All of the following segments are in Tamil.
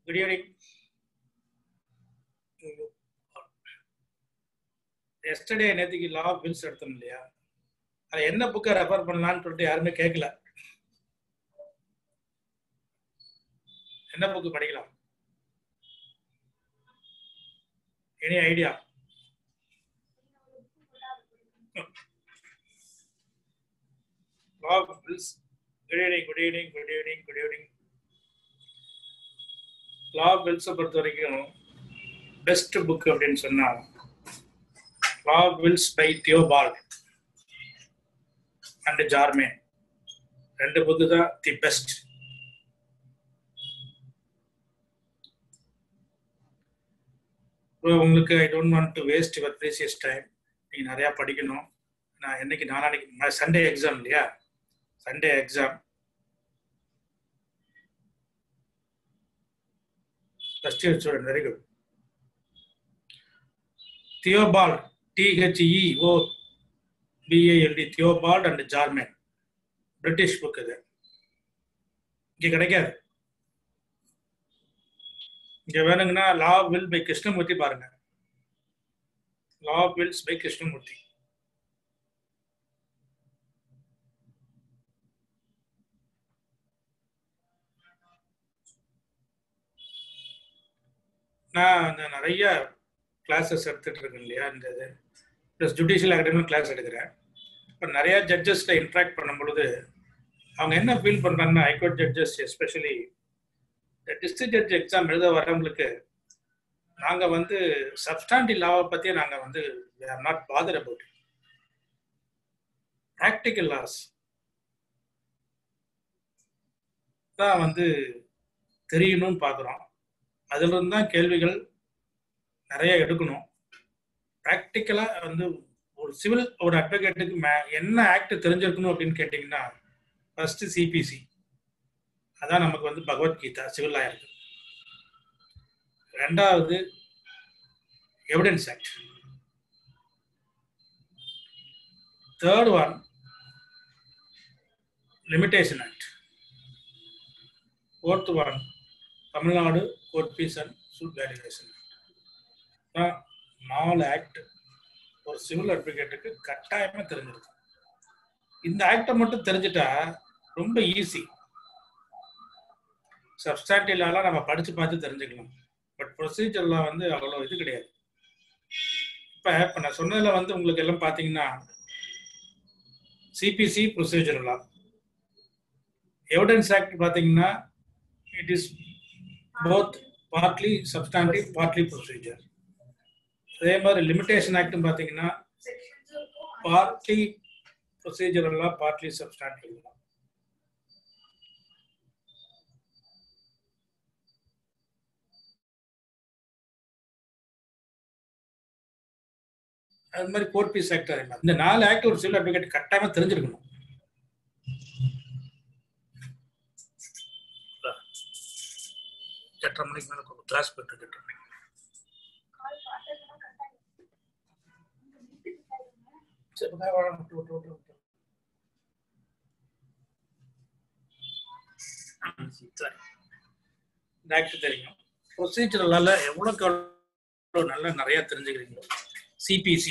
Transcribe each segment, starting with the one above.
குட் ஈவினிங் எஸ்டர்டே நேற்றுக்கு லா ஆஃப் வில்ஸ் எடுத்தோம் இல்லையா அது என்ன புக்கை ரெஃபர் பண்ணலாம்னு சொல்லிட்டு யாருமே கேட்கல என்ன புக்கு படிக்கலாம் any idea law of wills good evening good evening good evening good evening law of வில்ஸை பொறுத்த வரைக்கும் பெஸ்ட் புக் அப்படின்னு சொன்னா law of wills by Theobald and Jarman ரெண்டு புக்கு தான் தி பெஸ்ட் உங்களுக்கு I don't want to waste your precious time நீங்கள் நிறையா படிக்கணும் நான் என்னைக்கு நாளானைக்கு சண்டே எக்ஸாம் இல்லையா Sunday exam first year student very good Theobald T H E O B A L D Theobald and Jarman British book இது இங்கே கிடைக்காது இங்க வேணுங்கன்னா லா வில் பை கிருஷ்ணமூர்த்தி பாருங்க லா வில்ஸ் பை கிருஷ்ணமூர்த்தி நான் இந்த நிறைய கிளாஸஸ் எடுத்துட்டு இருக்கேன் இல்லையா இந்த இது ப்ளஸ் ஜுடிஷியல் அகாடமி கிளாஸ் எடுக்கிறேன் இப்போ நிறைய ஜட்ஜஸ்ட இன்ட்ராக்ட் பண்ணும் பொழுது அவங்க என்ன ஃபீல் பண்ணுறாங்கன்னா high court judges especially district judge exam எழுத வரவங்களுக்கு நாங்கள் வந்து சப்ஸ்டாண்டி லாவை பற்றியே நாங்கள் வந்து are not bother about practical laws தான் வந்து தெரியணும்னு பார்க்குறோம் அதிலிருந்து தான் கேள்விகள் நிறைய எடுக்கணும் ப்ராக்டிக்கலாக வந்து ஒரு சிவில் ஒரு அட்வொகேட்டுக்கு மே என்ன ஆக்ட் தெரிஞ்சிருக்கணும் அப்படின்னு கேட்டிங்கன்னா ஃபர்ஸ்ட் சிபிசி அதான் நமக்கு வந்து பகவத்கீதா சிவில் லாயருக்கு ரெண்டாவது evidence act third one limitation act fourth one Tamil Nadu court fees and suit valuation act நாலு ஆக்ட் ஒரு சிவில் அட்வொகேட்டுக்கு கட்டாயமாக தெரிஞ்சிருக்கும் இந்த ஆக்டை மட்டும் தெரிஞ்சுட்டா ரொம்ப ஈஸி சப்ஸ்டாண்டிவ்லாம் நம்ம படிச்சு பார்த்து தெரிஞ்சுக்கலாம் பட் ப்ரொசீஜர்லாம் வந்து அவ்வளோ இது கிடையாது இப்போ இப்போ நான் சொன்னதில் வந்து உங்களுக்கு எல்லாம் பார்த்தீங்கன்னா CPC procedure law evidence act பார்த்தீங்கன்னா it is both partly substantive partly procedure அதே மாதிரி லிமிடேஷன் ஆக்ட்னு பார்த்தீங்கன்னா பார்ட்லி ப்ரொசீஜர் எல்லாம் பார்ட்லி சப்ஸ்டாண்டிவ் அது மாதிரி கோர்ட் பீஸ் ஆக்ட் அதே மாதிரி இந்த நாலு ஆக்ட் ஒரு சிவில் அட்வொகேட் கட்டாயமா தெரிஞ்சிருக்கணும் எட்டரை மணிக்கு மேல கிளாஸ் போயிட்டு இருக்கு எட்டரை மணிக்கு சரி, இப்ப வாடா, விட்டு, விட்டு, விட்டு, விட்டு. சரி. இந்த ஆக்ட் தெரியும் ப்ரொசீஜர்லால எவ்வளோக்கு எவ்வளோ நல்லா நிறைய தெரிஞ்சுக்கிறீங்க சிபிசி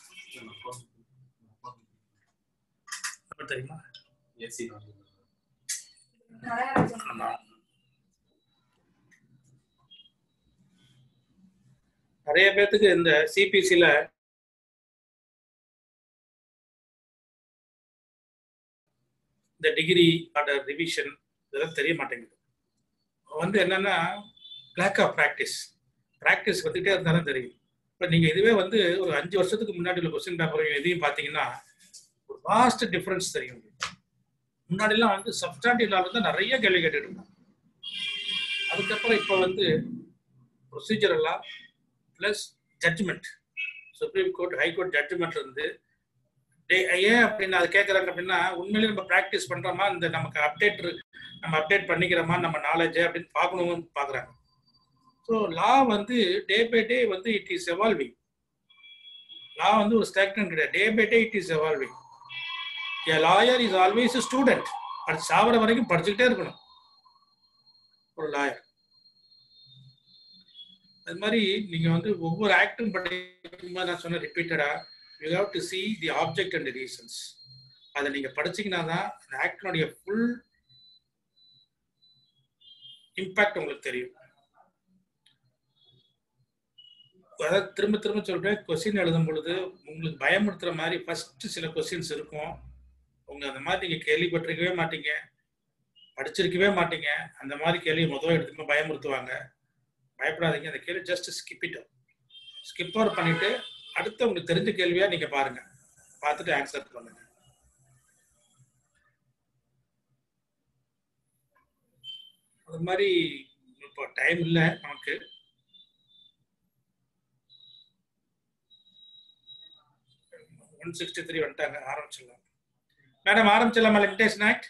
தெரியுமா ஆமா நிறைய பேர்த்துக்கு இந்த சிபிசில இந்த டிகிரி ஆர்டர் ரிவிஷன் இதெல்லாம் தெரிய மாட்டேங்குது வந்து என்னன்னா லேக் ஆஃப் ப்ராக்டிஸ் ப்ராக்டிஸ் வந்துகிட்டே இருந்தாலும் தெரியும் இப்போ நீங்கள் இதுவே வந்து ஒரு அஞ்சு வருஷத்துக்கு முன்னாடி உள்ள கொஸ்டின் பேப்பர் எதையும் பார்த்தீங்கன்னா ஒரு வாஸ்ட் டிஃப்ரென்ஸ் தெரியும் முன்னாடிலாம் வந்து சப்ஸ்டாண்டிவ் லால தான் நிறைய கேள்வி கேட்டுட்டு இருந்தாங்க அதுக்கப்புறம் இப்போ வந்து ப்ரொசீஜர் எல்லாம் plus judgement supreme court high court judgement இருந்து டே- ஏன் அப்படின்னு அது கேட்குறாங்க அப்படின்னா உண்மையிலேயே நம்ம ப்ராக்டிஸ் பண்ணுறோமா இந்த நமக்கு அப்டேட் நம்ம அப்டேட் பண்ணிக்கிறோமா நம்ம நாலேஜ் அப்படின்னு பார்க்கணும்னு பார்க்குறாங்க ஸோ லா வந்து டே பை டே வந்து இட் இஸ் எவால்விங் லா வந்து ஒரு ஸ்டாக்னன் கிடையாது day by day it is evolving a lawyer is always student அது சாவர வரைக்கும் படிச்சுக்கிட்டே இருக்கணும் ஒரு லாயர் அது மாதிரி நீங்க வந்து ஒவ்வொரு ஆக்டும் படிக்கும்போது நான் சொன்ன ரிப்பீட்டடா you have to see the object and reasons அதை நீங்க படிச்சீங்கன்னா தான் அந்த ஆக்டினுடைய ஃபுல் இம்பாக்ட் உங்களுக்கு தெரியும் அதாவது திரும்ப திரும்ப சொல்றேன் கொஸ்டின் எழுதும் பொழுது உங்களுக்கு பயமுறுத்துற மாதிரி ஃபர்ஸ்ட் சில கொஸ்டின்ஸ் இருக்கும் உங்க அந்த மாதிரி நீங்க கேள்விப்பட்டிருக்கவே மாட்டீங்க படிச்சிருக்கவே மாட்டீங்க அந்த மாதிரி கேள்வி முதல்ல எடுத்துக்கணும் பயமுறுத்துவாங்க பயப்படாதீங்க அந்த கேள்வி just skip it skip over பண்ணிட்டு அடுத்து உங்களுக்கு தெரிஞ்ச கேள்வியா நீங்க பாருங்க பார்த்துட்டு ஆன்சர் பண்ணுங்க அது மாதிரி இப்போ டைம் இல்லை நமக்கு ஒன் சிக்ஸ்டி த்ரீ வந்துட்டாங்க ஆரம்பிச்சிடலாம் மேடம் ஆரம்பிச்சிடலாமா லிமிடேஷன் ஆக்ட்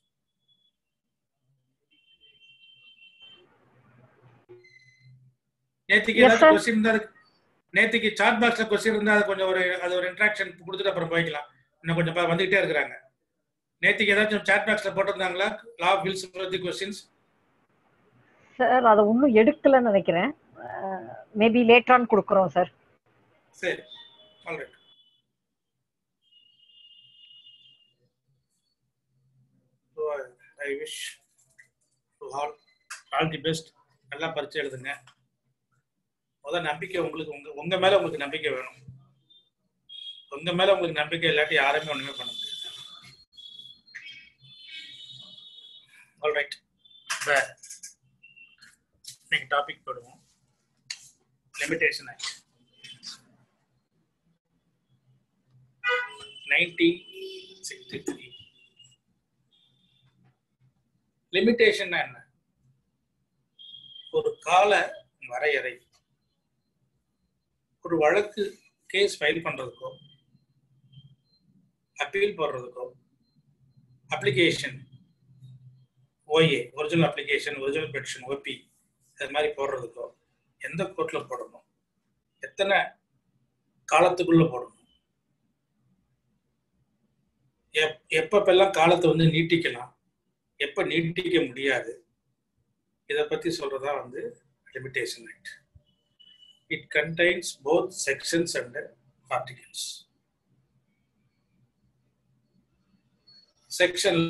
நேத்திக்கு Yes, ஏதாவது sir. கொஸ்டின் இருந்தா அதுக்கு- நேத்திக்கு சாட் பாக்ஸ்ல கொஸ்டின் இருந்தா அது கொஞ்சம் ஒரு அது ஒரு இன்ட்ராக்ஷன் கொடுத்துட்டு அப்புறம் போய்க்கலாம் இன்னும் கொஞ்சம் பா- வந்துகிட்டே இருக்கிறாங்க நேத்திக்கு ஏதாச்சும் சாட் பாக்ஸ்ல போட்டிருந்தாங்களா லா வில்ஸ் பத்தி கொஸ்டின்ஸ் சார் அதை இன்னும் எடுக்கலன்னு நினைக்கிறேன் மேபி லேட்டரான் கொடுக்குறோம் சார் சரி alright so I wish to all all the best நல்லா பரிச்சை எழுதுங்க முதல் நம்பிக்கை உங்களுக்கு உங்க உங்க மேல உங்களுக்கு நம்பிக்கை வேணும் உங்க மேல உங்களுக்கு நம்பிக்கை இல்லாட்டி யாருமே ஒண்ணுமே பண்ண முடியாது ஆல்ரைட் இன்னைக்கு டாபிக் போடுவோம் limitation act nineteen sixty three limitation என்ன ஒரு கால வரையறை ஒரு வழக்கு கேஸ் ஃபைல் பண்றதுக்கோ அப்பீல் போடுறதுக்கோ application OA original application original petition OP அது மாதிரி போடுறதுக்கோ எந்த கோர்ட்ல போடணும் எத்தனை காலத்துக்குள்ள போடணும் எப் எப்பப்பெல்லாம் காலத்தை வந்து நீட்டிக்கலாம் எப்ப நீட்டிக்க முடியாது இதை பத்தி சொல்றதா வந்து limitation act it contains both sections and articles section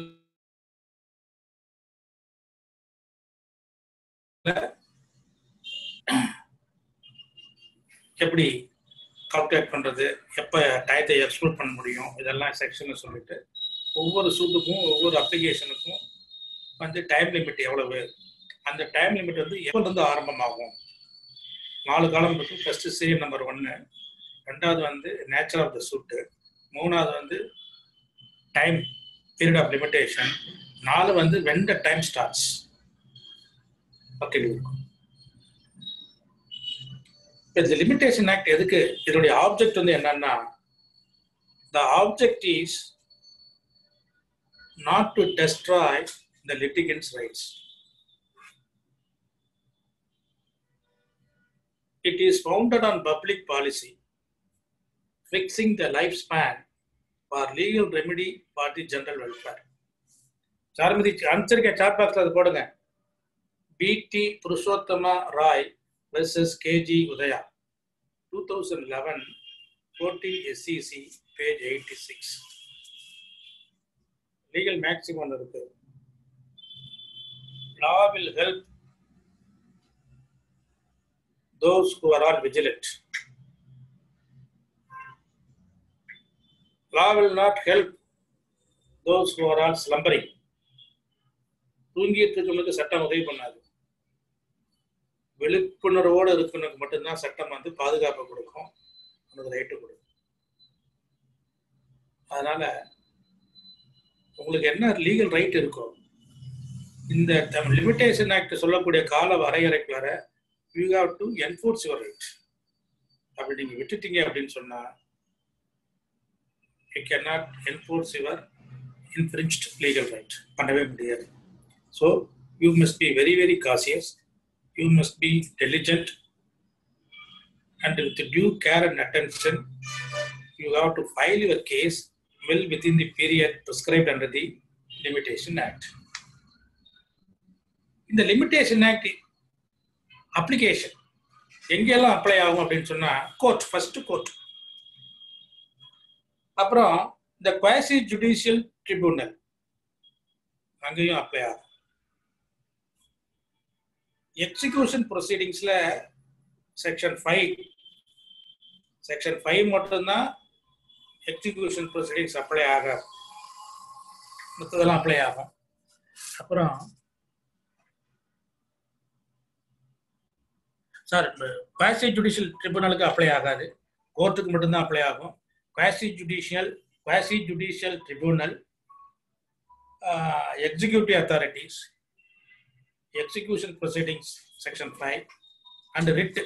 எப்படி கால்குலேட் பண்றது எப்ப டயத்தை எக்ஸ்க்ளூட் பண்ண முடியும் இதெல்லாம் செக்ஷன்ல சொல்லிட்டு ஒவ்வொரு சூட்டுக்கும் ஒவ்வொரு அப்ளிகேஷனுக்கும் வந்து டைம் லிமிட் எவ்வளவு அந்த டைம் லிமிட் வந்து எப்போ இருந்து ஆரம்பமாகும் நாலு காலம் இருக்கு ஃபர்ஸ்ட் சீரியல் நம்பர் ஒன்னு ரெண்டாவது வந்து நேச்சர் ஆஃப் த சூட்டு மூணாவது வந்து டைம் பீரியட் ஆஃப் லிமிடேஷன் நாலு வந்து வென் த டைம் ஸ்டார்ட்ஸ் அப்படின்னு இருக்கும் இந்த லிமிடேஷன் ஆக்ட் எதுக்கு இதனுடைய ஆப்ஜெக்ட் வந்து என்னன்னா the object is not to destroy the litigants rights It is founded on public policy, fixing the lifespan for legal remedy for the general welfare. சார்மதி அனுப்பிச்சிருக்கேன் சாட் பாக்ஸ்ல அது போடுங்க P T Purushothama Roy versus K G Udaya two thousand eleven fourteen SCC page eighty six legal maximum இருக்கு law will help those who are all vigilant. Law will not help those who are all slumbering. தூங்கிட்டு இருக்கவங்களுக்கு சட்டம் உதவி பண்ணாது விழிப்புணர்வோடு இருக்கவனுக்கு மட்டும்தான் சட்டம் வந்து பாதுகாப்பு கொடுக்கும் உனக்கு ரைட்டு கொடுக்கும் அதனால உங்களுக்கு என்ன லீகல் ரைட் இருக்கும் இந்த லிமிடேஷன் ஆக்ட் சொல்லக்கூடிய கால வரையறைக்கு வர you have to enforce your right அப்படி நீங்க விட்டுட்டீங்க அப்படின்னு சொன்னா you can not enforce your infringed legal right பண்ணவே முடியாது so you must be very very cautious you must be diligent and with due care and attention you have to file your case well within the period prescribed under the limitation act இந்த லிமிடேஷன் ஆக்ட் அப்ளிகேஷன் எங்கெல்லாம் அப்ளை ஆகும் அப்படின்னு சொன்னா கோர்ட் ஃபர்ஸ்ட் கோர்ட் அப்புறம் இந்த குவாசி ஜுடிஷியல் ட்ரிபியூனல் அங்கேயும் அப்ளை ஆகும் எக்ஸிகியூஷன் ப்ரொசீடிங்ஸ்ல செக்ஷன் ஃபைவ் செக்ஷன் ஃபைவ் மட்டும்தான் எக்ஸிகியூஷன் ப்ரொசீடிங்ஸ் அப்ளை ஆகாது மற்றதெல்லாம் அப்ளை ஆகும் அப்புறம் சார் குவாசி ஜுடிஷியல் ட்ரிபுனலுக்கு அப்ளை ஆகாது கோர்ட்டுக்கு மட்டும்தான் அப்ளை ஆகும் quasi judicial quasi judicial tribunal executive authorities execution proceedings section five and writ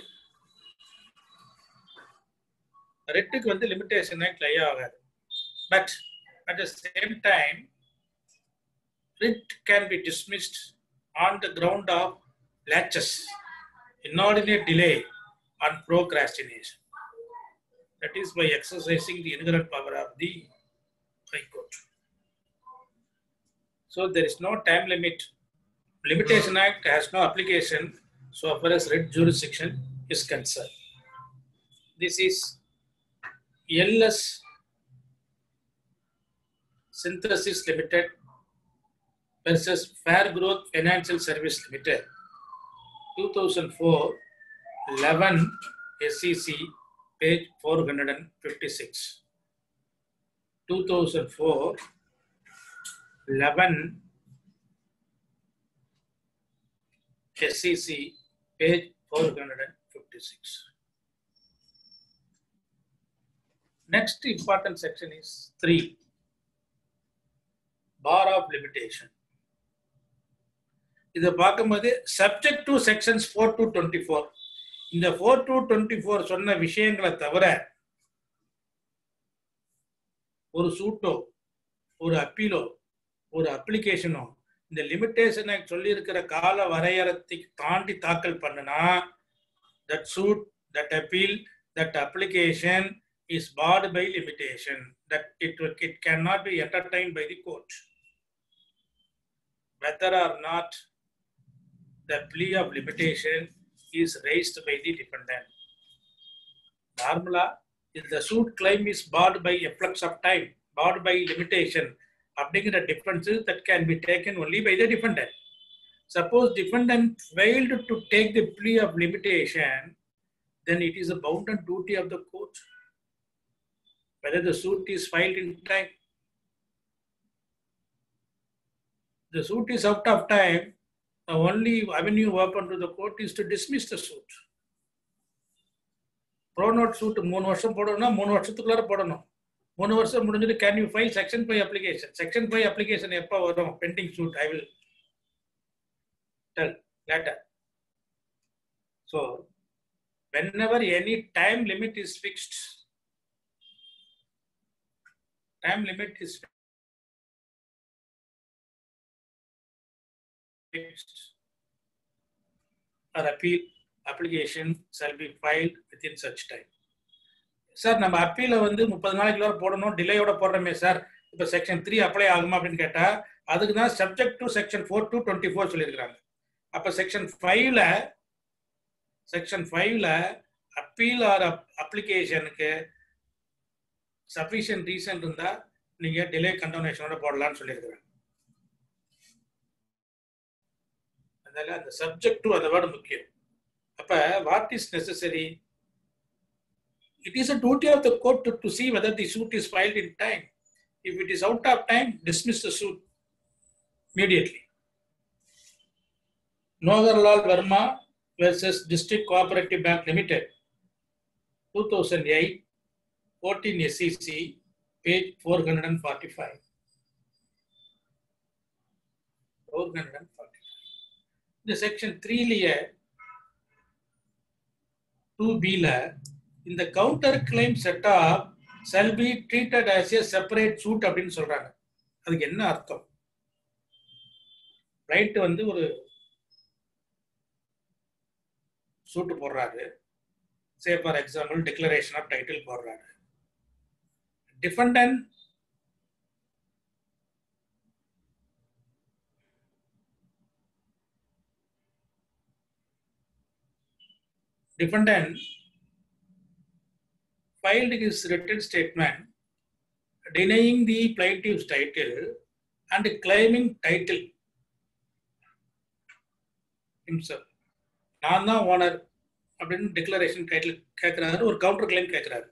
ரிட்டுக்கு வந்து லிமிடேஷன் ஆக்ட் லை ஆகாது but at the same time writ can be dismissed on the ground of latches inordinate delay and procrastination that is by exercising the inherent power of the high court so there is no time limit limitation act has no application so far as writ jurisdiction is concerned this is ls synthesis limited versus fair growth financial service limited 2004 11 SEC page 456 2004 11 SEC page 456 next important section is 3 bar of limitation இதை பார்க்கும்போது subject to sections four to twenty four இந்த ஃபோர் டு டுவெண்ட்டி ஃபோர் சொன்ன விஷயங்களை தவிர ஒரு சூட்டோ ஒரு அப்பீலோ ஒரு அப்ளிகேஷனோ இந்த லிமிட்டேஷனை சொல்லியிருக்கிற கால வரையறத்தை தாண்டி தாக்கல் பண்ணுனா that suit that appeal that application is barred by limitation that it it can not be entertain by the court whether or not the plea of limitation is raised by the defendant. Normally, if the suit claim is barred by a flux of time, barred by limitation, அப்படிங்கிற differences that can be taken only by the defendant. Suppose defendant failed to take the plea of limitation, then it is a bounden duty of the court. Whether the suit is filed in time. The suit is out of time, the only avenue open to the court is to dismiss the suit. Pronote suit மூணு வருஷம் போடணும்னா மூணு வருஷத்துக்குள்ளார போடணும் மூணு வருஷம் முடிஞ்சிட்டு can you file section five application section five application எப்போ வரும் pending suit I will tell later so whenever any time limit is fixed, time limit is fixed or appeal application shall be filed within such time. Sir நம்ம அப்பீல வந்து முப்பது நாளைக்குள்ள போடணும் டிலேயோட போடுறோமே சார் இப்போ செக்ஷன் த்ரீ அப்ளை ஆகுமா அப்படின்னு கேட்டா அதுக்கு தான் subject to section four to twenty four சொல்லியிருக்கிறாங்க அப்போ செக்ஷன் ஃபைவ்ல செக்ஷன் ஃபைவ்ல அப்பீல் ஆர் அப்ளிகேஷனுக்கு சஃபிஷியன்ட் ரீசன் இருந்தா நீங்க டிலே கண்டோனேஷனோட போடலாம்னு சொல்லியிருக்கிறாங்க அதனால அந்த சப்ஜெக்ட் டு அந்த வேர்டு முக்கியம் அப்ப what is necessary it is a duty of the court to to see whether the suit is filed in time if it is out of time dismiss the suit immediately Noharlal Verma versus District Cooperative Bank Limited, 2008, 14 SEC, page 445. 445. இந்த செக்ஷன் த்ரீலயே டூ பில இந்த counter claim set up shall be treated as a separate suit அப்படின்னு சொல்றாங்க அதுக்கு என்ன அர்த்தம் ரைட் வந்து ஒரு சூட்டு போடுறாரு say for example declaration of title போடுறாரு defendant defendant filed his written statement denying the plaintiff's title and claiming title himself. நான் தான் ஓனர் அப்படின்னு டிக்ளரேஷன் டைட்டில் கேட்கிறாரு ஒரு கவுண்டர் கிளைம் கேட்கிறாரு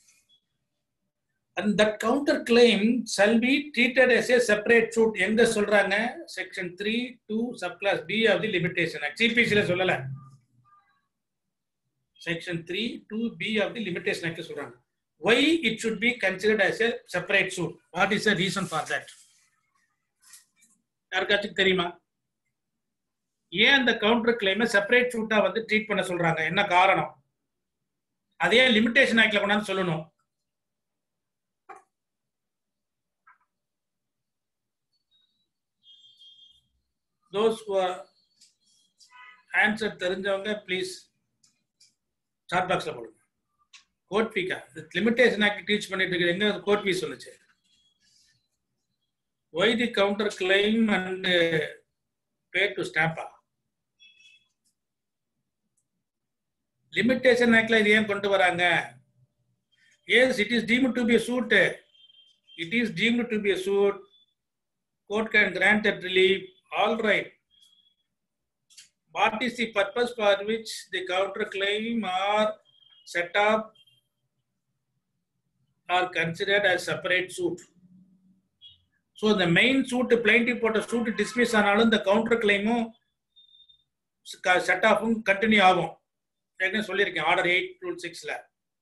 and that counter claim shall be treated as a separate suit எங்க சொல்றாங்க section three two subclause B of the limitation act சிபிசில சொல்லல section three two B of the limitation act சொல்றாங்க why it should be considered as a separate suit what is the reason for that யாருக்காச்சும் தெரியுமா ஏன் அந்த கவுண்டர் கிளைமை செப்பரேட் சூட்டா வந்து ட்ரீட் பண்ண சொல்றாங்க என்ன காரணம் அதே லிமிடேஷன் ஆக்ட்ல கொண்டாந்து சொல்லணும் those who are ஆன்சர் தெரிஞ்சவங்க ப்ளீஸ் சாட் பாக்ஸ்ல போடுங்க கோட் ஃபீக்கா லிமிடேஷன் ஆக்ட் டீச் பண்ணிட்டு இருக்கு எங்க கோட் ஃபீஸ் சொல்லுச்சு why the counter claim and pay to ஸ்டாம்பா லிமிடேஷன் ஆக்ட்ல இது ஏன் கொண்டு வராங்க as it is deemed to be suit it is deemed to be suit court can grant that relief all right what is the purpose for which the counterclaim are set up are considered as separate suit so the main suit plaintiff போட்ட suit dismiss ஆனாலும் இந்த counter claimம் செட் ஆஃபும் கண்டினியூ ஆகும் ஏற்கனவே சொல்லியிருக்கேன் ஆர்டர் எயிட் ரூல் சிக்ஸ்ல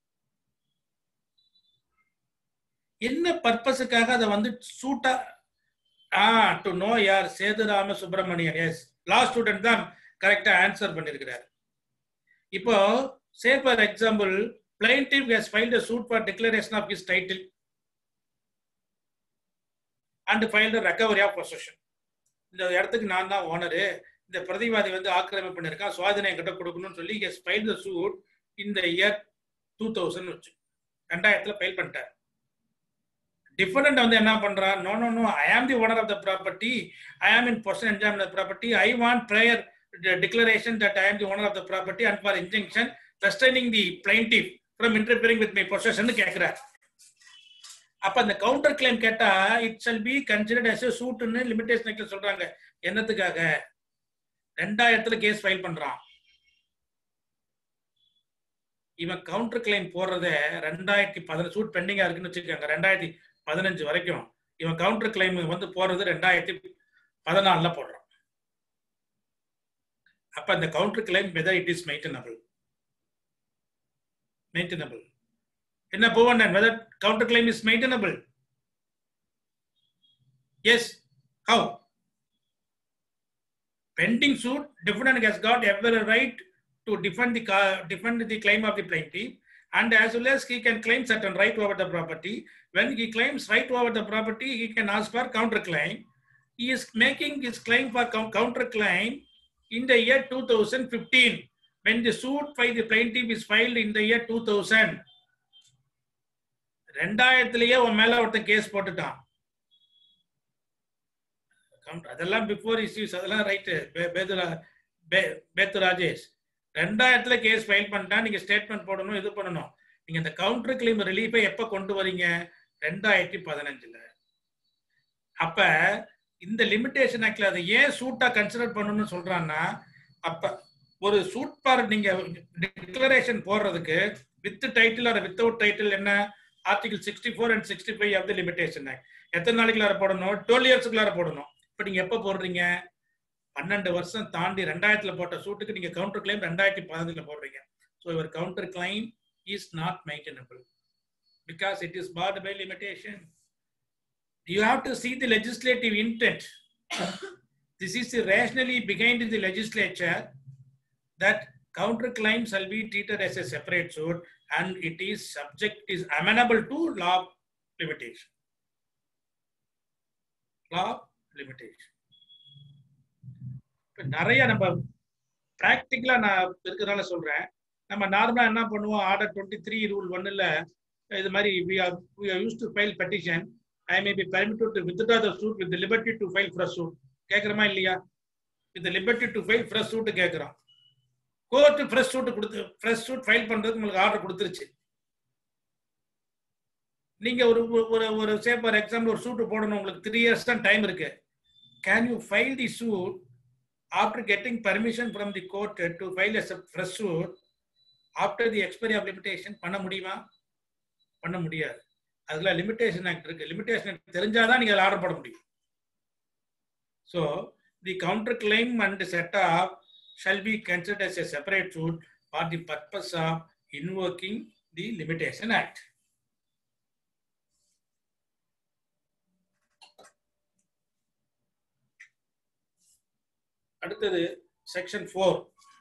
என்ன பர்பஸுக்காக அதை வந்து சூட்டா ஆ டு நோ யார் Sethurama Subramanian as law student தான் கரெக்டா ஆன்சர் பண்ணிருக்கிறார் இப்போ say for example plaintiff has filed a suit for declaration of his title and filed a recovery of possession இந்த இடத்துக்கு நான் தான் ஓனரு இந்த பிரதிவாதி வந்து ஆக்கிரமிப்பு பண்ணிருக்கான் சுவாதனை என்கிட்ட கொடுக்கணும்னு சொல்லி எஸ் ஃபைல் த சூட் இந்த இயர் டூ தௌசண்ட் வச்சு ரெண்டாயிரத்துல ஃபைல் பண்ணிட்டார் டிஃபரெண்ட் வந்து என்ன பண்றான் no no no I am the owner of the property I am in possession enjoy the property I want prayer declaration that I am the owner of the property and for injunction restraining the plaintiff from interfering with my possession கேட்கிறார் அப்ப அந்த கவுண்டர் கிளைம் கேட்டா it shall be considered as சூட்னு லிமிடேஷன் சொல்றாங்க என்னத்துக்காக ரெண்டாயிரத்துல கேஸ் ஃபைல் பண்றான் இவன் கவுண்டர் கிளைம் போடுறத ரெண்டாயிரத்தி பதினஞ்சு சூட் பெண்டிங்கா இருக்குன்னு வச்சுக்கோங்க ரெண்டாயிரத்தி பதினஞ்சு வரைக்கும் இவன் கவுண்டர் கிளைம் வந்து போடுறது ரெண்டாயிரத்தி பதினாலுல போடுறான் அப்ப அந்த counter claim whether it is maintainable maintainable என்ன போவன் whether counter claim is maintainable as how pending suit defendant has got ever right to defend the defend the claim of the plaintiff and as well as he can claim certain right over the property when he claims right over the property he can ask for counter claim he is making his claim for counter claim in the year 2015 when the suit by the plaintiff is filed in the year 2000 ரெண்டாயிரத்திலேயே உன் மேல ஒருத்தன் கேஸ் போட்டுட்டான் அதெல்லாம் பிஃபோர் இஷ்யூஸ் அதெல்லாம் ரைட்டு பேத்து ராஜேஷ் ரெண்டாயிரத்துல கேஸ் ஃபைல் பண்ணிட்டா நீங்க ஸ்டேட்மெண்ட் போடணும் இது பண்ணணும் நீங்க இந்த கவுண்டர் கிளைம் ரிலீஃபை எப்ப கொண்டு வரீங்க ரெண்டாயிரத்தி பதினஞ்சுல அப்ப இந்த லிமிடேஷன் ஆக்ட்ல அதை ஏன் சூட்டா கன்சிடர் பண்ணணும்னு சொல்றான்னா அப்ப ஒரு சூட் பார் நீங்க டிக்ளரேஷன் போடுறதுக்கு with title or without title என்ன article sixty four and sixty five of the limitation act எத்தனை நாளைக்குள்ளார போடணும் டுவெல் இயர்ஸ்க்குள்ளார போடணும் இப்போ நீங்க எப்போ போடுறீங்க பன்னெண்டு வருஷம் தாண்டி ரெண்டாயிரத்துல போட்ட சூட்டுக்கு நீங்க கவுண்டர் கிளைம் ரெண்டாயிரத்தி பதினஞ்சுல போடுறீங்க ஸோ இவர் counter claim is not maintainable because it is barred by limitation you have to see the legislative intent this is the rationale behind in the legislature that counter claim shall be treated as a separate suit and it is subject is amenable to law limitation law limitation நிறைய நம்ம பிராக்டிக்கலா நான் இருக்கிறதால சொல்றேன் நம்ம நார்மலா என்ன பண்ணுவோம் ஆர்டர் டுவெண்ட்டி த்ரீ ரூல் ஒன்னுல இது மாதிரி we are we are used to file petition I may be permitted to withdraw the suit with liberty to file fresh suit கேட்குறமா இல்லையா with liberty to file fresh suit கேட்குறோம் கோர்ட் ஃப்ரெஷ் சூட் கொடுத்து ஃப்ரெஷ் சூட் ஃபைல் பண்றதுக்கு உங்களுக்கு ஆர்டர் கொடுத்துருச்சு நீங்க ஒரு ஒரு ஒரு சே ஃபார் எக்ஸாம்பிள் ஒரு சூட் போடணும் உங்களுக்கு த்ரீ இயர்ஸ் தான் டைம் இருக்கு can you file the suit after getting permission from the court to file as fresh suit after the expiry of limitation பண்ண முடியுமா பண்ண முடியாது அதுல லிமிடேஷன் ஆக்ட் இருக்கு லிமிடேஷன் ஆக்ட் தெரிஞ்சாதான் நீங்க ஆர்டர் போட முடியும் so the counter claim and set off shall be considered as a separate suit for the purpose of invoking the limitation act அடுத்தது section four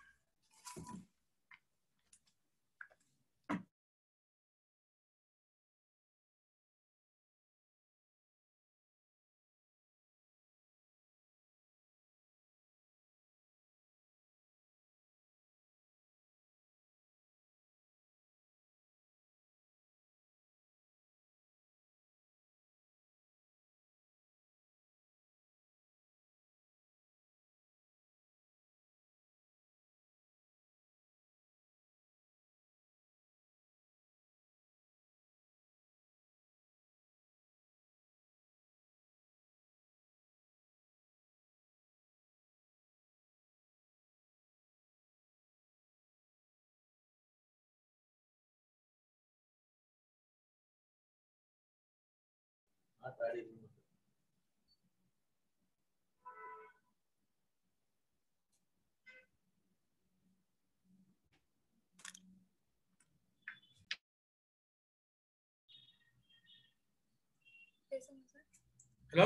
hello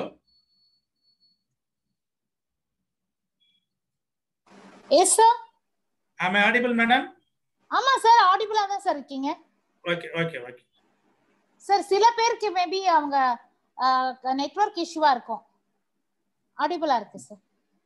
yes sir am I audible madam ஆமா சார் ஆடிபிளா தான் சார் இருக்கீங்க ஓகே ஓகே ஓகே சார் சில பேருக்கு மேபி அவங்க நெட்வொர்க் இஷ்யூவா இருக்கும் ஆடிபிளா இருக்கு சார்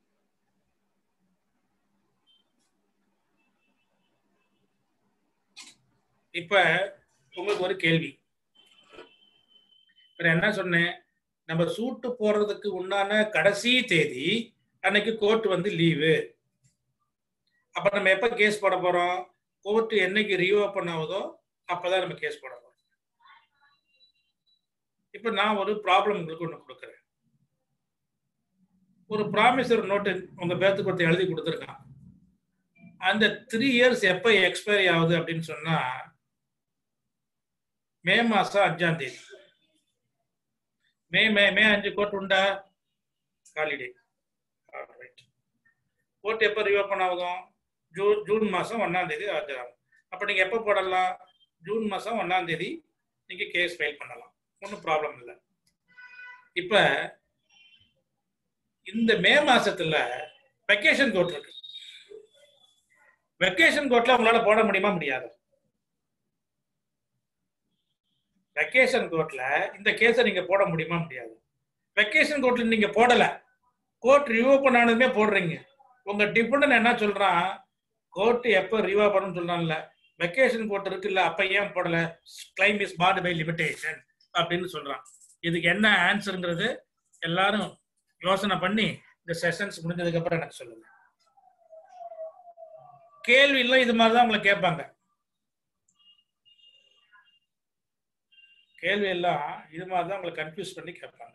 இப்ப உங்களுக்கு ஒரு கேள்வி இப்ப நான் என்ன சொன்னேன் நம்ம சூட்டு போடுறதுக்கு உண்டான கடைசி தேதி அன்னைக்கு கோர்ட் வந்து லீவு அப்ப நம்ம எப்ப கேஸ் போட போறோம் கோர்ட் என்னைக்கு ரீஓபன் ஆகுதோ அப்பதான் நம்ம கேஸ் போட போறோம் இப்ப நான் ஒரு ப்ராப்ளம் உங்களுக்கு ஒன்று கொடுக்குறேன் ஒரு ப்ராமிசர் நோட்டு உங்க பேர்த்துக்கு ஒருத்தர் எழுதி கொடுத்துருக்கான் அந்த த்ரீ இயர்ஸ் எப்ப எக்ஸ்பைரி ஆகுது அப்படின்னு சொன்னா மே மாசம் அஞ்சாம் தேதி மே மே மே அஞ்சு கோர்ட் உண்டா ஹாலிடே கோர்ட் எப்போ ரிஓப்பன் ஆகும் ஜூன் ஜூன் மாதம் ஒன்றாம் தேதி ஆஜராகும் அப்போ நீங்கள் எப்போ போடலாம் ஜூன் மாதம் ஒன்றாம் தேதி நீங்கள் கேஸ் ஃபைல் பண்ணலாம் ஒன்றும் ப்ராப்ளம் இல்லை இப்போ இந்த மே மாசத்துல வெக்கேஷன் கோர்ட் இருக்கு வெக்கேஷன் கோர்ட்ல உங்களால போட முடியுமா முடியாது வெக்கேஷன் கோர்ட்ல இந்த கேஸை நீங்க போட முடியுமா முடியாது வெக்கேஷன் கோர்ட்ல நீங்க போடல கோர்ட் ரிவ்யூ பண்ணாலுமே போடுறீங்க உங்க டிபெண்ட் என்ன சொல்றான் கோர்ட் எப்போ ரிவ்யூ பண்ணணும்னு சொல்றான்ல வெக்கேஷன் கோர்ட் இருக்குல்ல அப்ப ஏன் போடல claim is barred by limitation அப்படின்னு சொல்றான் இதுக்கு என்ன ஆன்சருங்கிறது எல்லாரும் யோசனை பண்ணி இந்த செஷன்ஸ் முடிஞ்சதுக்கு அப்புறம் எனக்கு சொல்லுங்க கேள்வி இல்லை இது மாதிரி தான் உங்களை கேட்பாங்க கேள்வி எல்லாம் இது மாதிரி தான் உங்களை கன்ஃபியூஸ் பண்ணி கேட்பாங்க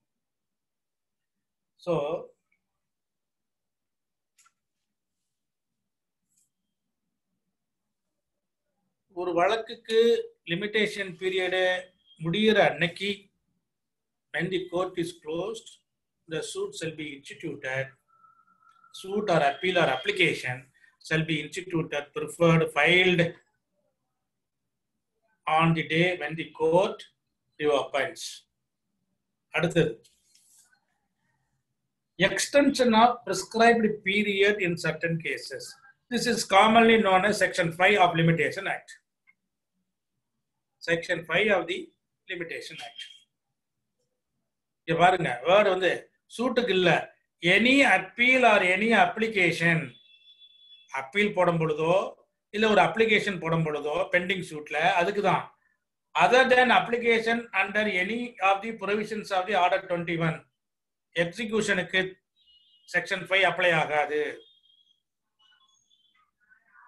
ஸோ ஒரு வழக்குக்கு லிமிடேஷன் பீரியடு முடிகிற அன்னைக்கு when the court is closed the suit shall be instituted suit or appeal or application shall be instituted preferred filed on the day when the court reopens அடுத்தது extension of prescribed period in certain cases this is commonly known as section 5 of limitation act section 5 of the limitation act இங்க பாருங்க வேர்டு வந்து சூட்டுக்கு இல்ல any appeal or any application appeal போடும் பொழுதோ இல்ல ஒரு அப்ளிகேஷன் போடும் பொழுதோ பெண்டிங் சூட்ல அதுக்கு தான் other than application under any of the provisions of the order twenty one எக்ஸிகியூஷனுக்கு செக்ஷன் ஃபைவ் அப்ளை ஆகாது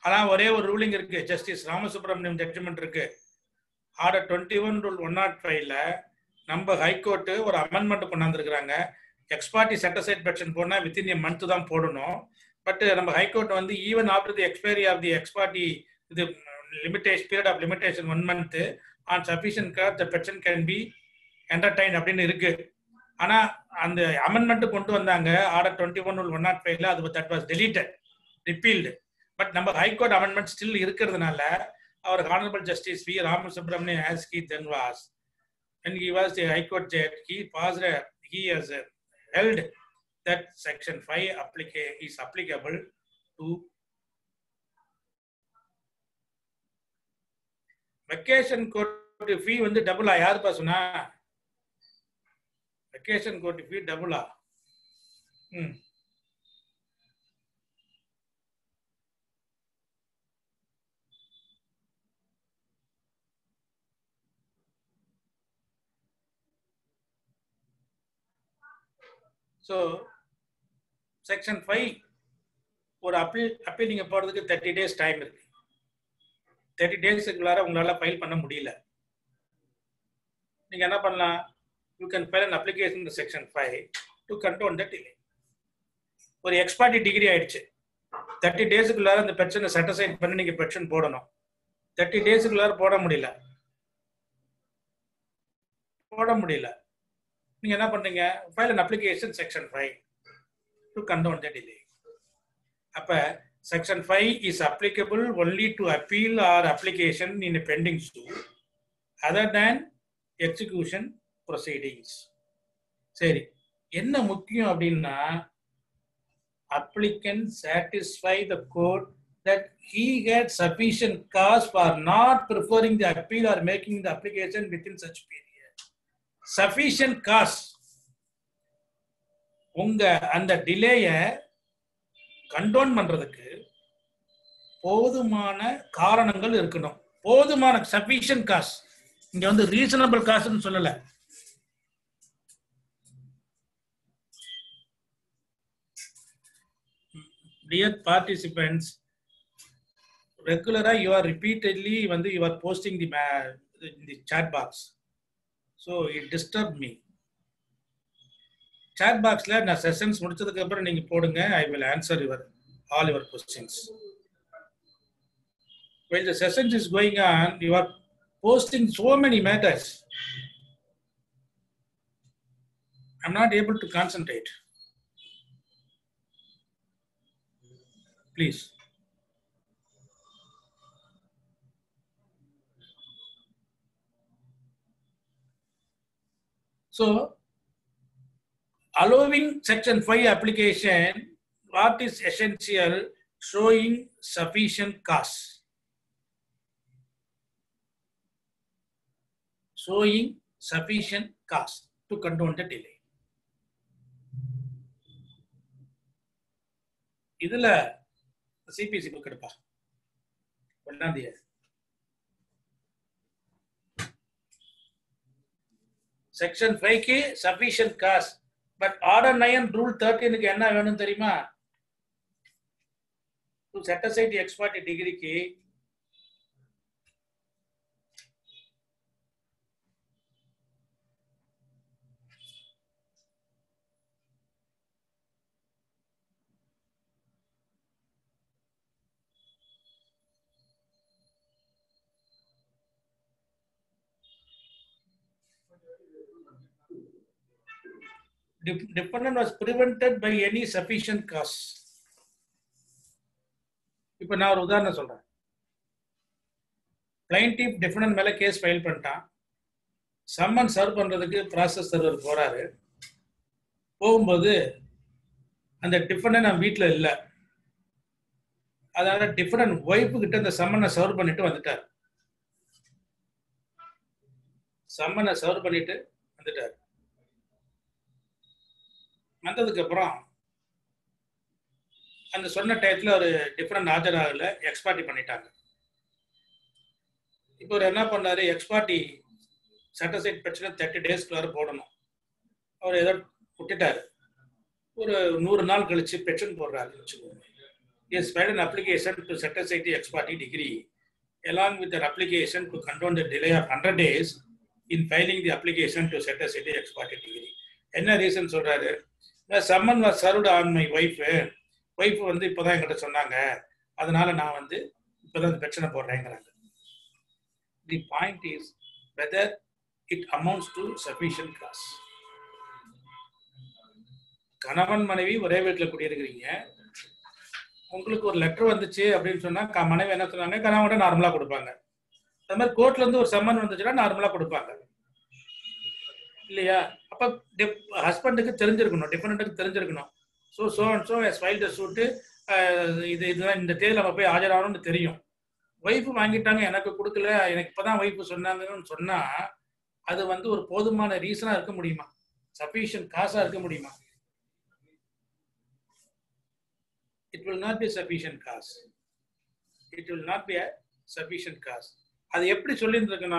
ஆனா ஒரே ஒரு ரூலிங் இருக்கு ஜஸ்டிஸ் ராமசுப்ரமணியம் ஜட்ஜ்மெண்ட் இருக்கு order twenty one rule one not ஃபைவ்ல நம்ம ஹைகோர்ட்டு ஒரு அமெண்ட்மெண்ட் கொண்டாந்துருக்குறாங்க எக்ஸ்பார்ட்டி செட்டசைட் பெட்ஷன் போனால் வித்தின் எ மந்த் தான் போடணும் பட் நம்ம ஹைகோர்ட் வந்து even after the expiry of the ex parte இது limitation period of limitation one month on sufficient cause the petition can be entertain அப்படின்னு இருக்கு ஆனா அந்த அமெண்ட்மெண்ட் கொண்டு வந்தாங்க order twenty one one not ஃபைவ்ல அது that was deleted repealed but நம்ம ஹைகோர்ட் அமெண்ட்மெண்ட் ஸ்டில் இருக்கிறதுனால அவர் honourable justice V Ramasubramanian as he then was when he was the High Court judge, he passed a, he has uh, held that Section 5 applica is applicable to vacation court fee வந்து டபுளா யாருப்பா சொன்னா வெக்கேஷன் கோர்ட் ஃபீ டபுளா ம் ஸோ செக்ஷன் ஃபைவ் ஒரு அப்பீல் அப்பீல் நீங்கள் போகிறதுக்கு தேர்ட்டி டேஸ் டைம் இருக்கு தேர்ட்டி டேஸுக்குள்ளார உங்களால் ஃபைல் பண்ண முடியல நீங்கள் என்ன பண்ணலாம் you can file an application section five to control the delay ஒரு எக்ஸ்பார்ட்டி டிகிரி ஆயிடுச்சு தேர்ட்டி டேஸுக்குள்ளார அந்த பிரச்சனை செட்டசைட் பண்ணி நீங்கள் பெட்ஷன் போடணும் தேர்ட்டி டேஸுக்குள்ளார போட முடியல போட முடியல நீங்க என்ன பண்றீங்க file an application section five to condone the delay அப்ப section five is applicable only to appeal or application in pending suit other than execution proceedings சரி என்ன முக்கியம் அப்படின்னா applicant satisfy the court that he had sufficient cause for not preferring the appeal or making the application within such period. Sufficient cause. உங்க அந்த டிலேய கண்டோன் பண்றதுக்கு போதுமான காரணங்கள் இருக்கணும் போதுமான சஃபிஷியன்ட் காஸ் இங்க வந்து ரீசனபிள் காசுன்னு சொல்லல dear participants regular you are repeatedly வந்து you are posting the ma- in the chat box so it disturbed me chat boxல நான் செஷன்ஸ் முடிச்சதுக்கு அப்புறம் நீங்க போடுங்க i will answer your all your questions while the sessions is going on you are posting so many matters i'm not able to concentrate please. So, allowing section 5 application, what is essential? Showing sufficient cause. Showing sufficient cause to control the delay. இதுல சிபிசி புக் எடுப்பா ஒன்னாம் தேதி செக்ஷன் ஃபைவ்க்கு sufficient cause but order nine rule தேர்ட்டீனுக்கு என்ன வேணும் தெரியுமா டு செட் அசைட் எக்ஸ்பர்ட் டிகிரிக்கு de- dependent was prevented by any sufficient cause. இப்ப நான் ஒரு உதாரணம் சொல்றேன் பிளைன்டிப் டிஃபனன்ட் மேல கேஸ் ஃபைல் பண்ணிட்டான் சம்மன் சர்வ் பண்றதுக்கு ப்ராசஸ் சர்வர் போறாரு போகும்போது அந்த டிஃபனன் நான் வீட்டில் இல்லை அதனால டிஃபனன் ஒய்ஃபு கிட்ட அந்த சம்மனை சர்வ் பண்ணிட்டு வந்துட்டார் சம்மனை சர்வ் பண்ணிட்டு வந்துட்டார் வந்ததுக்கு அப்புறம் அந்த சொன்ன டயத்துல ஒரு டிஃபரெண்ட் ஆஜர் ஆகல எக்ஸ்பார்ட்டி பண்ணிட்டாங்க இப்போ அவர் என்ன பண்ணாரு எக்ஸ்பார்ட்டி சட்டசைட் பிரச்சனை தேர்ட்டி டேஸ்க்குள்ளார போடணும் அவர் ஏதோ விட்டுட்டாரு ஒரு நூறு நாள் கழிச்சு பெட்ஷன் போடுறாரு வச்சுக்கோங்க is filed an application to set aside the ex parte degree along with an application to condone the delay of 100 days in filing the application to set aside the ex parte degree. என்ன ரீசன் சொல்றாரு summon was served on my wife wife வந்து இப்போதான் என்கிட்ட சொன்னாங்க அதனால நான் வந்து இப்போதான் இந்த பிரச்சனை போடுறேங்கிறாங்க the point is whether it amounts to sufficient காசு கணவன் மனைவி ஒரே வீட்டில் குடியிருக்கிறீங்க உங்களுக்கு ஒரு லெட்டர் வந்துச்சு அப்படின்னு சொன்னா க- மனைவி என்ன சொன்னாங்க கணவன் நார்மலா கொடுப்பாங்க அது மாதிரி கோர்ட்ல இருந்து ஒரு சம்மன் வந்துச்சுன்னா நார்மலா கொடுப்பாங்க இல்லையா அப்ப ஹஸ்பண்டுக்கு தெரிஞ்சிருக்கணும் டிஃபரெண்ட்டுக்கு தெரிஞ்சிருக்கணும் so so and so has file the suit இது இதுதான் இந்த தேதியில் நம்ம போய் ஆஜராகணும்னு தெரியும் ஒய்ஃபு வாங்கிட்டாங்க எனக்கு கொடுக்கல எனக்கு இப்பதான் ஒய்ஃபு சொன்னாங்கன்னு சொன்னா அது வந்து ஒரு போதுமான ரீசனா இருக்க முடியுமா சஃபிஷியன்ட் காசா இருக்க முடியுமா it will not be sufficient cause it will not be a sufficient cause அது எப்படி சொல்லியிருந்திருக்குன்னா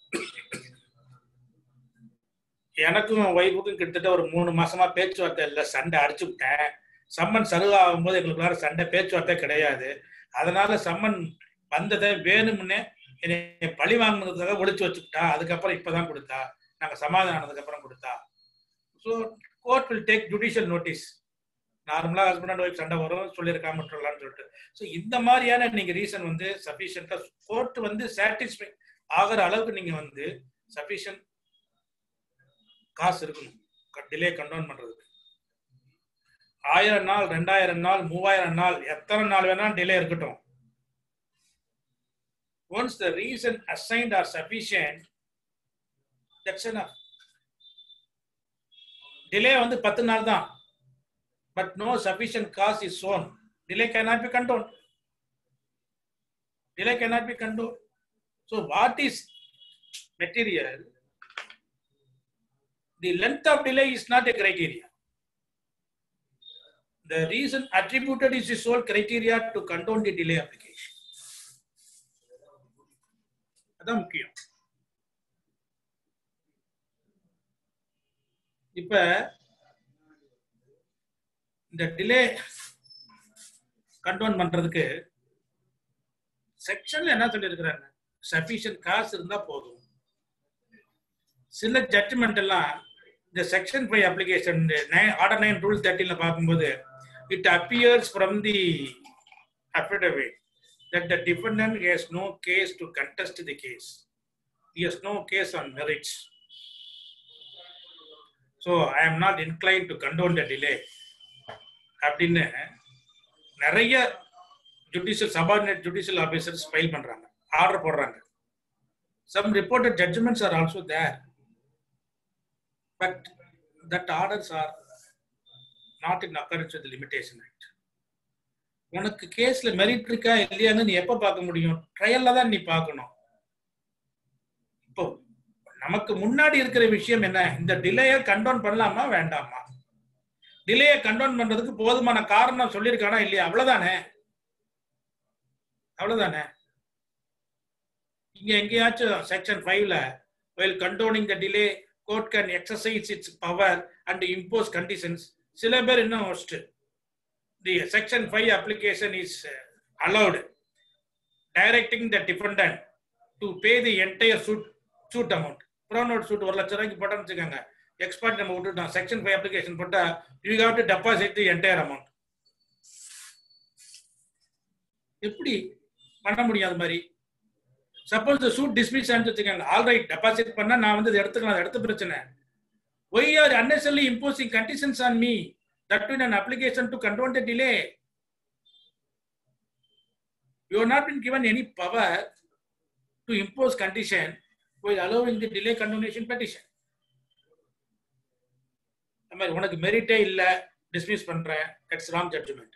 எனக்கும் ஒய்ஃபுக்கும் கிட்டத்தட்ட ஒரு மூணு மாசமா பேச்சுவார்த்தை இல்லை சண்டை அடிச்சு விட்டேன் சம்மன் சலுகை ஆகும்போது எங்களுக்கு வேற சண்டை பேச்சுவார்த்தை கிடையாது அதனால சம்மன் வந்ததை வேணும்னே என்னை பழி வாங்கினதுக்காக ஒளிச்சு வச்சுக்கிட்டா அதுக்கப்புறம் இப்பதான் கொடுத்தா நாங்க சமாதானம் ஆனதுக்கு அப்புறம் கொடுத்தா so court will take judicial notice நார்மலா ஹஸ்பண்ட் அண்ட் ஒய்ஃப் சண்டை வரும் சொல்லியிருக்காம விட்டுறலாம்னு சொல்லிட்டு ஸோ இந்த மாதிரியான நீங்க ரீசன் வந்து சஃபிஷியண்டா கோர்ட் வந்து சாட்டிஸ்ஃபை ஆகிற அளவுக்கு நீங்க வந்து சஃபிஷியன்ட் காசு இருக்கணும் டிலே கண்டோன் பண்றதுக்கு ஆயிரம் நாள் ரெண்டாயிரம் நாள் மூவாயிரம் நாள் எத்தனை நாள் வேணாலும் டிலே இருக்கட்டும் once the reason assigned are sufficient that's enough delay வந்து பத்து நாள் தான் but no sufficient cause is shown delay cannot be controlled delay cannot be controlled so what is material the length of delay is not a criteria the reason attributed is the sole criteria to condone the delay application அதான் முக்கியம் இப்ப இந்த டிலே கண்ட்ரோல் பண்றதுக்கு செக்ஷன்ல என்ன சொல்லியிருக்கிறாங்க சஃபிஷியன்ட் காசு இருந்தா போதும் சில ஜட்ஜ்மெண்ட் எல்லாம் இந்த section five application order nine rule தேர்ட்டின்ல பார்க்கும்போது it appears from the affidavit that the defendant has no case to contest the case. He has no case on merits. So I am not inclined to condone the delay. அப்படின்னு நிறைய judicial subordinate judicial officers file பண்றாங்க ஆர்டர் போடுறாங்க some reported judgments are also there but that orders are not in accordance with limitation act உனக்கு கேஸ்ல மெரிட் இருக்கா இல்லையான்னு நீ எப்ப பார்க்க முடியும் ட்ரையல்ல தான் நீ பார்க்கணும் இப்போ நமக்கு முன்னாடி இருக்கிற விஷயம் என்ன இந்த டிலேயை கண்டோன் பண்ணலாமா வேண்டாமா டிலேயை கண்டோன் பண்றதுக்கு போதுமான காரணம் சொல்லியிருக்கானா இல்லையா அவ்வளவுதானே அவ்வளவுதானே இங்க எங்கேயாச்சும் செக்ஷன் ஃபைவ்ல while condoning the delay court can exercise its power and impose conditions சில பேர் இன்னும் worst. the section 5 application is uh, allowed directing the defendant to pay the entire suit suit amount pronote suit ஒரு லட்ச ரூபாய்க்கு போட்டோம்னு வச்சுக்கோங்க எக்ஸ்பர்ட் நம்ம விட்டுட்டோம் செக்ஷன் ஃபைவ் அப்ளிகேஷன் போட்டா you have to deposit the entire amount எப்படி பண்ண முடியும் அது மாதிரி சப்போஸ் சூட் டிஸ்மிஸ் வச்சுக்கோங்க ஆல்ரைட் டெபாசிட் பண்ணா நான் வந்து இதை எடுத்துக்கலாம் அது அடுத்த பிரச்சனை why are unnecessarily imposing conditions on me that in an application to control the delay. You have not been given any power to impose condition while allowing the delay condonation petition. அந்த மாதிரி உனக்கு மெரிட்டே இல்ல டிஸ்மிஸ் பண்றேன் தட்ஸ் ராங் ஜட்ஜ்மெண்ட்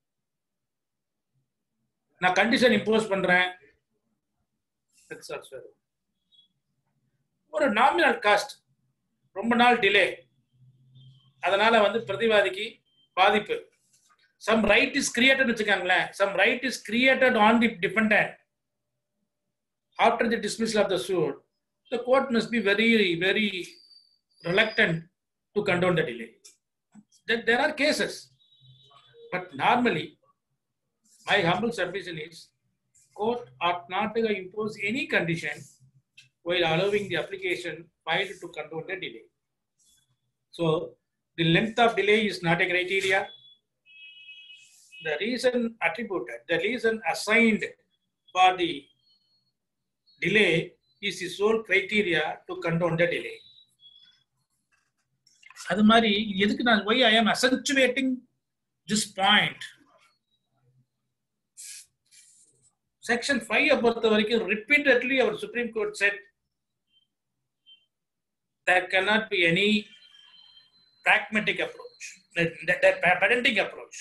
நான் கண்டிஷன் இம்போஸ் பண்றேன் that's also wrong. ஒரு நாமினல் காஸ்ட் ரொம்ப நாள் டிலே அதனால வந்து பிரதிவாதிக்கு பாதிப்பு சம் ரைட் இஸ் கிரியேட்டட் வச்சுக்காங்களேன் some right is created on the defendant after the dismissal of the suit the court must be very very reluctant to condone the delay. There, there are cases, but normally My humble submission is court ought not to impose any condition while allowing the application filed to condone the delay. So the length of delay is not a criteria. The reason attributed, the reason assigned for the delay is the sole criteria to condone the delay. அது மாதிரி எதுக்கு நான் why I am accentuating this point section five பொறுத்த வரைக்கும் repeatedly our supreme court said there cannot be any pragmatic approach, that, that, that parenting approach.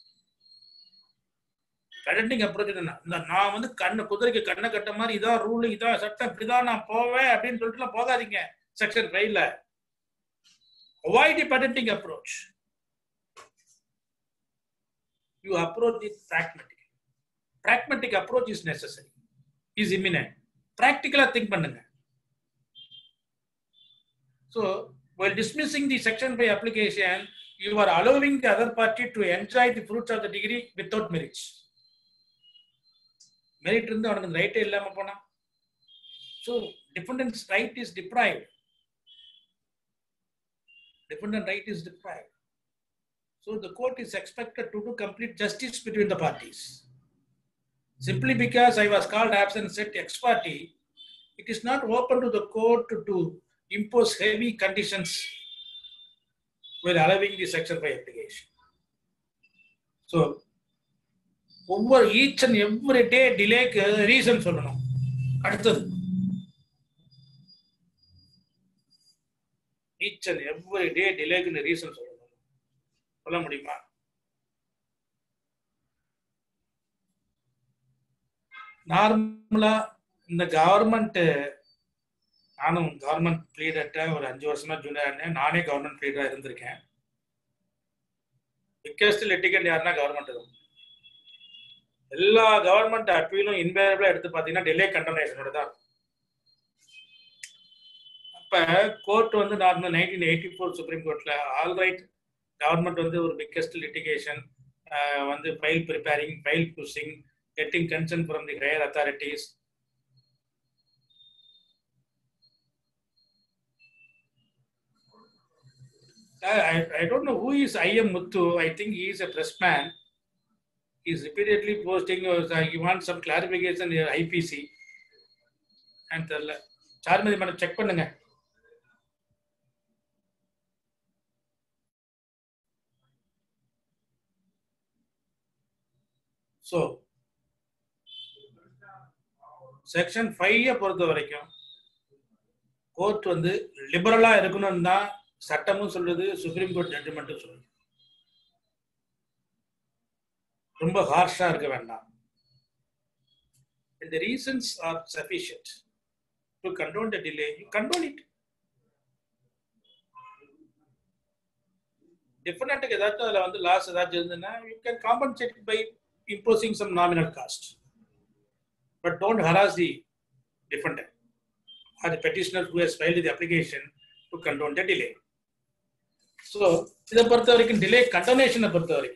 Parenting approach என்ன இந்த நான் வந்து கண்ணு குதிரைக்கு கண்ணை கட்ட மாதிரி இதான் ரூல் இதான் சட்டம் இப்படிதான் நான் போவேன் அப்படின்னு சொல்லிட்டு போகாதீங்க செக்ஷன் ஃபைவ்ல avoid the parenting approach you approach it pragmatic pragmatic approach is necessary is imminent ப்ராக்டிக்கலா திங்க் பண்ணுங்க So, while dismissing the section by application, you are allowing the other party to enjoy the fruits of the degree without merits. Merit இருந்து அவனுக்கு ரைட்டே இல்லாம போனா so dependents right is deprived dependent right is deprived. So the court is expected to do complete justice between the parties. Simply because I was called absent set ex parte, it is not open to the court to, to impose heavy conditions while allowing the section 5 application. So, ஒவ்வொரு ஈச் அண்ட் எவ்ரி டே டிலேக்கு ரீசன் சொல்லணும் அடுத்தது ஈச் அண்ட் எவ்ரி டே டிலேக்கு ரீசன் சொல்லணும் சொல்ல முடியுமா நார்மலா இந்த கவர்மெண்ட் நானும் கவர்மெண்ட் ப்ளீடர்கிட்ட ஒரு அஞ்சு வருஷமா ஜூனியர் இருந்தேன் நானே கவர்மெண்ட் ப்ளீடரா இருந்திருக்கேன் பிக்கஸ்ட் லிட்டிகன் யாருன்னா கவர்மெண்ட் தான் எல்லா கவர்மெண்ட் அப்பீலும் இன்வேரபிளா எடுத்து பார்த்தீங்கன்னா டிலே கண்டனேஷனோட தான் அப்ப கோர்ட் வந்து நான் நைன்டீன் எயிட்டி ஃபோர் சுப்ரீம் கோர்ட்ல ஆல்ரைட் கவர்மெண்ட் வந்து ஒரு பிக்கஸ்ட் லிட்டிகேஷன் வந்து file preparing file pushing getting concern from the higher authorities I, I don't know who is I.M. Muthu. I think he is a press man. He is repeatedly posting, uh, he wants some clarification in IPC. And தெரியல சார்மதி மேடம் செக் பண்ணுங்க ஸோ செக்ஷன் ஃபைவ் பொறுத்த வரைக்கும் கோர்ட் வந்து லிபரலா இருக்கணும்னு தான் சட்டமும் சொல்லுது சுப்ரீம் கோர்ட் ஜட்ஜ்மெண்ட்டும் சொல்லுது ரொம்ப ஹார்ஷா இருக்க வேண்டாம் the reasons are sufficient to condone the delay you condone it டிஃபரெண்ட்டுக்கு ஏதாச்சும் அதில் வந்து லாஸ் ஏதாச்சும் இருந்ததுன்னா you can compensate by imposing some nominal cost but don't harass the defender or the petitioner who has filed the application to condone the delay so இதை பொறுத்த வரைக்கும் டிலே கண்டோனேஷனை பொறுத்த வரைக்கும்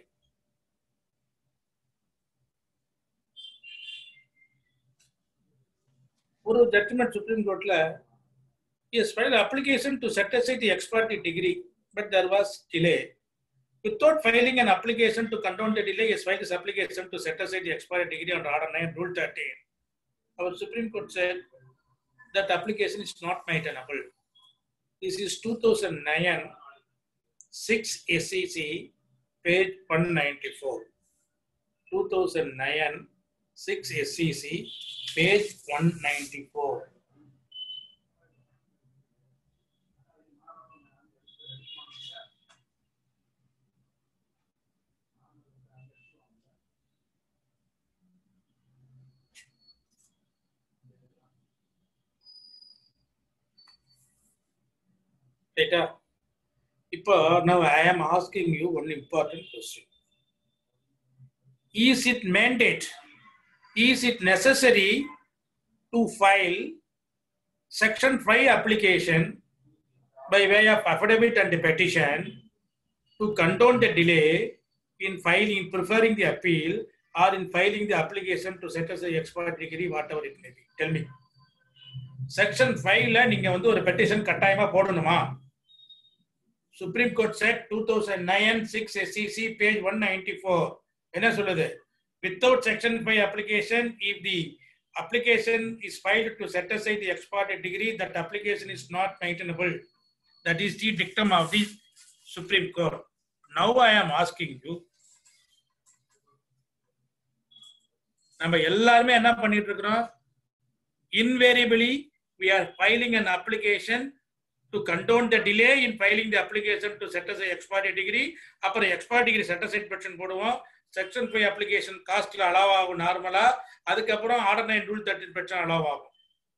ஒரு ஜட்ஜ்மெண்ட் சுப்ரீம் கோர்ட்ல is file application to set aside the expert degree but there was delay without filing an application to condone the delay is filed this application to set aside the expired degree under order 9 rule 13 our supreme court said that application is not maintainable this is 2009 6 SEC page 194 2009 6 SEC page 194 ரைட்டா இப்போ now I am asking you one important question. Is it mandate? Is it necessary to file section 5 application by way of affidavit and petition to condone the delay in filing, preferring the appeal or in filing the application to set aside expired degree, whatever it may be. Tell me. Section ஃபைவ்ல நீங்க வந்து ஒரு பெட்டிஷன் கட்டாயமா போடணுமா supreme court said two thousand nine six SCC page one ninety four என்ன சொல்லுது without section five application if the application is filed to set aside the expired degree that application is not maintainable that is the dictum of the supreme court now i am asking you நம்ம எல்லாருமே என்ன பண்ணிட்டு இருக்கிறோம் invariably we are filing an application to condone the delay in filing the application to set aside expired degree அப்புறம் expired degree set aside petition போடுவோம் செக்ஷன் ஃபைவ் அப்ளிகேஷன் காஸ்ட்ல அலோவ் ஆகும் நார்மலா அதுக்கப்புறம் order nine rule thirteen petition allow ஆகும்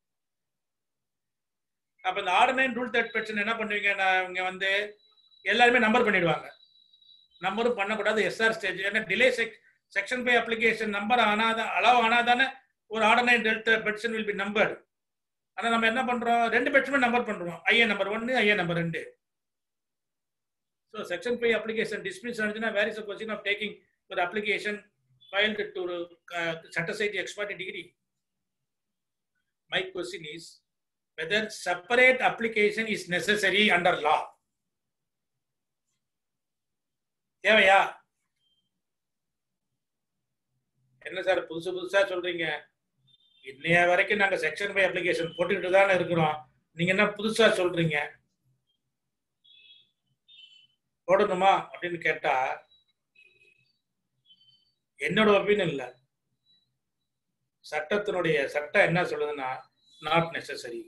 அப்ப இந்த order nine rule third petition என்ன பண்ணுவீங்க நான் இங்க வந்து எல்லாருமே நம்பர் பண்ணிடுவாங்க நம்பரும் பண்ணக்கூடாது எஸ்ஆர் ஸ்டேஜ் ஏன்னா delay section five application number ஆனாதான் அலோவ் ஆனாதானே ஒரு ஆர்டர் நைன் டெல்ட் பெட்ஷன் வில் பி நம்பர்டு ஆனா நம்ம என்ன பண்றோம் ரெண்டு பெட்ஷனுமே நம்பர் பண்றோம் ஐஏ நம்பர் ஒன்னு ஐஏ நம்பர் ரெண்டு so section five application dismiss ஆனிச்சுன்னா where is question of taking ஒரு application filed to uh, set aside the expired degree. My question is whether separate application is necessary under law. தேவையா என்ன சார் புதுசு புதுசா சொல்றீங்க இன்னைய வரைக்கும் நாங்க செக்ஷன் ஃபைவ் அப்ளிகேஷன் போட்டுக்கிட்டு தானே இருக்கிறோம் நீங்க என்ன புதுசா சொல்றீங்க போடணுமா அப்படின்னு கேட்டா என்னோட ஒப்பீனியன் இல்ல சட்டத்தினுடைய சட்டம் என்ன சொல்லுதுன்னா not necessary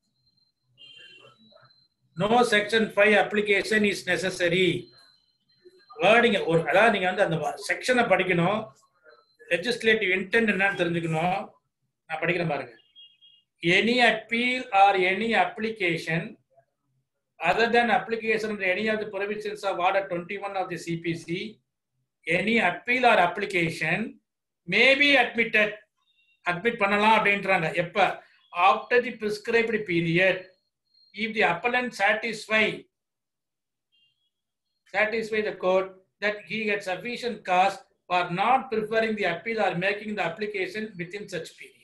no section five application is necessary வேர்டிங்க ஒரு அதாவது நீங்க வந்து அந்த செக்ஷனை படிக்கணும் லெஜிஸ்லேட்டிவ் இன்டென்ட் என்னன்னு தெரிஞ்சுக்கணும் நான் படிக்கிறேன் பாருங்க any appeal or any application other than application under any of the provisions of order 21 of the CPC, any appeal or application may be admitted admit பண்ணலாம் அப்படின்றாங்க எப்ப after the prescribed period if the appellant satisfy satisfy the court that he had sufficient cause for not preferring the appeal or making the application within such period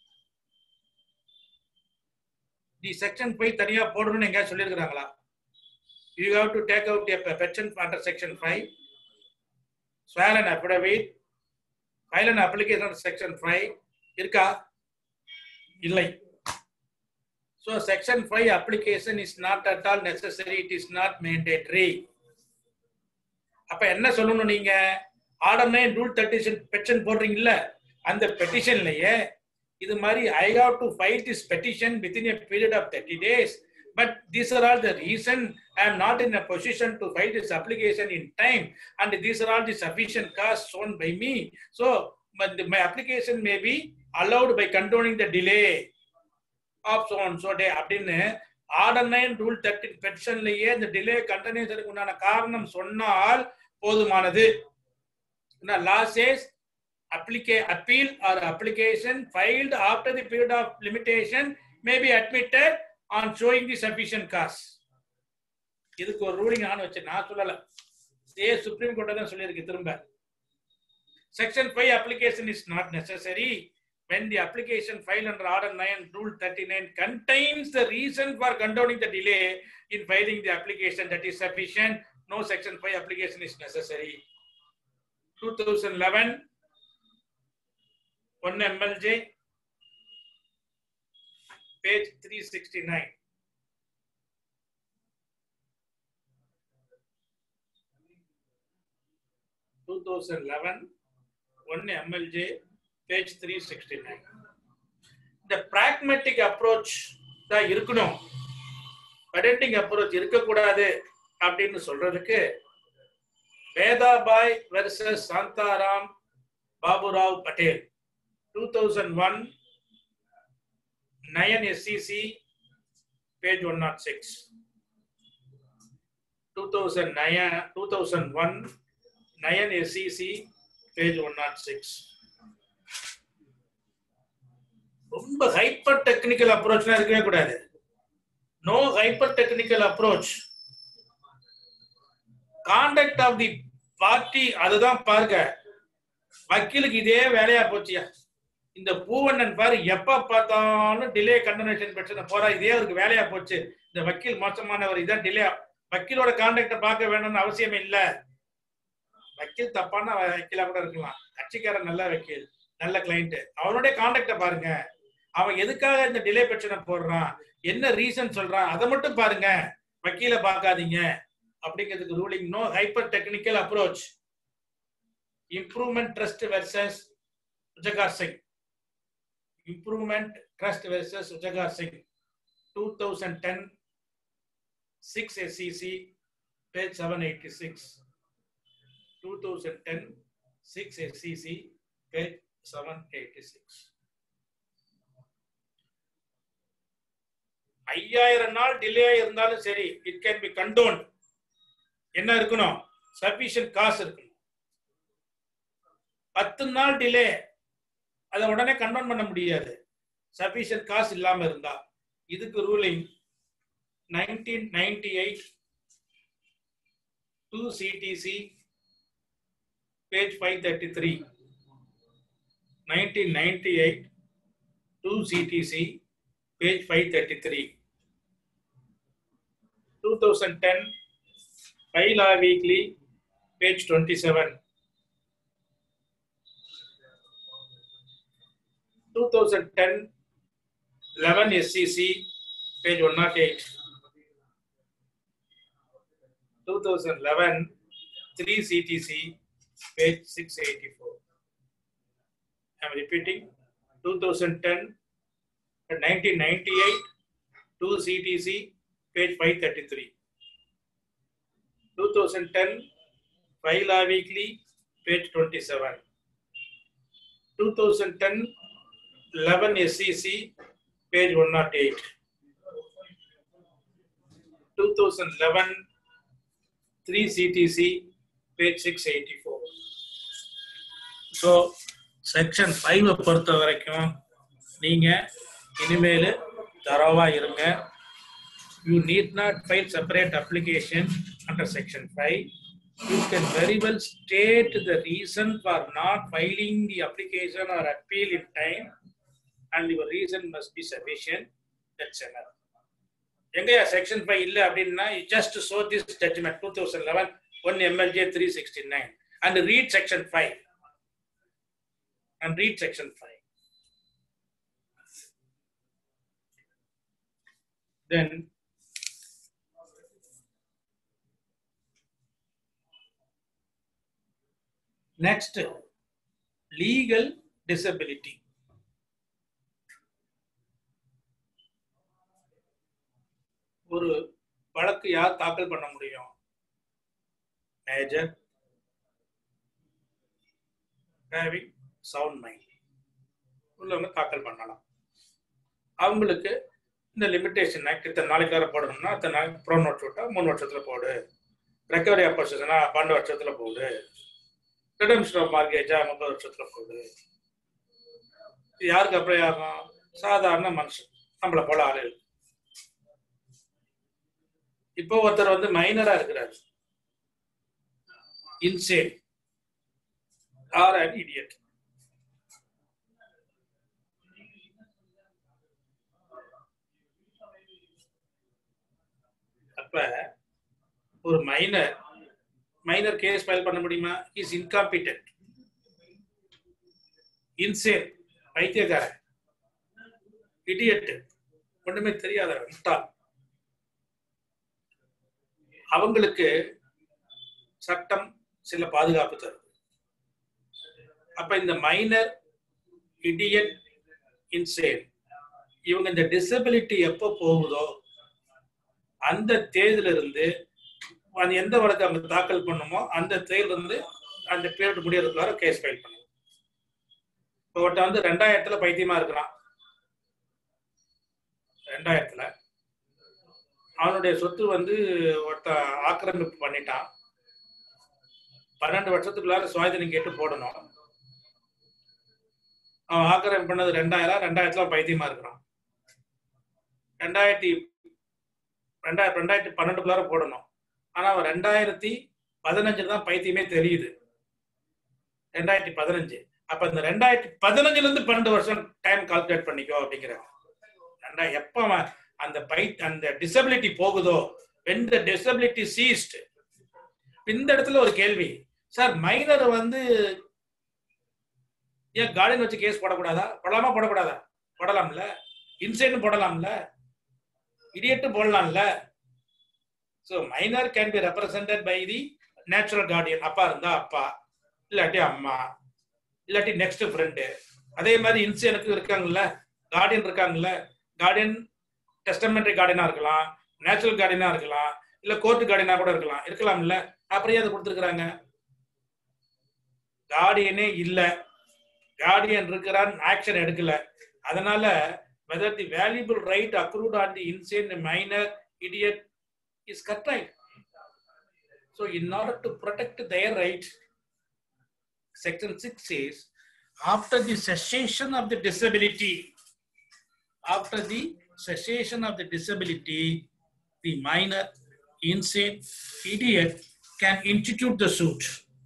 the section போய் தனியா போடணும்னு எங்கேயா சொல்லியிருக்கிறாங்களா you have to take out a petition under section five as well and affidavit file and application section five இருக்கா இல்லை so section five application is not at all necessary it is not mandatory அப்ப என்ன சொல்லணும் நீங்க order nine rule thirty petition போடுறீங்கல்ல அந்த பெட்டிஷன்லயே இது மாதிரி I have to file this petition within a period of thirty days but these are all the reason I am not in a position to file this application in time and these are all the sufficient cause shown by me so my application may be allowed by condoning the delay of shown so day அப்படின்னு ஆர்டர் நைன் ரூல் தேர்ட்டி பெட்டிஷன்லயே இந்த டிலே கண்டனேஷனுக்கு உண்டான காரணம் சொன்னால் போதுமானது law says applica- appeal or application filed after the period of limitation may be admitted on showing the sufficient cause. இதுக்கு ஒரு ரூலிங் நான் வச்சேன் நான் சொல்லல இதே சுப்ரீம் கோர்ட் தான் சொல்லியிருக்கு திரும்ப section five application is not necessary when the application filed under order 9 rule 39 contains the reason for condoning the delay in filing the application that is sufficient no section 5 application is necessary 2011 one MLJ, page 369. Two thousand eleven, one MLJ, page three sixty-nine. The pragmatic approach தான் இருக்கணும் பெடண்டிங் அப்ரோச் இருக்கக்கூடாது அப்படின்னு சொல்றதுக்கு Vedabai versus Shantaram Baburao Patel 2001 9 SCC page 106 2009 2001 9 SCC page 106 ரொம்ப ஹைப்பர் டெக்னிக்கல் அப்ரோச்லாம் இருக்கவே கூடாது no hyper technical approach conduct of the party அதுதான் பாருங்க வக்கீலுக்கு இதே வேலையா போச்சியா இந்த பூவண்ணன் பாரு எப்ப பார்த்தாலும் டிலே கண்டனேஷன் பிரச்சனை போறா இதே அவருக்கு வேலையா போச்சு இந்த வக்கீல் மோசமானவர் இதான் டிலே வக்கீலோட கான்டாக்ட பார்க்க வேணும்னு அவசியம் இல்ல வக்கீல் தப்பான வக்கீலா கூட இருக்கலாம் கட்சிக்காரன் நல்ல வக்கீல் நல்ல கிளைண்ட் அவனுடைய கான்டாக்ட பாருங்க அவன் எதுக்காக இந்த டிலே பிரச்சனை போடுறான் என்ன ரீசன் சொல்றான் அதை மட்டும் பாருங்க வக்கீல பார்க்காதீங்க அப்படிங்கிறதுக்கு ruling no hyper technical approach improvement trust versus Ujagar Singh improvement trust versus Ujagar Singh two thousand ten six SCC page seven eighty six two thousand ten six SCC page seven eighty six ஐயாயிரம் நாள் டிலே இருந்தாலும் சரி இட் கேன் பி கண்டோன் என்ன இருக்கணும் சபிஷியன்ட் காசு இருக்கணும் பத்து நாள் டிலே அதை உடனே கண்டோன் பண்ண முடியாது சபிஷியன்ட் காசு இல்லாம இருந்தா இதுக்கு ruling nineteen ninety eight two CTC page five thirty three nineteen ninety eight two CTC page 533. 2010, Kaila Weekly, page 27. 2010, 11 SCC, page 108. 2011, 3 CTC, page 684. I'm repeating, 2010, 1998, 2 CTC, page 533. 2010, Faila Weekly, page 27. 2010, 11 SEC, page 108. 2011, 3 CTC, page 684. So section ஃபைவை பொறுத்த வரைக்கும் நீங்கள் இனிமேல் தரவா இருங்க you need not file separate application under section five you can very well state the reason for not filing the application or appeal in time and your reason must be sufficient that's எனர் எங்கயா செக்ஷன் ஃபைவ் இல்லை அப்படின்னா just so this judgment two thousand eleven one MLJ three sixty nine and read section five and read section five then next legal disability ஒரு வழக்கு யார் தாக்கல் பண்ண முடியும் மேஜர் ஹேவிங் சவுண்ட் மைண்ட் உள்ளவங்க தாக்கல் பண்ணலாம் அவங்களுக்கு இந்த லிமிடேஷன் ஆக்ட் இத்தனை நாளைக்கு வர போடணும்னா அத்தனை நாளைக்கு ப்ரோ நோட் விட்டா மூணு வருஷத்துல போடு ரெக்கவரி அப்போசிஷனா பன்னெண்டு வருஷத்துல போடு ரிடம்ஷன் ஆஃப் மார்கேஜா முப்பது வருஷத்துல போடு இது யாருக்கு அப்ளை ஆகும் சாதாரண மனுஷன் நம்மளை போல ஆளு இப்போ ஒருத்தர் வந்து மைனரா இருக்கிறாரு இன்சேன் ஆர் அன் இடியட் அப்ப ஒரு மைனர் மைனர் கேஸ் ஃபைல் பண்ண முடியுமா இஸ் இன்காம்பிட்டன்ட் இன்சேன் பைத்தியக்காரன் இடியட் ஒண்ணுமே தெரியாத முட்டாள் அவங்களுக்கு சட்டம் சில பாதுகாப்பு தருது அப்ப இந்த மைனர் இடியட் இன்சேன் இவங்க இந்த டிசபிலிட்டி எப்போ போகுதோ அந்த தேதியில இருந்து அது எந்த வழக்கு அவங்க தாக்கல் பண்ணுமோ அந்த தேதியில இருந்து அந்த பீரியட் முடியறதுக்குள்ளார கேஸ் ஃபைல் பண்ணும் இப்போ ஒருத்தன் வந்து ரெண்டாயிரத்துல பைத்தியமா இருக்கிறான் ரெண்டாயிரத்துல அவனுடைய சொத்து வந்து ஒருத்தன் ஆக்கிரமிப்பு பண்ணிட்டான் பன்னெண்டு வருஷத்துக்குள்ளார சுவாதீனம் கேட்டு போடணும் அவன் ஆக்கிரமிப்பு பண்ணது ரெண்டாயிரம் ரெண்டாயிரத்துல பைத்தியமா இருக்கிறான் ரெண்டாயிரத்தி ரெண்டாயிரம் ரெண்டாயிரத்தி பன்னெண்டுக்குள்ளார போடணும் ஆனா அவன் ரெண்டாயிரத்தி பதினஞ்சுல தான் பைத்தியமே தெரியுது ரெண்டாயிரத்தி பதினஞ்சு அப்ப இந்த ரெண்டாயிரத்தி பதினஞ்சுல இருந்து பன்னெண்டு வருஷம் டைம் கால்குலேட் பண்ணிக்கோ அப்படிங்கிறாங்க ரெண்டா எப்ப அவன் அந்த பை அந்த டிசபிலிட்டி போகுதோ வென் த டிசபிலிட்டி சீஸ்ட் இந்த இடத்துல ஒரு கேள்வி சார் மைனர் வந்து ஏன் கார்டன் வச்சு கேஸ் போடக்கூடாதா போடலாமா போடக்கூடாதா போடலாம்ல இன்சைட்னு போடலாம்ல இடியட்டு போடலாம்ல so minor can be represented by the natural guardian அப்பா இருந்தா அப்பா இல்லாட்டி அம்மா இல்லாட்டி நெக்ஸ்ட் ஃப்ரெண்டு அதே மாதிரி இன்சியனுக்கு இருக்காங்கல்ல கார்டியன் இருக்காங்கல்ல கார்டியன் டெஸ்டமெண்ட்ரி கார்டியனா இருக்கலாம் நேச்சுரல் கார்டியனா இருக்கலாம் இல்ல கோர்ட் கார்டியனா கூட இருக்கலாம் இருக்கலாம்ல அப்புறம் ஏன் அதை கொடுத்துருக்காங்க கார்டியனே இல்ல கார்டியன் இருக்கிறான் ஆக்ஷன் எடுக்கல அதனால whether the valuable right accrued on the insane minor idiot is cut right so in order to protect their right section 6 says after the cessation of the disability after the cessation of the disability the minor insane idiot can institute the suit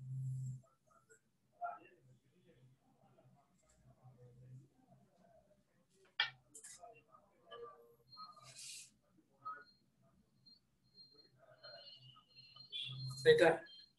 ரைட்டா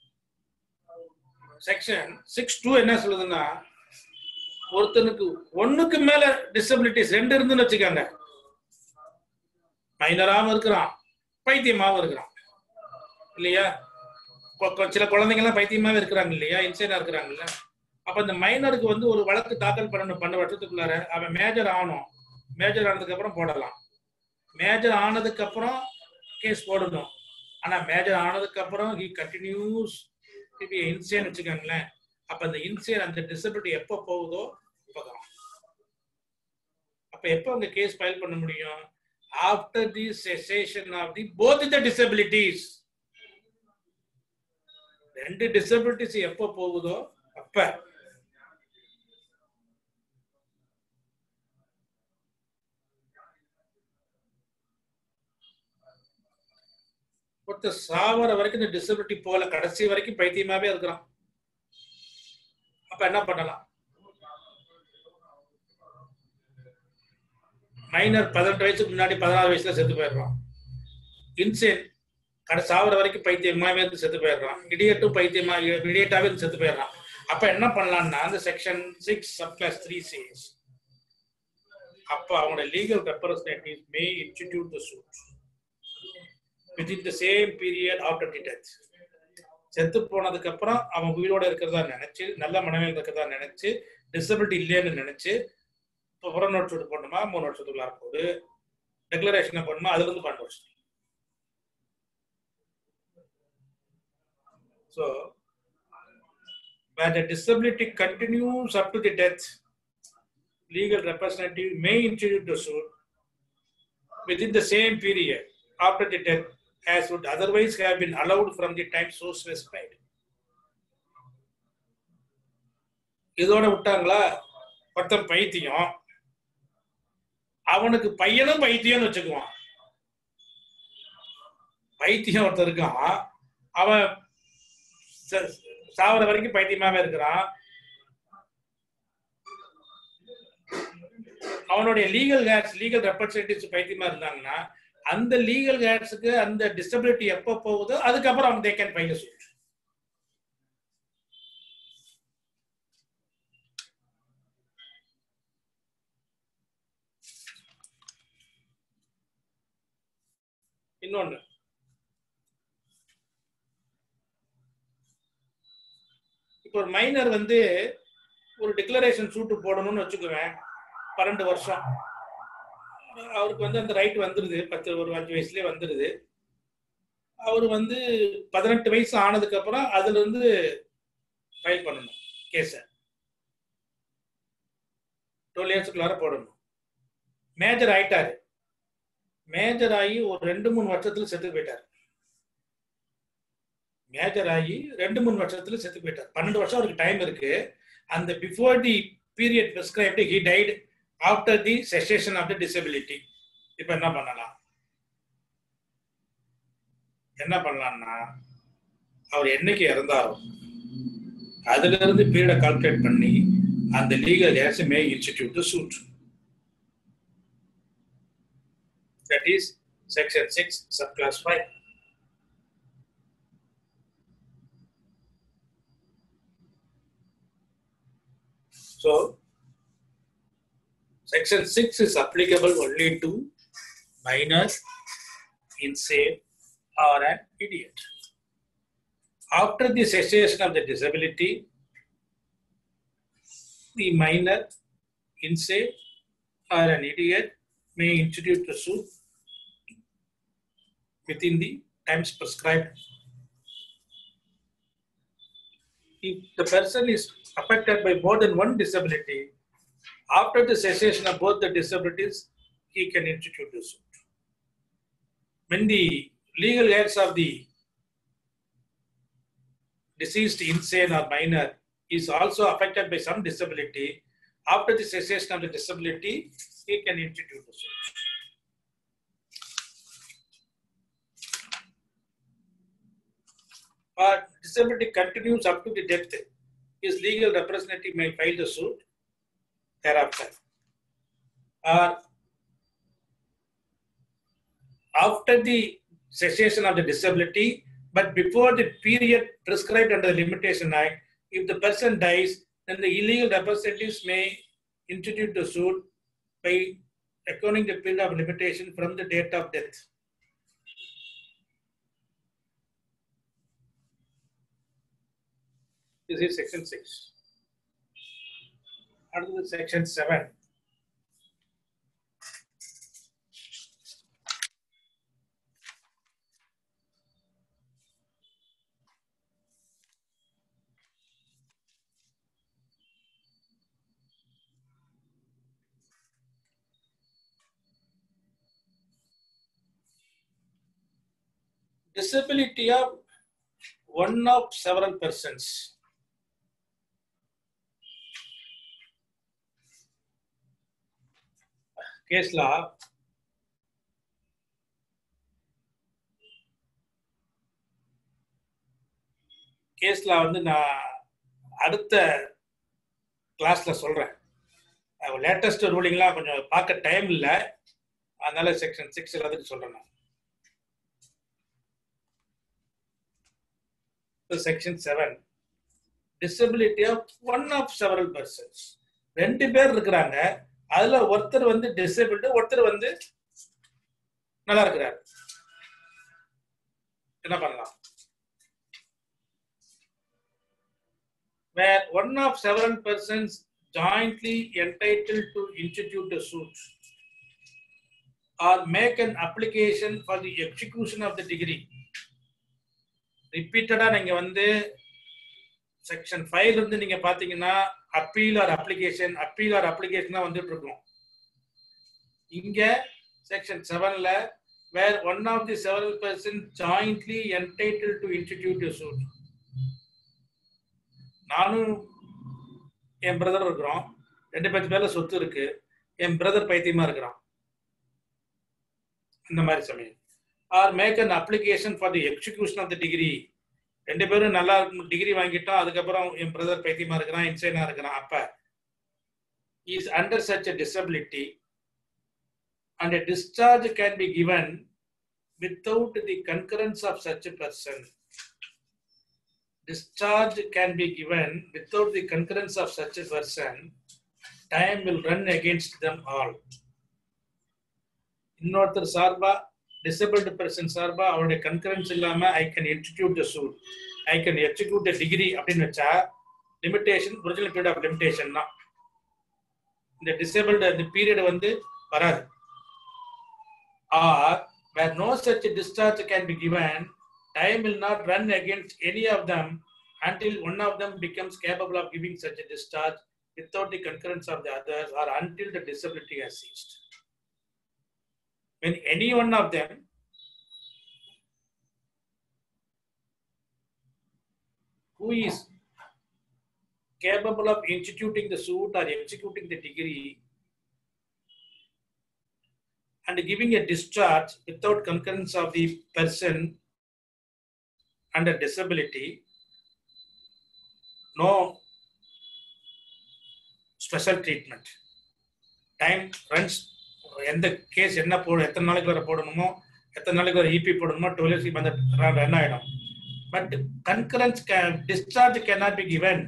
செக்ஷன் சிக்ஸ் டூ என்ன சொல்லுதுன்னா ஒருத்தனுக்கு ஒண்ணுக்கு மேல டிசபிலிட்டிஸ் ரெண்டு இருந்துன்னு வச்சுக்கோங்க மைனராகவும் இருக்கிறான் பைத்தியமாகவும் இருக்கிறான் இல்லையா கொ- கொ- சில குழந்தைங்க எல்லாம் பைத்தியமாவே இருக்கிறாங்க இல்லையா இன்சைனா இருக்கிறாங்கல்ல அப்ப இந்த மைனருக்கு வந்து ஒரு வழக்கு தாக்கல் பண்ணணும் பண்ண வருஷத்துக்குள்ளார அவன் மேஜர் ஆகணும் மேஜர் ஆனதுக்கு அப்புறம் போடலாம் மேஜர் ஆனதுக்கு அப்புறம் கேஸ் போடணும் ஆனா மேஜர் ஆனதுக்கு அப்புறம் ஹி கண்டினியூஸ் இப்ப இன்சியன் வச்சுக்கோங்களேன் அப்ப அந்த இன்சியன் அந்த டிசபிலிட்டி எப்போ போகுதோ அப்பதான் அப்ப எப்போ அந்த கேஸ் ஃபைல் பண்ண முடியும் after the cessation of the both the disabilities ரெண்டு டிசபிலிட்டிஸ் எப்போ போகுதோ அப்ப ஒருத்தர் சாவர வரைக்கும் இந்த டிசபிலிட்டி போகல கடைசி வரைக்கும் பைத்தியமாவே இருக்கிறான் அப்ப என்ன பண்ணலாம் மைனர் பதினெட்டு வயசுக்கு முன்னாடி பதினாறு வயசுல செத்து போயிடுறான் இன்சேன் கடை சாவர வரைக்கும் பைத்தியமாவே இருந்து செத்து போயிடுறான் இடியட்டும் பைத்தியமா இடியட்டாவே இருந்து செத்து போயிடுறான் அப்ப என்ன பண்ணலாம்னா அந்த section six sub clause three says அப்ப அவங்களோட legal representative may institute the suit within the same period after the death செத்து போனதுக்கு அப்புறம் அவன் உயிரோட இருக்கிறதா நினைச்சு நல்ல மனநிலையில் இருக்கிறதா நினைச்சு டிசபிலிட்டி இல்லைன்னு நினைச்சு இப்போ புற நோட் சூட் பண்ணுமா மூணு வருஷத்துக்குள்ளார போகுது டெக்ளரேஷன் பண்ணுமா அதுல இருந்து பன்னெண்டு வருஷம் so where the disability continues up to the death, legal representative may institute the suit within the same period after the death as would otherwise have been allowed from the time so specified. இதோட விட்டாங்களா ஒருத்தன் பைத்தியம் அவனுக்கு பையனும் பைத்தியம்னு வச்சுக்குவான் பைத்தியம் ஒருத்தன் இருக்கான் அவன் ச- சாவர வரைக்கும் பைத்தியமாவே இருக்கிறான் அவனுடைய லீகல் கேட்ஸ் லீகல் ரெப்ரஸன்டேட்டிவ்ஸ் பைத்தியமா இருந்தாங்கன்னா அந்த லீகல் கேட்ஸுக்கு அந்த டிசபிலிட்டி எப்போ போகுதோ அதுக்கப்புறம் அவங்க தே கேன் ஃபைல் சூட் இன்னொன்னு இப்போ ஒரு மைனர் வந்து ஒரு டிக்ளரேஷன் சூட்டு போடணும்னு வச்சுக்குவேன் பன்னெண்டு வருஷம் அவருக்கு வந்து அந்த ரைட் வந்துடுது பத்து ஒரு அஞ்சு வயசுலயே வந்துடுது அவர் வந்து பதினெட்டு வயசு ஆனதுக்கு அப்புறம் அதுல இருந்து ஃபைல் பண்ணணும் கேஸ டுவெல் இயர்ஸ்க்குள்ளார போடணும் மேஜர் ஆயிட்டாரு மேஜர் ஆகி ஒரு ரெண்டு மூணு வருஷத்துல செத்து போயிட்டார் மேஜர் ஆகி ரெண்டு மூணு வருஷத்துல செத்து போயிட்டார் பன்னெண்டு வருஷம் அவருக்கு டைம் இருக்கு அந்த before the period prescribed he died after the cessation of the disability இப்போ என்ன பண்ணலாம் என்ன பண்ணலாம்னா அவர் என்னைக்கு இறந்தாரோ அதுல இருந்து பீரியடை கால்குலேட் பண்ணி அந்த legal heirs may institute the suit that is section six sub clause five So, section 6 is applicable only to minors, insane, or an idiot. After the cessation of the disability, the minor, insane, or an idiot may institute the suit within the times prescribed. If the person is affected by more than one disability, after the cessation of both the disabilities, he can institute the suit. When the legal heirs of the deceased insane or minor is also affected by some disability, after the cessation of the disability, he can institute the suit. But disability continues up to the death. His legal representative may file the suit thereafter. Or after the cessation of the disability, but before the period prescribed under the Limitation Act, if the person dies, then the illegal representatives may institute the suit by accounting the period of limitation from the date of death. This is section six. Under section seven. Disability of one of several persons. case law கேஸ்ல வந்து நான் அடுத்த கிளாஸ்ல சொல்றேன் லேட்டஸ்ட் ரூலிங்லாம் கொஞ்சம் பார்க்க டைம் இல்லை அதனால செக்ஷன் சிக்ஸ் எல்லாத்துக்கும் சொல்றேன் நான் section seven disability of one of several persons ரெண்டு பேர் இருக்கிறாங்க அதுல ஒருத்தர் வந்து டிசபிள்டு ஒருத்தர் வந்து நல்லா இருக்கிறார் என்ன பண்ணலாம் where one of several persons jointly entitled to institute a suit or make an application for the execution of the degree ரிப்பீட்டடா நீங்க வந்து செக்ஷன் ஃபைவ்ல இருந்து நீங்க பாத்தீங்கன்னா appeal or application appeal or application தான் வந்துட்டு இருக்கும் இங்க செக்ஷன் செவன்ல where one of the several person jointly entitled to institute suit நானும் என் பிரதர் இருக்கிறோம் ரெண்டு பேர்த்து பேர்ல சொத்து இருக்கு என் பிரதர் பைத்தியமா இருக்கிறான் இந்த மாதிரி சமயம் or make an application for the execution of the decree ரெண்டு பேரும் நல்லா டிகிரி வாங்கிட்டோம் அதுக்கப்புறம் என் பிரதர் பைத்தியமா இருக்கிறான் இன்சைனா இருக்கிறான் அப்ப is under such a disability and a discharge can be given without the concurrence of such a person. Discharge can be given without the concurrence of such a person. Time will run against them all. இன்னொருத்தர் சார்பா டிசபிள்டு பர்சன் சார்பா அவருடைய கன்கரன்ஸ் இல்லாம I can institute the suit I can execute the decree அப்படின்னு வச்சா limitation original period of limitation தான் இந்த டிசபிள்டு அந்த பீரியட் வந்து வராது or where no such discharge can be given, time will not run against any of them until one of them becomes capable of giving such a discharge without the concurrence of the others or until the disability has ceased. When any one of them who is capable of instituting the suit or executing the degree and giving a discharge without concurrence of the person under disability, no special treatment time runs எந்த கேஸ் என்ன போட எத்தனை நாளைக்கு வரை போடணுமோ எத்தனை நாளைக்கு வரை இபி போடணுமோ டுவெல் இயர்ஸ் அந்த ரன் ஆகிடும் but concurrence discharge cannot be given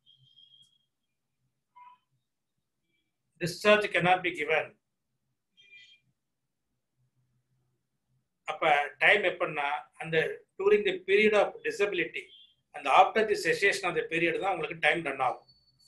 discharge cannot be given அப்ப டைம் எப்படின்னா அந்த during the period of disability அந்த after the cessation of the period தான் உங்களுக்கு டைம் ரன் ஆகும்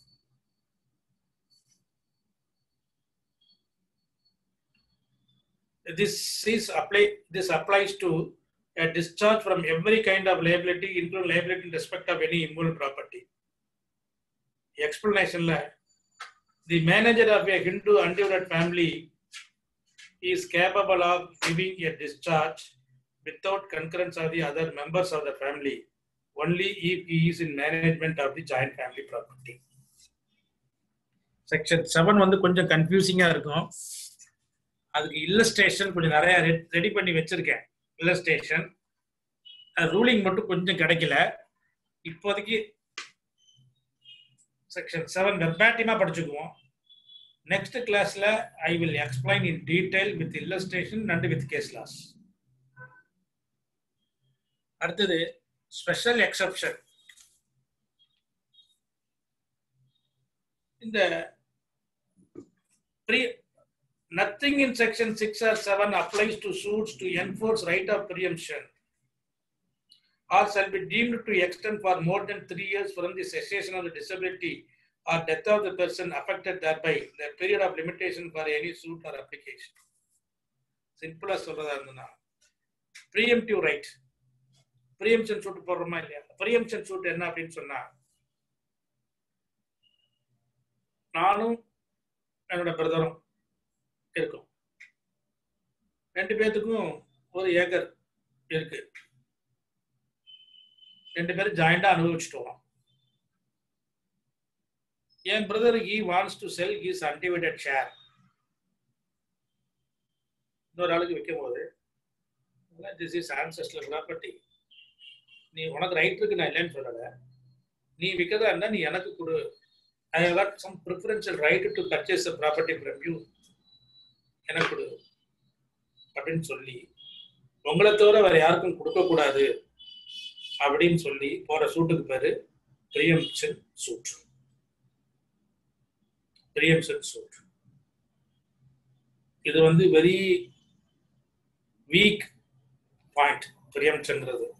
this is apply this applies to a discharge from every kind of liability including liability in respect of any immovable property explanation la the manager of a hindu undivided family is capable of giving a discharge without concurrence of the other members of the family only if he is in management of the joint family property section seven வந்து கொஞ்சம் கன்ஃபியூசிங்கா இருக்கும் அதுக்கு இல்லஸ்ட்ரேஷன் கொஞ்சம் நிறைய ரெடி பண்ணி வச்சிருக்கேன் இல்லஸ்ட்ரேஷன் ரூலிங் மட்டும் கொஞ்சம் கிடைக்கல இப்போதைக்கு செக்ஷன் செவன் வெர்பாட்டிமா படிச்சுக்குவோம் நெக்ஸ்ட் கிளாஸ்ல I will explain in detail with illustration and with case laws அடுத்தது ஸ்பெஷல் எக்ஸப்ஷன் இந்த pre nothing in section 6 or 7 applies to suits to enforce right of preemption or shall be deemed to extend for more than three years from the cessation of the disability or death of the person affected thereby the period of limitation for any suit or application சிம்பிளா சொல்றதா இருந்ததுன்னா ப்ரீஎம்டிவ் ரைட் ப்ரீஎம்ஷன் சூட் போடுறோமா இல்லையா ப்ரீஎம்ஷன் சூட் என்ன அப்படின்னு சொன்னா நானும் என்னோட பிரதரும் இருக்கும் ரெண்டு பேர்த்துக்கும் ஒரு ஏக்கர் இருக்கு ரெண்டு பேரும் ஜாயிண்டா அனுபவிச்சுட்டு வரோம் என் brother he wants to sell his undivided share இன்னொரு ஆளுக்கு விற்கும் போது திஸ் இஸ் ஆன்சஸ்டர் ப்ராப்பர்ட்டி நீ உனக்கு ரைட் இருக்கு நான் இல்லைன்னு சொல்லல நீ விற்கிறதா இருந்தா நீ எனக்கு கொடு I have got some preferential right to purchase property from you எனக்கு கொடு அப்படின்னு சொல்லி உங்களை தவிர வேற யாருக்கும் கொடுக்க கூடாது அப்படின்னு சொல்லி போற சூட்டுக்கு பேரு பிரியம்சன் சூட் பிரியம்சன் சூட் இது வந்து வெரி வீக் பாயிண்ட் பிரியம்சன்றது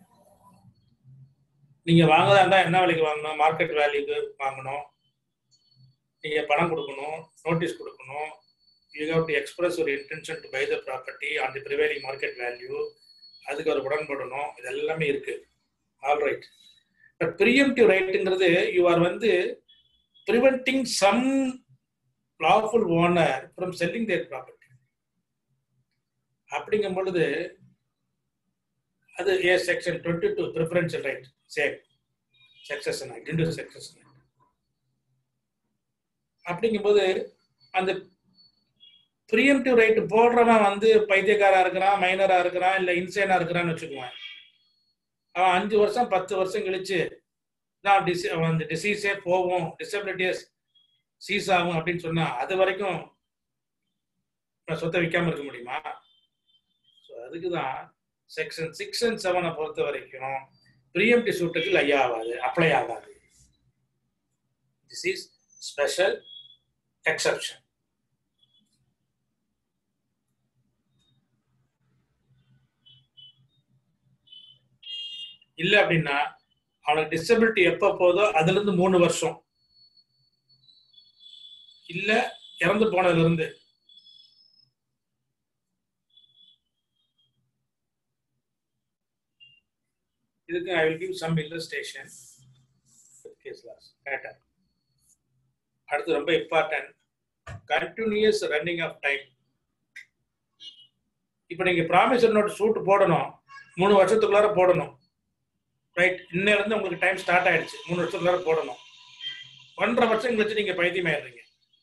நீங்க வாங்கதா இருந்தா என்ன விலைக்கு வாங்கணும் மார்க்கெட் வேல்யூக்கு வாங்கணும் நீங்க பணம் கொடுக்கணும் நோட்டீஸ் கொடுக்கணும் யூ ஹவ் டு எக்ஸ்பிரஸ் ஒரு intention to buy the property on the prevailing market value அதுக்கு ஒரு உடன்படணும் இது எல்லாமே இருக்கு ஆல் ரைட் பட் ப்ரீஎம்டிவ் ரைட்டுங்கிறது யூ ஆர் வந்து preventing some lawful owner from selling their property அப்படிங்கும் பொழுது அது a section twenty two preferential right same succession act Hindu succession act அப்படிங்கும்போது அந்த ப்ரீஎம்டிவ் ரைட் போடுறவன் வந்து பைத்தியக்காரா இருக்கிறான் மைனரா இருக்கிறான் இல்ல இன்சேனா இருக்கிறான்னு வச்சுக்குவேன் அவன் அஞ்சு வருஷம் பத்து வருஷம் கழிச்சு நான் டிசி அந்த டிசீஸே போகும் டிசபிலிட்டியே சீஸ் ஆகும் அப்படின்னு சொன்னா அது வரைக்கும் நான் சொத்தை விற்காம இருக்க முடியுமா ஸோ அதுக்கு தான் செக்ஷன் சிக்ஸ் அண்ட் செவனை பொறுத்த வரைக்கும் ப்ரீஎம்டி சூட்டுக்கு லை ஆகாது அப்ளை ஆகாது திஸ் இஸ் ஸ்பெஷல் எக்ஸப்ஷன் இல்ல அப்படின்னா அவனுக்கு டிசபிலிட்டி எப்ப போதோ அதுல இருந்து மூணு வருஷம் இல்ல இறந்து போனதுல இருந்து இதுக்கு I will give some illustration case laws pattern அடுத்து ரொம்ப important continuous running of time இப்போ நீங்க ப்ராமிசர் நோட் சூட் போடணும் மூணு வருஷத்துக்குள்ளார போடணும் ரைட் இன்னிலிருந்து உங்களுக்கு டைம் ஸ்டார்ட் ஆயிடுச்சு மூணு வருஷத்துக்குள்ளார போடணும் ஒன்றரை வருஷம் கழிச்சு நீங்க பைத்தியம் ஆயிடுறீங்க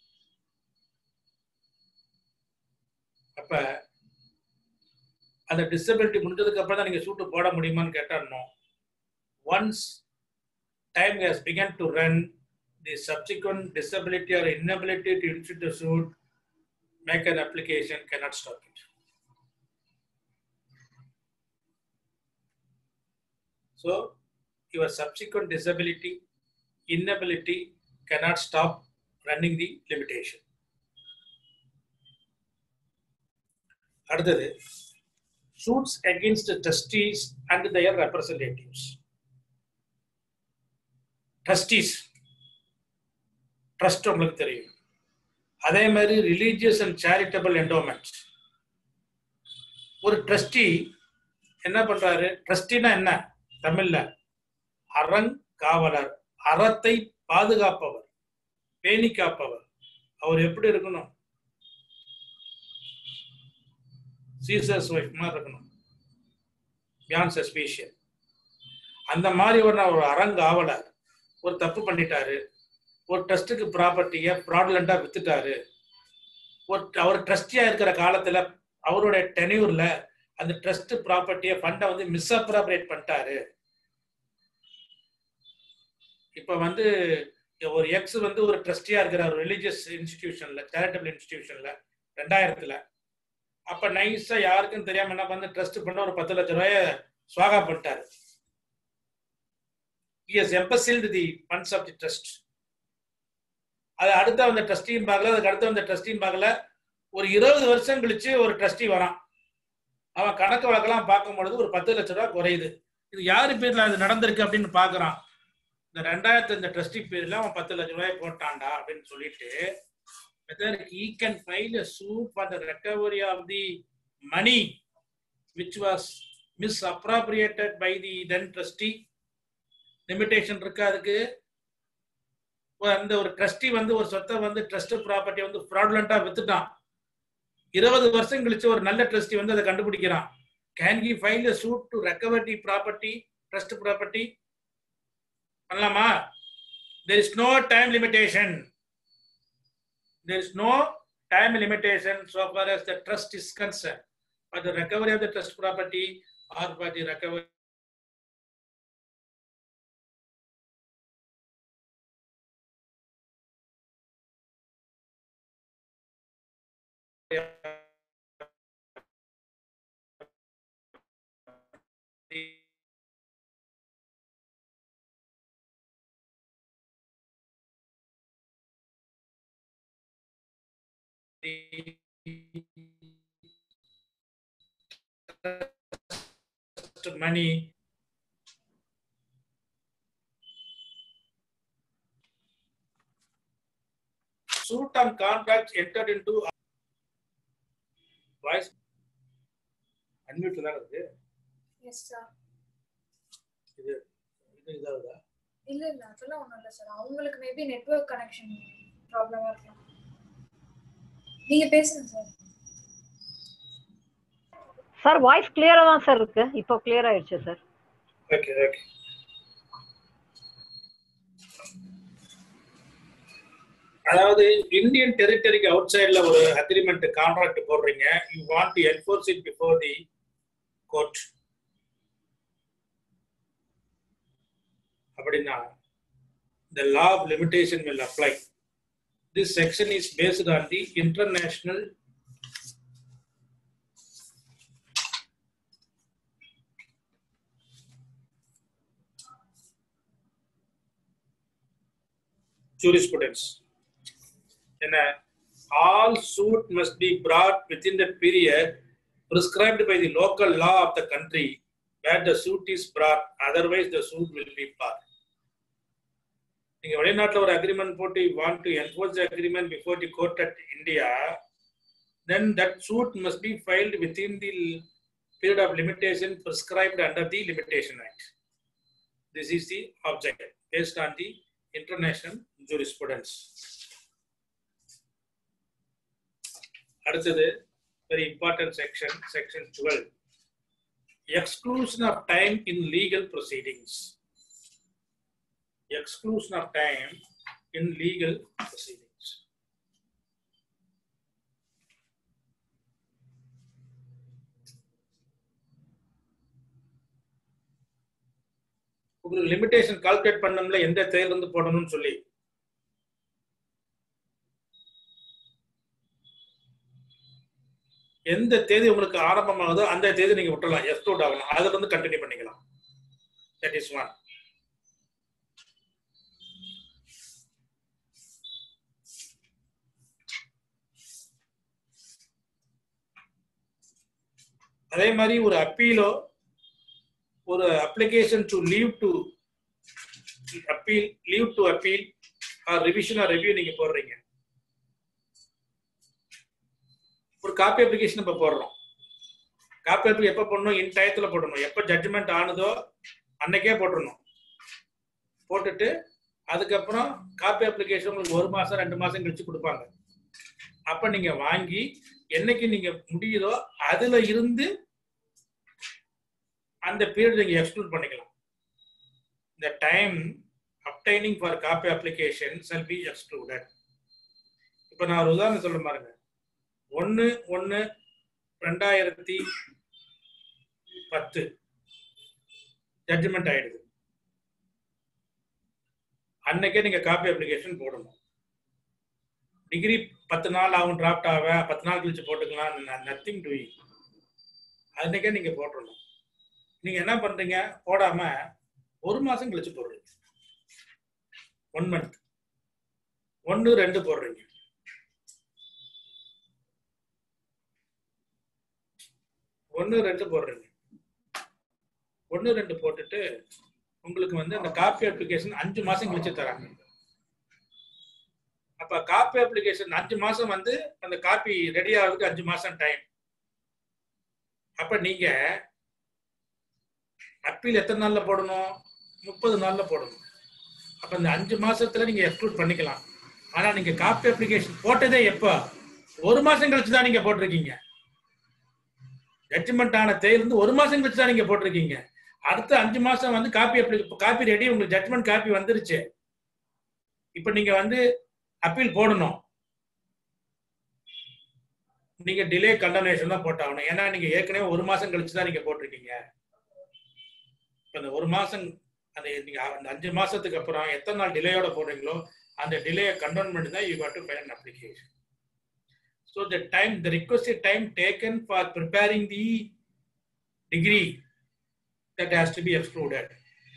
அப்ப அந்த டிசபிலிட்டி முடிஞ்சதுக்கு அப்புறம் தான் நீங்க சூட்டு போட முடியுமான்னு கேட்டா once time has begun to run, the subsequent disability or inability to institute the suit, make an application cannot stop it. So, your subsequent disability, inability cannot stop running the limitation. அடுத்தது suits against the trustees and their representatives. Trustees, trust உங்களுக்கு தெரியும் அதே மாதிரி ரிலீஜியஸ் அண்ட் சேரிட்டபிள் என்டோமெண்ட்ஸ் ஒரு ட்ரஸ்டி என்ன பண்றாரு ட்ரஸ்டினா என்ன தமிழ்ல அறங் காவலர் அறத்தை பாதுகாப்பவர் பேணி காப்பவர் அவர் எப்படி இருக்கணும் சீசர்ஸ் ஒய்ஃப் மாதிரி இருக்கணும் பியான் சஸ்பீஷியன் அந்த மாதிரி ஒரு ஒரு அறங்காவலர் ஒரு தப்பு பண்ணிட்டாரு ஒரு ட்ரஸ்ட்டுக்கு ப்ராப்பர்ட்டியை ப்ராட்லண்டா வித்துட்டாரு ஒரு அவர் ட்ரஸ்டியா இருக்கிற காலத்துல அவருடைய டெனியூர்ல அந்த ட்ரஸ்ட் ப்ராப்பர்ட்டியை ஃபண்டை வந்து மிஸ்அப்ராப்ரேட் பண்ணிட்டாரு இப்ப வந்து ஒரு எக்ஸ் வந்து ஒரு ட்ரஸ்டியா இருக்கிற ஒரு ரிலீஜியஸ் இன்ஸ்டிடியூஷன்ல சேரிட்டபிள் இன்ஸ்டிடியூஷன்ல ரெண்டாயிரத்துல அப்ப நைஸா யாருக்கும் தெரியாம என்ன பண்ண ட்ரஸ்ட் பண்ண ஒரு பத்து லட்சம் ரூபாய சுவாகா பண்ணிட்டாரு is embezzled the funds of the trust அது அடுத்த வந்த ட்ரஸ்டியும் பார்க்கல அதுக்கு அடுத்த வந்த ட்ரஸ்டியும் பார்க்கல ஒரு இருபது வருஷம் கழிச்சு ஒரு ட்ரஸ்டி வரான் அவன் கணக்கு வழக்கெல்லாம் பார்க்கும் பொழுது ஒரு பத்து லட்ச ரூபா குறையுது இது யாரு பேர்ல அது நடந்திருக்கு அப்படின்னு பாக்குறான் இந்த ரெண்டாயிரத்தி அஞ்சு ட்ரஸ்டி பேர்ல அவன் பத்து லட்ச ரூபாய் போட்டான்டா அப்படின்னு சொல்லிட்டு whether he can file a suit for the recovery of the money which was misappropriated by the then trustee limitation இருக்கு அதுக்கு அந்த ஒரு ட்ரஸ்டி வந்து ஒரு சொத்தை வந்து ட்ரஸ்ட் ப்ராப்பர்ட்டி வந்து ஃப்ராட்லண்டா வித்துட்டான் இருபது வருஷம் கழிச்சு ஒரு நல்ல ட்ரஸ்டி வந்து அதை கண்டுபிடிக்கிறான் can he file a suit to recover the property trust property பண்ணலாமா there is no time limitation there is no time limitation so far as the trust is concerned for the recovery of the trust property or for the recovery money suit on contracts entered into voice unmute தான் இருக்கு எஸ் சார் இது இது இதாகுதா இல்ல இல்ல அதெல்லாம் ஒண்ணும் இல்ல சார் அவங்களுக்கு மேபி நெட்வொர்க் கனெக்ஷன் ப்ராப்ளமா இருக்கலாம் நீங்க பேசுங்க சார் சார் வாய்ஸ் கிளியரா தான் சார் இருக்கு இப்போ கிளியர் ஆயிடுச்சு சார் ஓகே ஓகே அதாவது இந்தியன் டெரிட்டரிக்கு அவுட் சைட்ல ஒரு அக்ரிமெண்ட் கான்ட்ராக்ட் போடுறீங்க you want to enforce it before the court அப்படின்னா the law of limitation will apply this section is based on the international jurisprudence என்ன all suit must be brought within the period prescribed by the local law of the country where the suit is brought otherwise the suit will be barred நீங்க வெளிநாட்டுல ஒரு அக்ரிமெண்ட் போட்டு want to enforce agreement before the court at India then that suit must be filed within the period of limitation prescribed under the limitation act this is the object based on the international jurisprudence அடுத்தது very important section section twelve exclusion of time in legal proceedings exclusion of time in legal proceedings. உங்களுக்கு லிமிடேஷன் கால்குலேட் பண்ணணும்ல எந்த தேதியில இருந்து போடணும்னு சொல்லி எந்த தேதி உங்களுக்கு ஆரம்பமாகுதோ அந்த தேதி நீங்க விட்டுறலாம் எக்ஸ்க்ளூட் ஆகலாம் அதுல இருந்து கண்டினியூ பண்ணிக்கலாம் தட் இஸ் ஒன் அதே மாதிரி ஒரு அப்பீலோ ஒரு application to leave to appeal leave to appeal or revision or review நீங்க போடுறீங்க ஒரு காப்பி அப்ளிகேஷன் இப்ப போடுறோம் காப்பி அப்ளிகேஷன் எப்ப போடணும் இன் டயத்துல போடணும் எப்ப ஜட்ஜ்மெண்ட் ஆனதோ அன்னைக்கே போட்டுடணும் போட்டுட்டு அதுக்கப்புறம் காப்பி அப்ளிகேஷன் உங்களுக்கு ஒரு மாசம் ரெண்டு மாசம் கழிச்சு கொடுப்பாங்க அப்ப நீங்க வாங்கி என்னைக்கு நீங்க முடியுதோ அதுல இருந்து அந்த பீரியட் நீங்க எக்ஸ்க்ளூட் பண்ணிக்கலாம் இந்த time obtaining for copy application shall be excluded இப்போ நான் ஒரு உதாரணம் சொல்ல பாருங்க ஒன்று ஒன்று ரெண்டாயிரத்தி பத்து ஜட்ஜ்மெண்ட் ஆயிடுது அன்னைக்கே நீங்க காப்பி அப்ளிகேஷன் போடணும் டிகிரி பத்து நாள் ஆகும் டிராப்ட் ஆக பத்து நாள் கழிச்சு போட்டுக்கலாம் நத்திங் டூயிங் அன்னைக்கே நீங்க போட்டுடணும் நீங்க என்ன பண்றீங்க போடாம ஒரு மாசம் கழிச்சு போடுறீங்க ஒன் மந்த் ஒன்னு ரெண்டு போடுறீங்க ஒன்னு ரெண்டு போடுறீங்க ஒன்னு ரெண்டு போட்டுட்டு உங்களுக்கு வந்து அந்த காப்பி அப்ளிகேஷன் அஞ்சு மாசம் கழிச்சு தராங்க அப்ப காப்பி அப்ளிகேஷன் அஞ்சு மாசம் வந்து அந்த காப்பி ரெடி ஆகிறதுக்கு அஞ்சு மாசம் டைம் அப்ப நீங்க அப்பீல் எத்தனை நாள்ல போடணும் முப்பது நாள்ல போடணும் அப்ப இந்த அஞ்சு மாசத்துல நீங்க எக்ஸ்க்ளூட் பண்ணிக்கலாம் ஆனா நீங்க காப்பி அப்ளிகேஷன் போட்டதே எப்ப ஒரு மாசம் கழிச்சு தான் நீங்க போட்டிருக்கீங்க ஜட்ஜ்மெண்ட் ஆன தேதியிலிருந்து ஒரு மாசம் கழிச்சு தான் நீங்க போட்டிருக்கீங்க அடுத்த அஞ்சு மாசம் வந்து காப்பி அப்ளி காப்பி ரெடி உங்களுக்கு ஜட்ஜ்மெண்ட் காப்பி வந்துருச்சு இப்ப நீங்க வந்து அப்பீல் போடணும் நீங்க டிலே கண்டனேஷன் தான் போட்டாகணும் ஏன்னா நீங்க ஏற்கனவே ஒரு மாசம் கழிச்சு தான் நீங்க போட்டிருக்கீங்க இப்ப இந்த ஒரு மாசம் அந்த நீங்க அந்த அஞ்சு மாசத்துக்கு அப்புறம் எத்தனை நாள் டிலேயோட போடுறீங்களோ அந்த டிலே கண்டோன் பண்ணி தான் you got to file an application so the time the requested time taken for preparing the decree that has to be excluded.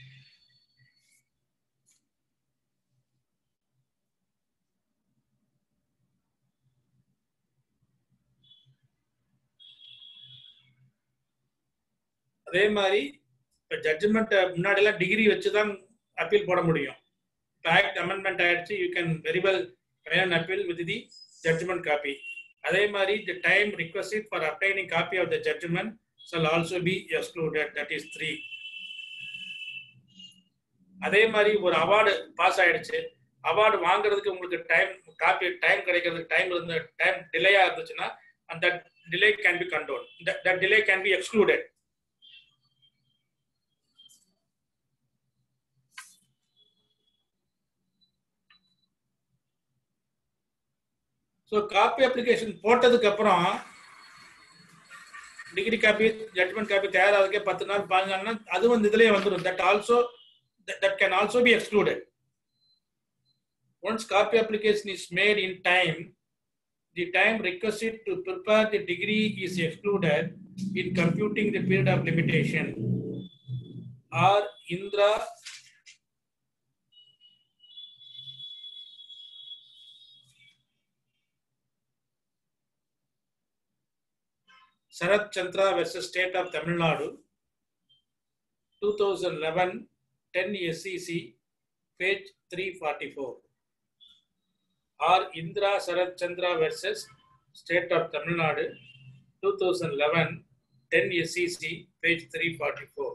அதே மாதிரி இப்போ ஜட்ஜ்மெண்ட் முன்னாடி எல்லாம் டிகிரி வச்சு தான் அப்பீல் போட முடியும் இப்போ ஆக்ட் அமெண்ட்மெண்ட் ஆயிடுச்சு you can very well file appeal with the judgment copy அதே மாதிரி the time requested for obtaining copy of the judgment shall also be excluded that is 3 அதே மாதிரி ஒரு அவார்டு பாஸ் ஆயிடுச்சு அவார்டு வாங்குறதுக்கு உங்களுக்கு டைம் காப்பி டைம் கிடைக்கிறதுக்கு டைம் இருந்து டைம் டிலேயா இருந்துச்சுன்னா அந்த delay can be control that delay can be excluded so copy application போட்டதுக்கு அப்புறம் டிகிரி காப்பி ஜட்மெண்ட் காப்பி தயாராகிறதுக்கே பத்து நாள் பாருங்கன்னா அது வந்து இதுலயே வந்துடும் that also that can also be excluded once copy application is made in time the time requested to prepare the decree is excluded in computing the period of limitation R Indira Sarath Chandra versus State of Tamil Nadu, 2011, 10 SEC, page 344. Or Indra Sarath Chandra versus State of Tamil Nadu, 2011, 10 SEC, page 344.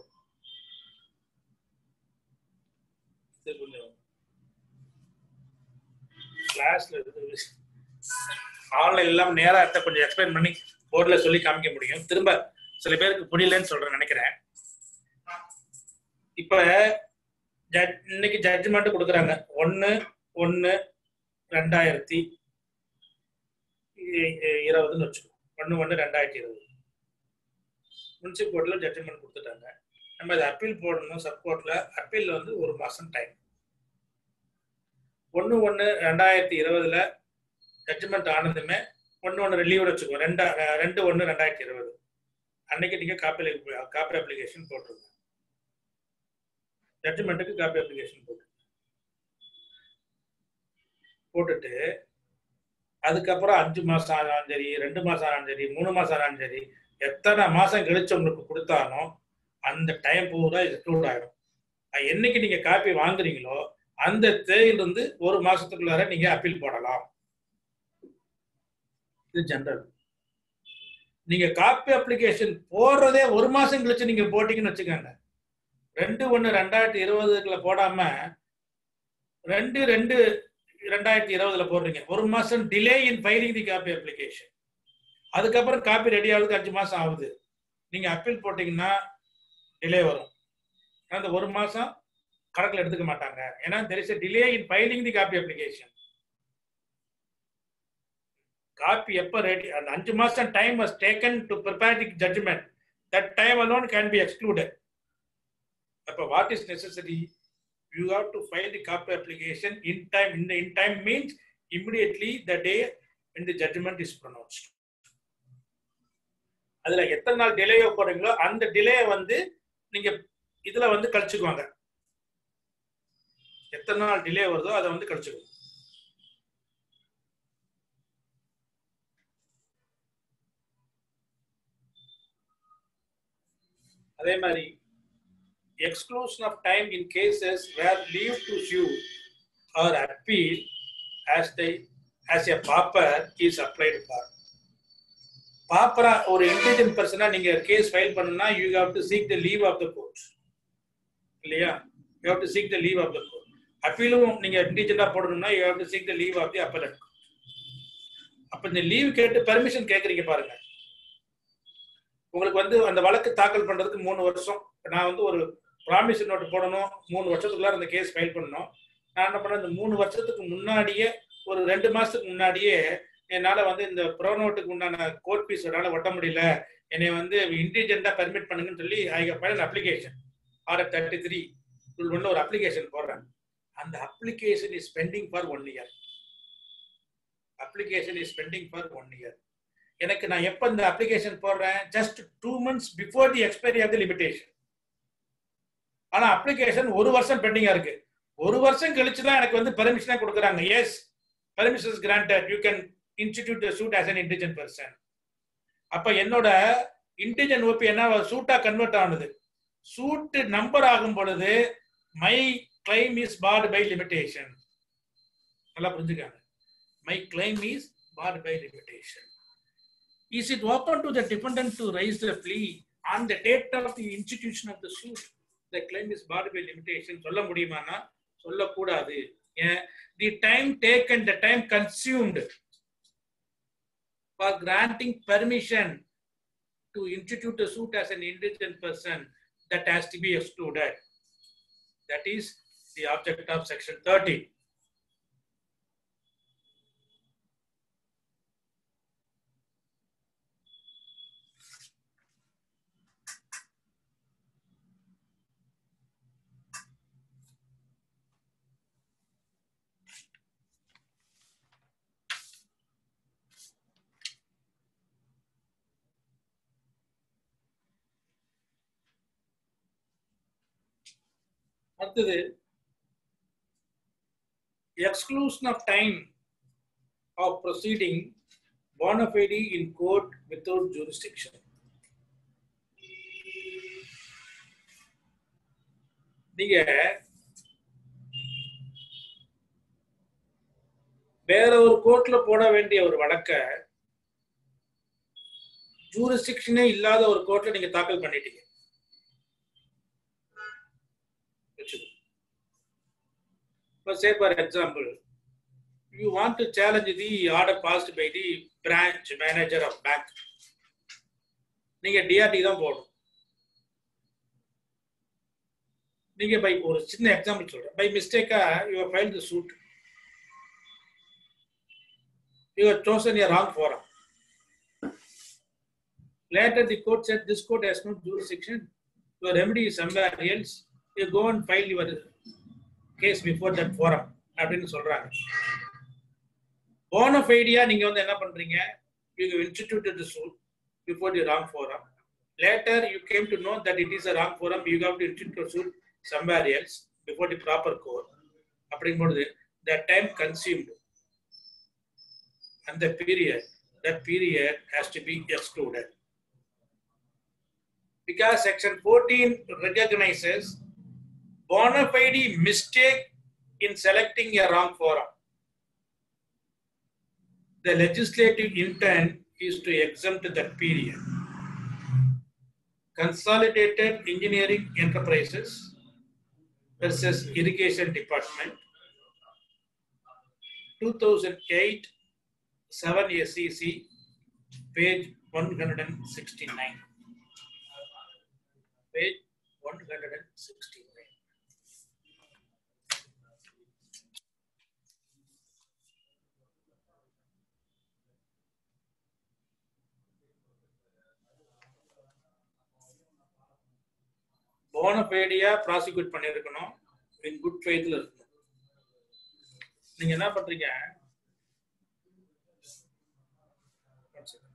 இது கொஞ்சம் கிளாஸ்ல ஆன்லைன் எல்லாம் நேரா எடுத்த கொஞ்சம் எக்ஸ்பிளைன் பண்ணி போர்டில் சொல்லி காமிக்க முடியும் திரும்ப சில பேருக்கு புரியலன்னு சொல்றேன் நினைக்கிறேன் இப்ப இன்னைக்கு ஜட்ஜ்மெண்ட் கொடுக்குறாங்க ஒன்னு ஒன்னு ரெண்டாயிரத்தி இருபதுன்னு வச்சுக்கோ ஒன்னு ஒன்னு ரெண்டாயிரத்தி இருபது முன்சிபல் கோர்ட்ல ஜட்ஜ்மெண்ட் கொடுத்துட்டாங்க நம்ம இதை அப்பீல் போடணும் சப்கோர்ட்ல அப்பீல் வந்து ஒரு மாசம் டைம் ஒன்று ஒன்று ரெண்டாயிரத்தி இருபதுல ஜட்ஜ்மெண்ட் ஆனதுமே ஒன்று ஒன்று ரிலீவ் வச்சுக்கோ ரெண்டு ரெண்டு ஒன்று ரெண்டாயிரத்தி இருபது அன்னைக்கு நீங்க காப்பி காப்பி அப்ளிகேஷன் போட்டுருங்க ஜட்ஜ்மெண்ட்டுக்கு காப்பி அப்ளிகேஷன் போட்டு போட்டுட்டு அதுக்கப்புறம் அஞ்சு மாசம் ஆனாலும் சரி ரெண்டு மாசம் ஆனாலும் சரி மூணு மாசம் ஆனாலும் சரி எத்தனை மாசம் கழிச்சு உங்களுக்கு கொடுத்தாலும் அந்த டைம் பூரா எக்ஸ்க்ளூட் ஆயிடும் அது என்னைக்கு நீங்க காப்பி வாங்குறீங்களோ அந்த தேதியிலிருந்து ஒரு மாசத்துக்குள்ளார நீங்க அப்பீல் போடலாம் இது ஜெனரல் நீங்க காப்பி அப்ளிகேஷன் போடுறதே ஒரு மாசம் கழிச்சு நீங்க போட்டீங்கன்னு வச்சுக்கோங்க ரெண்டு ஒன்று ரெண்டாயிரத்தி இருபதுல போடாம ரெண்டு ரெண்டு ரெண்டாயிரத்தி இருபதுல போடுறீங்க ஒரு மாசம் delay in filing the copy application அதுக்கப்புறம் காப்பி ரெடி ஆகுறதுக்கு அஞ்சு மாசம் ஆகுது நீங்க அப்பீல் போட்டீங்கன்னா டிலே வரும் அந்த ஒரு மாசம் கணக்கில் எடுத்துக்க மாட்டாங்க ஏன்னா there is delay in filing the copy application copy எப்போ ரெடி அந்த அஞ்சு மாசம் time was taken to prepare the judgment that time alone can be excluded அப்போ what is necessary you have to file the copy application in time. In the in time means immediately the day when the judgment is pronounced. அதுல எத்தனை நாள் டிலே போடுறீங்களோ அந்த டிலே வந்து நீங்க இதுல வந்து கழிச்சுக்குவாங்க எத்தனை நாள் டிலே வருதோ அதை வந்து கழிச்சுக்குவோம் அதே மாதிரி exclusion of time in cases where leave to sue or appeal as the as a pauper is applied for. பாப்பரா ஒரு இன்டெலிஜென்ட் பர்சனா நீங்க கேஸ் ஃபைல் பண்ணா you have to seek the leave of the court இல்லையா you have to seek the leave of the court அப்பீலும் நீங்க இன்டெலிஜென்டா போடணும்னா you have to seek the leave of the appellate அப்ப இந்த லீவ் கேட்டு பெர்மிஷன் கேக்குறீங்க பாருங்க உங்களுக்கு வந்து அந்த வழக்கு தாக்கல் பண்றதுக்கு மூணு வருஷம் நான் வந்து ஒரு ப்ராமிஸ் நோட் போடணும் மூணு வருஷத்துக்குள்ளார அந்த கேஸ் ஃபைல் பண்ணணும் நான் என்ன பண்ணேன் இந்த மூணு வருஷத்துக்கு முன்னாடியே ஒரு ரெண்டு மாசத்துக்கு முன்னாடியே என்னால வந்து இந்த ப்ரோ நோட்டுக்கு உண்டான கோர்ட் ஃபீஸ் என்னால ஒட்ட முடியல என்னை வந்து இன்டெலிஜென்ட்டா பெர்மிட் பண்ணுங்கன்னு சொல்லி I file application or thirty three ஒன்று ஒரு அப்ளிகேஷன் போடுறேன் அந்த application is pending for one year application is pending for one year எனக்கு நான் எப்போ இந்த அப்ளிகேஷன் போடுறேன் just two months before the expiry of the limitation ஆனா அப்ளிகேஷன் ஒரு வருஷம் பெண்டிங்கா இருக்கு ஒரு வருஷம் கழிச்சு தான் எனக்கு வந்து பெர்மிஷனே கொடுக்குறாங்க yes permission granted you can institute suit as an indigent person அப்ப என்னோட இன்டிஜென்ட் ஓபி என்ன சூட்டா கன்வெர்ட் ஆனது சூட் நம்பர் ஆகும் பொழுது my claim is barred by limitation நல்லா புரிஞ்சுக்காங்க my claim is barred by limitation is it open to the defendant to raise the plea on the date of the institution of the suit the claim is barred by limitation சொல்ல முடியுமானா சொல்லக்கூடாது ஏன் தி time taken the time consumed for granting permission to institute a suit as an indigent person that has to be excluded. That is the object of section 30. அடுத்தது exclusion of time of proceeding bona fide in court without jurisdiction. நீங்க வேற ஒரு கோர்ட்ல போட வேண்டிய ஒரு வழக்க ஜூரிஸ்டிக்ஷனே இல்லாத ஒரு கோர்ட்ல நீங்க தாக்கல் பண்ணிட்டீங்க வச்சுக்கோ For say, for example, you want to challenge the order passed by the branch manager of bank. நீங்க டிஆர்டி தான் போடணும் நீங்க பை ஒரு சின்ன எக்ஸாம்பிள் சொல்றேன் பை மிஸ்டேக்கா you file the suit you have chosen a wrong forum later the court said this court has no jurisdiction your remedy is somewhere else, you go and file your case before that forum அப்படின்னு சொல்றாங்க போனஃபைடியா நீங்க வந்து என்ன பண்றீங்க you instituted the suit before the wrong forum. Later, you came to know that it is a wrong forum. You have to institute a suit somewhere else before the proper court. அப்படிங்கும்போது that time consumed and the period, that period has to be excluded. Because section 14 recognizes bona fide mistake in selecting a wrong forum. The legislative intent is to exempt that period. Consolidated Engineering Enterprises versus Irrigation Department, 2008, 7 SEC, page 169. Page 169. போனபேடியா ப்ராசிக்யூட் பண்ணியிருக்கணும் இன் குட் ஃபெய்த்ல இருக்கணும் நீங்க என்ன பண்றீங்க One second.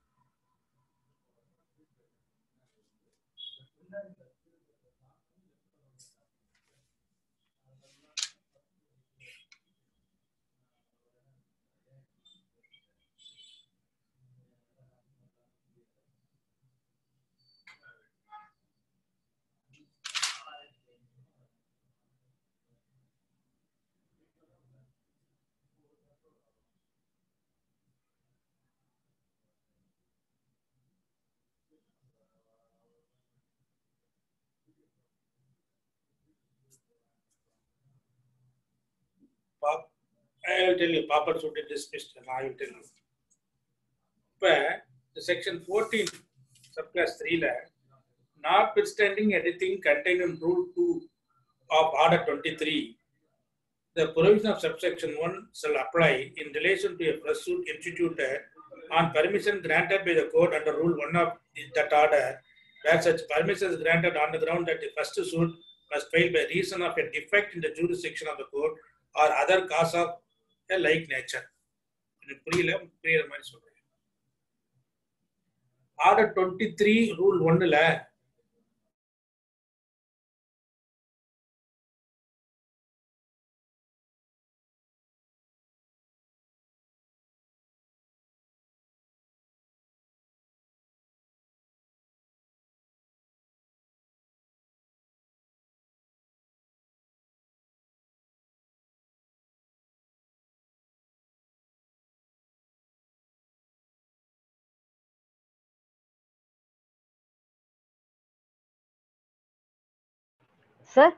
Pop, I will tell you, Papa should be dismissed, and I will tell you. இப்ப செக்ஷன் ஃபோர்டீன் சப்கிளாஸ் த்ரீல notwithstanding anything contained in rule two of order twenty-three, the provision of subsection one shall apply in relation to a pursuit instituted on permission granted by the court under rule one of that order, where such permission is granted on the ground that the first suit must fail by reason of a defect in the jurisdiction of the court or other cause of a like nature. எனக்கு புரியல புரியுற மாதிரி சொல்றேன் ஆர்டர் டுவெண்ட்டி த்ரீ ரூல் ஒன்னுல சார்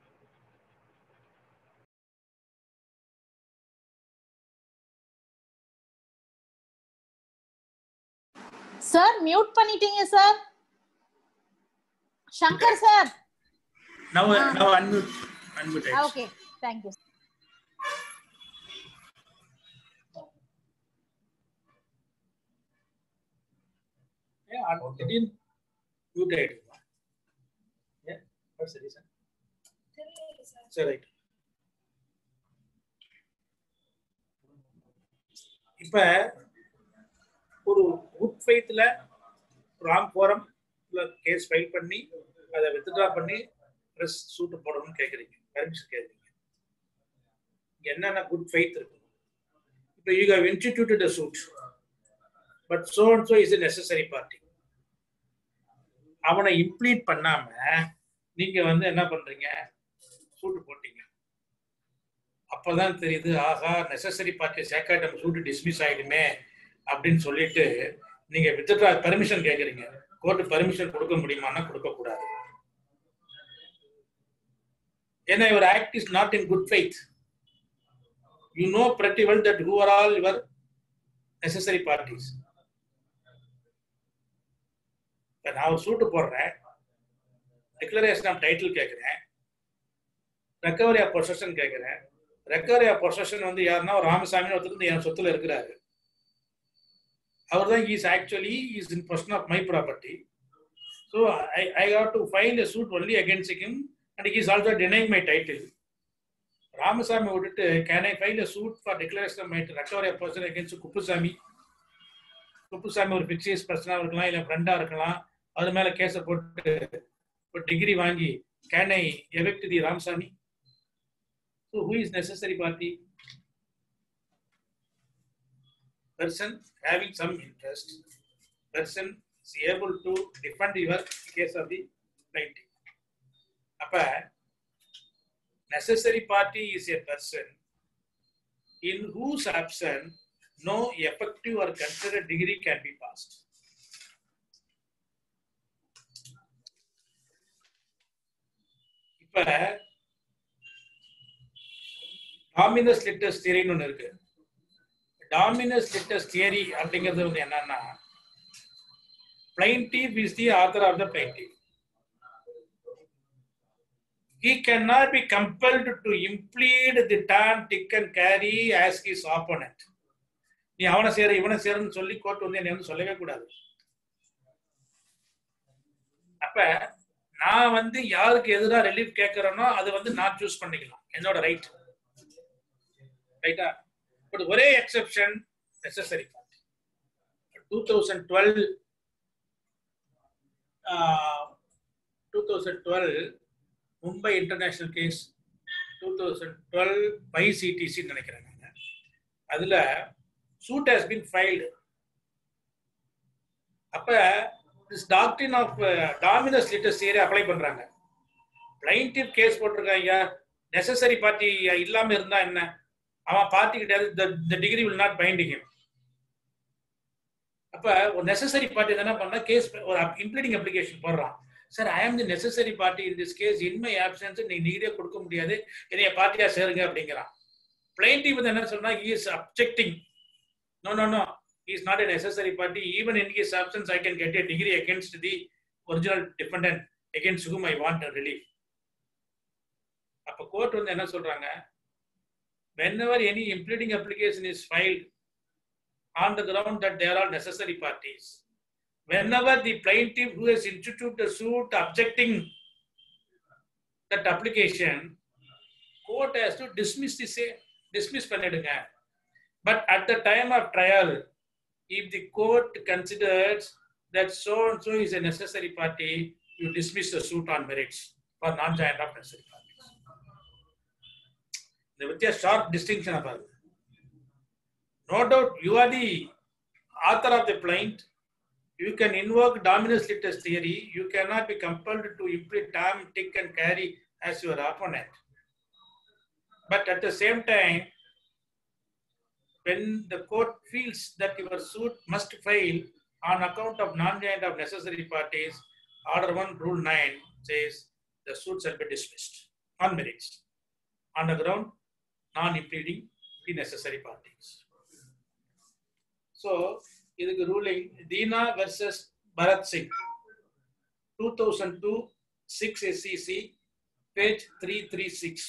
சார் மியூட் பண்ணிட்டீங்க sir Shankar sir now Ah. now unmute unmute it. Okay thank you Yeah, I didn't mute it. Yeah, what's the reason? தெரியல சார் சரி ரைட் இப்ப ஒரு குட் ஃபெய்த்ல ராங் போரம் கேஸ் ஃபைல் பண்ணி அதை வித்ட்ரா பண்ணி ப்ரெஸ் சூட்டு போடணும்னு கேக்குறீங்க பர்மிஷன் கேக்குறீங்க இங்க என்னென்ன குட் ஃபெய்த் இருக்கு இப்போ you have instituted a suit but so and so is a necessary party அவனை இம்ப்ளீட் பண்ணாம நீங்க வந்து என்ன பண்றீங்க சூட்டு போட்டீங்க அப்பதான் தெரியுது ஆஹா நெசசரி பார்ட்டி சேக்காட்டம் சூட்டு டிஸ்மிஸ் ஆயிடுமே அப்படின்னு சொல்லிட்டு நீங்க வித்ட்ரா பெர்மிஷன் கேக்குறீங்க கோர்ட் பெர்மிஷன் கொடுக்க முடியுமான்னா கொடுக்க கூடாது ஏன்னா your act is not in good faith you know pretty well that who are all your necessary parties இப்ப நான் ஒரு சூட்டு போடுறேன் டிக்ளரேஷன் ஆஃப் டைட்டில் கேட்குறேன் ரெக்கவரி ஆஃப் பொசஷன் கேட்குறேன் ரெக்கவரி ஆஃப் பொசஷன் வந்து யாருன்னா ஒரு ராமசாமி ஒருத்தர் வந்து என் சொத்துல இருக்கிறாரு அவர் தான் is actually is in position of my property So I, I have to file a suit only against him and he is also denying my title. Ramasamy விட்டுட்டு can I file a suit for declaration of my recovery of person against Kuppusamy Kuppusamy ஒரு பிக்சியஸ் பர்சனாக இருக்கலாம் இல்லை ஃப்ரெண்டாக இருக்கலாம் அது மேலே கேஸை போட்டு ஒரு டிகிரி வாங்கி can I evict the Ramasamy so who is necessary party person having some interest, person is able to defend your case of the plaintiff. அப்ப necessary party is a person in whose absence no effective or considered degree can be passed. இப்ப டாமினஸ் லிட்டஸ் தியரின்னு ஒன்று இருக்கு டாமினஸ் லிட்டஸ் தியரி அப்படிங்கிறது வந்து என்னன்னா plaintiff is the author of the plaintiff. He cannot be compelled to implead the term tick and carry as his opponent. நீ அவனை சேர இவனை சேருன்னு சொல்லி கோர்ட் வந்து என்னை வந்து சொல்லவே கூடாது அப்ப நான் வந்து யாருக்கு எதிராக ரிலீஃப் கேட்கறேனோ அது வந்து நான் சூஸ் பண்ணிக்கலாம் என்னோட ரைட் ரைட்டா பட் ஒரே exception necessary two thousand twelve two thousand twelve Mumbai international case two thousand twelve by சிடிசின்னு நினைக்கிறேன் நான் அதில் சூட் ஹஸ் பீன் ஃபைல்டு அப்ப this doctrine of dominus litis theory apply பண்றாங்க பிளைண்டிவ் கேஸ் போட்டிருக்காங்க நெசசரி பார்ட்டி இல்லாம இருந்தா என்ன அவன் பார்ட்டி கிடையாது the decree will not binding அப்ப ஒரு நெசசரி பார்ட்டி என்ன பண்ணா கேஸ் ஒரு இம்ப்ளீடிங் அப்ளிகேஷன் போடுறான் sir I am the necessary party in this case in my absence நீ டிகிரியே கொடுக்க முடியாது என்னைய பார்ட்டியா சேருங்க அப்படிங்கிறான் பிளைண்டிவ் வந்து என்ன சொன்னா is objecting no no no he is not a necessary party even in his absence i can get a degree against the original defendant against whom i want a relief அப்ப கோர்ட் வந்து என்ன சொல்றாங்க whenever any impleading application is filed on the ground that they are all necessary parties whenever the plaintiff who has instituted the suit objecting that application court has to dismiss the same dismiss பண்ணிடுங்க But at the time of trial, if the court considers that so and so is a necessary party, you dismiss the suit on merits for non-joint of necessary parties. There was a sharp distinction about it. No doubt, you are the author of the plaint. You can invoke dominus litis theory. You cannot be compelled to implement term, tick, and carry as your opponent. But at the same time, when the court feels that your suit must fail on account of non-joint of necessary parties, Order 1, Rule 9 says the suit shall be dismissed on merits on the ground non-impeding the necessary parties. So, இதுக்கு ruling Dina versus Bharat Singh 2002 6 SCC page 336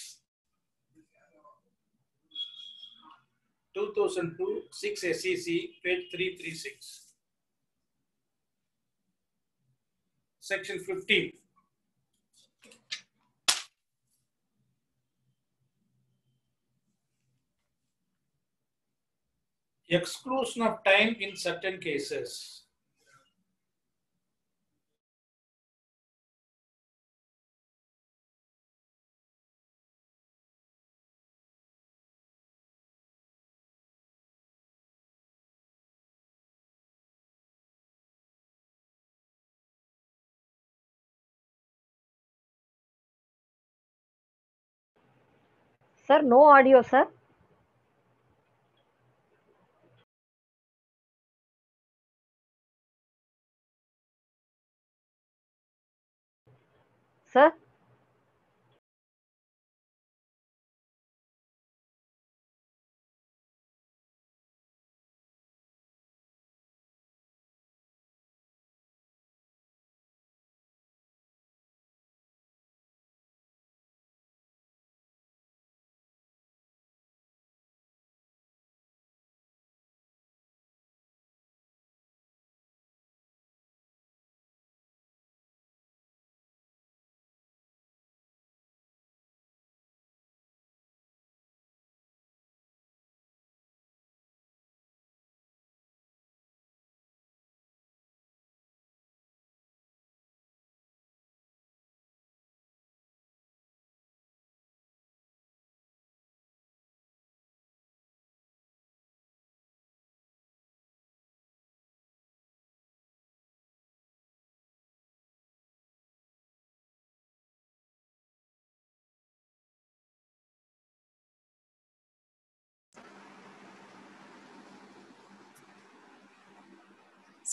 2002 6 SEC, page 336. Section 15. Exclusion of time in certain cases. Sir, no audio, sir. Sir?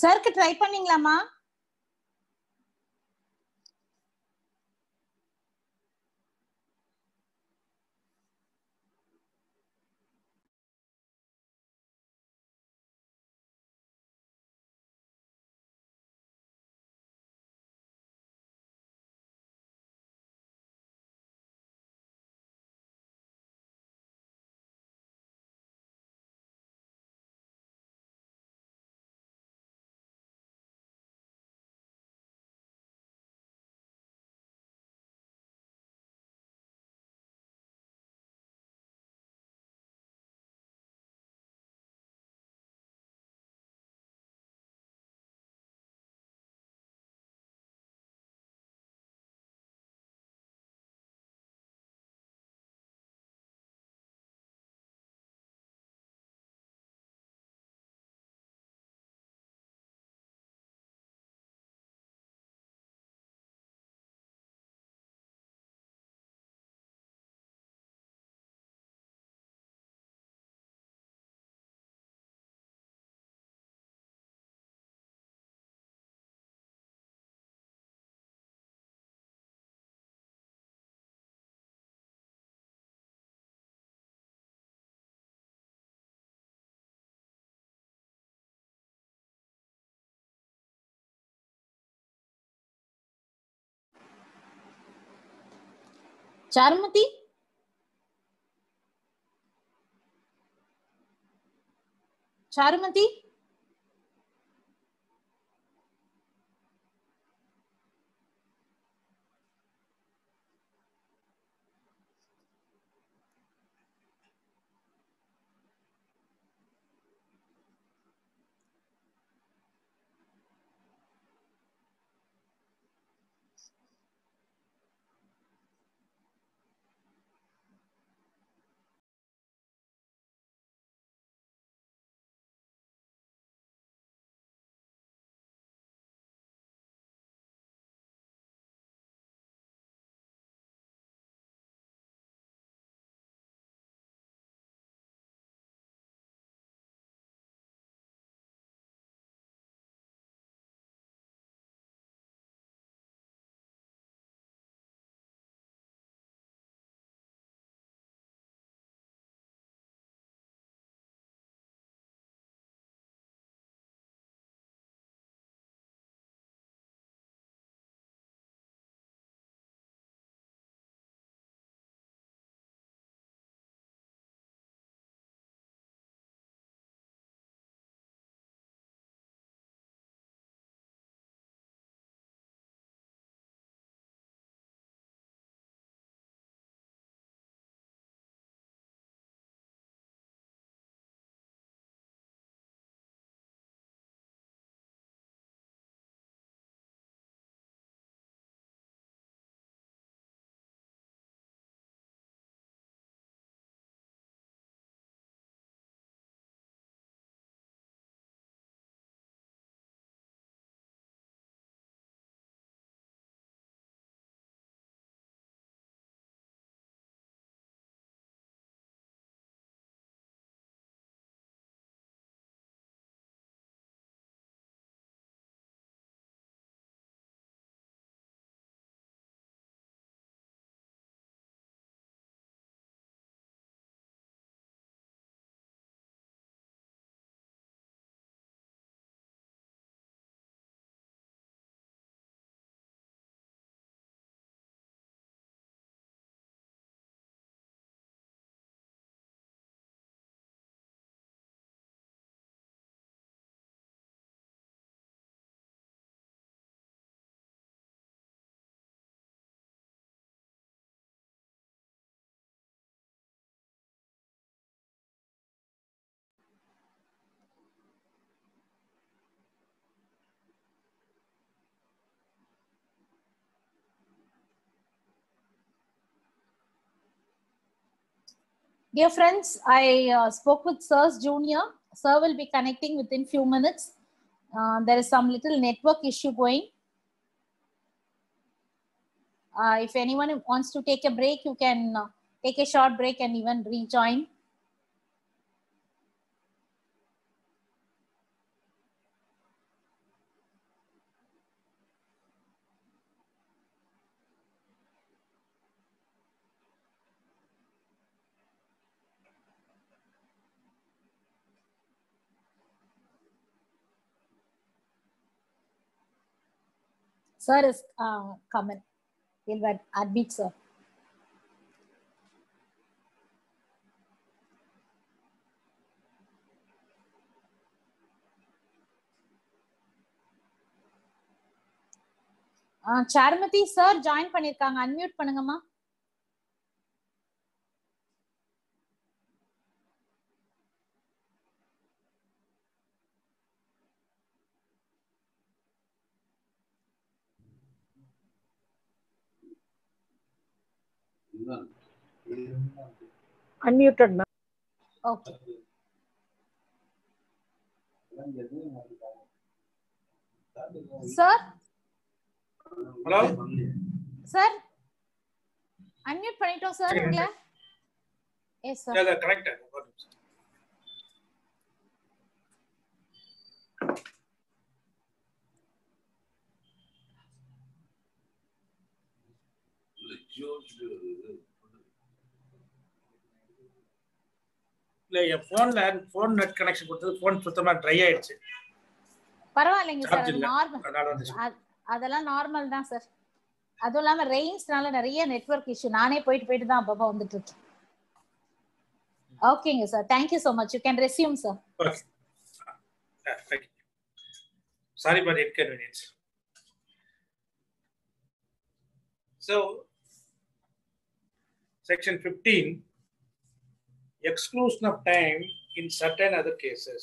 சருக்கு ட்ரை பண்ணீங்களாமா Charumathi Charumathi Dear friends, I uh, spoke with Sirs Junior. Sir will be connecting within few minutes. Uh, there is some little network issue going. Uh, if anyone wants to take a break, you can uh, take a short break and even rejoin. Sir is uh, coming. He'll ad- admit, sir. Charumathi sir join பண்ணிருக்காங்க அன்மியூட் பண்ணுங்கம்மா unmuted ma'am okay sir hello sir unmute பண்ணிட்டோம் சார் உங்களை எஸ் சார் கரெக்ட் இல்ல என் போன்ல போன் நெட் கனெக்ஷன் கொடுத்தது போன் சுத்தமா ட்ரை ஆயிடுச்சு பரவாயில்லைங்க சார் Charge அது இல்ல. நார்மல் அதனால வந்துச்சு அதெல்லாம் நார்மல் தான் சார் அதுவும் இல்லாம ரெயின்ஸ்னால நிறைய நெட்வொர்க் இஷ்யூ நானே போயிட்டு போயிட்டு தான் அப்பப்போ வந்துட்டு இருக்கேன் ஓகேங்க sir thank you so much you can resume sir Yeah, thank you. Sorry for the inconvenience. So, section 15, exclusion of time in certain other cases.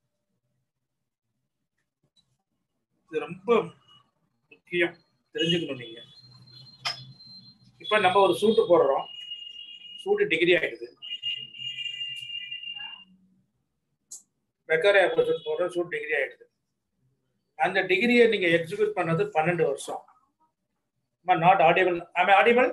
இது ரொம்ப முக்கியம் தெரிஞ்சுக்கணும் நீங்க இப்ப நம்ம ஒரு சூட்டு போடுறோம் சூட்டு டிகிரி ஆயிடுது ரெக்கவரி ஆப்போசிட் போடுற சூட் டிகிரி ஆயிடுது அந்த டிகிரியை நீங்க எக்ஸிக்யூட் பண்ணது பன்னெண்டு வருஷம் நாட் ஆடிபிள் ஆமே audible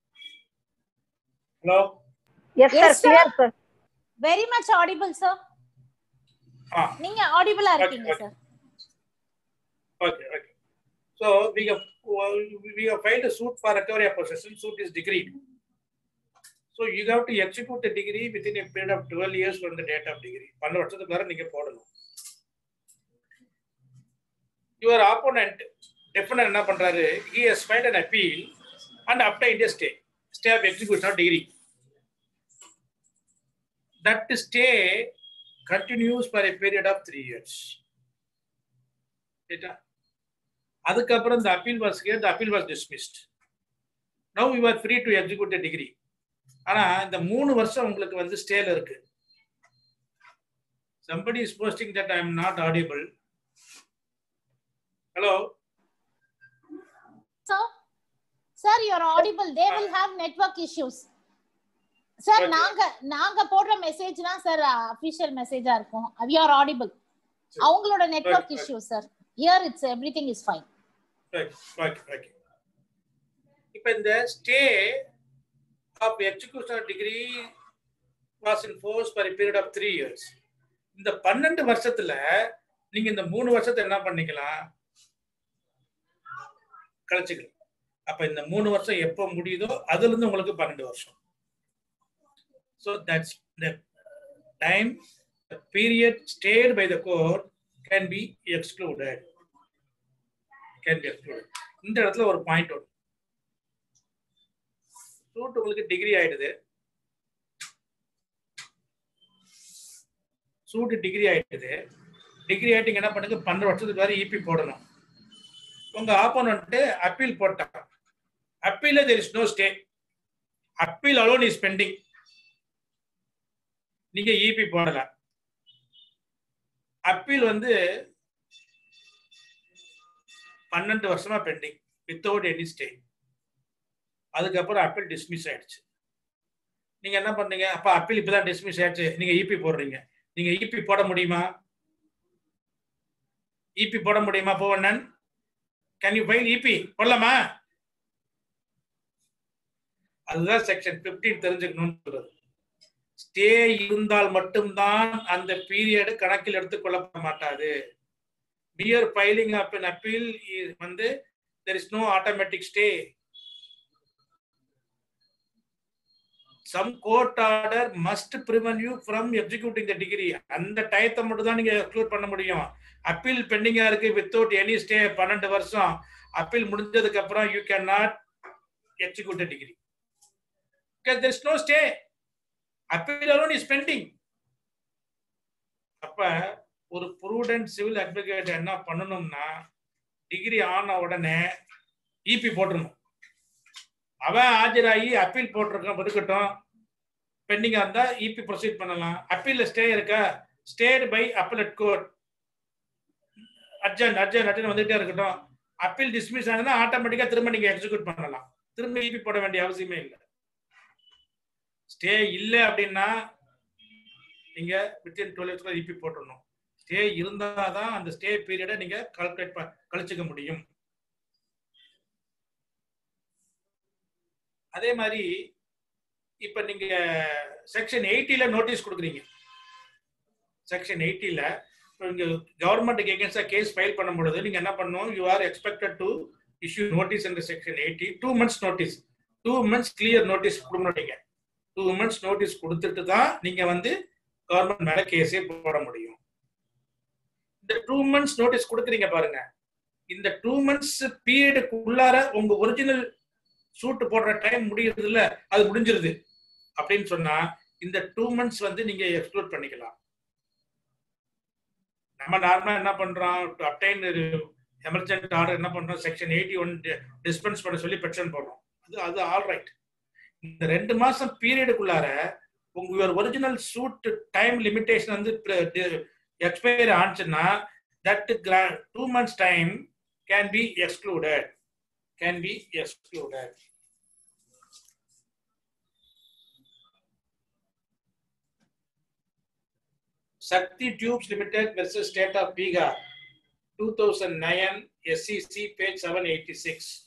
hello yes sir Yes, sir. Clear sir very much audible sir ஆ நீங்க ஆடிபிளா இருக்கீங்க okay. Sir Okay, okay. So we have we have filed a suit for recovery of possession. Suit is decreed. So you have to execute the degree within a period of 12 years from the date of degree. பன்னெண்டு வருஷத்துக்குள்ளார நீங்க போடணும். Your opponent defendant என்ன பண்றாரு? He has filed an appeal and obtained a stay. Stay of execution of degree. That stay continues for a period of three years. ரைட்டா அதுக்கப்புறம் இந்த அப்பீல் வாஸ் கேட் appeal was dismissed now you are free to execute decree ஆனா இந்த மூணு வருஷம் உங்களுக்கு வந்து ஸ்டேல இருக்கு somebody is posting that i am not audible hello sir sir you're audible they will have network issues sir Okay. நாங்க நாங்க போடுற மெசேஜ் தான் சார் அபிஷியல் மெசேஜா இருக்கும் வி ஆர் ஆடிபிள் அவங்களோட network Okay. Issue sir here it's everything is fine right okay okay இப்போ இந்த stay of execution decree was in force for period of three years இந்த பன்னெண்டு வருஷத்துல நீங்க இந்த மூணு வருஷத்தை என்ன பண்ணிக்கலாம் கழிச்சுக்கலாம் அப்ப இந்த மூணு வருஷம் எப்போ முடியுதோ அதுல இருந்து உங்களுக்கு பன்னெண்டு வருஷம் so that's the time period stayed by the court can be excluded can be excluded இந்த இடத்துல ஒரு பாயிண்ட் வரும் சூட் உங்களுக்கு டிகிரி ஆயிடுது சூட் டிகிரி ஆயிடுது டிகிரி ஆயிட்டு என்ன பண்ணுங்க பன்னெண்டு வருஷத்துக்கு வரை இபி போடணும் உங்க ஆப்போனன்ட் அப்பீல் போட்டான் அப்பீல there is no stay appeal alone is pending நீங்க இபி போடல அப்பீல் வந்து பன்னெண்டு வருஷமா பெண்டிங் வித்தவுட் எனி ஸ்டே அதுக்கப்புறம் அப்பீல் டிஸ்மிஸ் ஆயிடுச்சு நீங்க என்ன பண்ணீங்க அப்ப அப்பீல் இப்பதான் டிஸ்மிஸ் ஆயிடுச்சு நீங்க இபி போடுறீங்க நீங்க இபி போட முடியுமா இபி போட முடியுமா போவண்ணன் கேன் யூ ஃபைல் இபி போடலாமா அதுதான் செக்ஷன் 15 தெரிஞ்சுக்கணும்னு சொல்றது ஸ்டே இருந்தால் மட்டும்தான் அந்த பீரியட் கணக்கில் எடுத்துக்கொள்ளப்பட மாட்டாது mere filing of an appeal is வந்து there is no automatic stay some court order must prevent you from executing the degree அந்த டயத்தை மட்டும் தான் நீங்க எக்ஸ்க்ளூட் பண்ண முடியும் அப்பீல் பெண்டிங்கா இருக்கு வித்தவுட் எனி ஸ்டே பன்னெண்டு வருஷம் அப்பீல் முடிஞ்சதுக்கு அப்புறம் you can not execute decree because there is no stay appeal alone is pending அப்ப ஒரு ப்ரூடென்ட் சிவில் அட்வொகேட் என்ன பண்ணணும்னா டிகிரி ஆன உடனே இபி போட்டுருணும் அவன் ஆஜராகி அப்பீல் போட்டிருக்கான் இருக்கட்டும் பெண்டிங்கா இருந்தா இபி ப்ரொசீட் பண்ணலாம் அப்பீல்ல ஸ்டே இருக்கா stayed by appellate court urgent urgent urgent வந்துட்டே இருக்கட்டும் அப்பீல் டிஸ்மிஸ் ஆகுதுன்னா ஆட்டோமேட்டிக்கா திரும்ப நீங்க எக்ஸிக்யூட் பண்ணலாம் திரும்ப இபி போட வேண்டிய அவசியமே இல்லை ஸ்டே இல்லை அப்படின்னா நீங்க வித்தின் டுவெல் ஹவர்ஸ்ல இபி போட்டுடணும் ஸ்டே இருந்தாதான் அந்த ஸ்டே பீரியடை நீங்க கால்குலேட் கழிச்சுக்க முடியும் அதே மாதிரி இப்ப நீங்க செக்ஷன் எயிட்டில நோட்டீஸ் கொடுக்குறீங்க செக்ஷன் எயிட்டில இங்க கவர்மெண்ட்டுக்கு எகேன்ஸ்டா கேஸ் ஃபைல் பண்ணும் பொழுது நீங்க என்ன பண்ணணும் you are expected to issue notice இந்த section eighty two months notice two months clear notice கொடுக்கணும் நீங்க டூ மந்த்ஸ் நோட்டீஸ் கொடுத்துட்டு தான் நீங்க வந்து கவர்மெண்ட் மேல கேஸே போட முடியும் இந்த டூ மந்த்ஸ் நோட்டீஸ் கொடுக்குறீங்க பாருங்க இந்த டூ மந்த்ஸ் பீரியடுக்கு உள்ளார உங்க ஒரிஜினல் சூட்டு போடுற டைம் முடியறது இல்ல அது முடிஞ்சிருது அப்படின்னு சொன்னா இந்த டூ மந்த்ஸ் வந்து நீங்க எக்ஸ்க்ளூட் பண்ணிக்கலாம் நம்ம நார்மலா என்ன பண்றோம் அப்டைன் எமர்ஜென்ட் ஆர்டர் என்ன பண்றோம் செக்ஷன் எயிட்டி ஒன் டிஸ்பென்ஸ் பண்ண சொல்லி பெட்டிஷன் போடுறோம் அது அது ஆல் ரைட் இந்த ரெண்டு மாசம் பீரியடுக்குள்ளார உங்க ஒரிஜினல் சூட் டைம் லிமிடேஷன் வந்து எக்ஸ்பயர் ஆச்சுன்னா that two months time can be excluded can be excluded Sakti Tubes Limited versus State of Bihar, 2009 SEC page 786.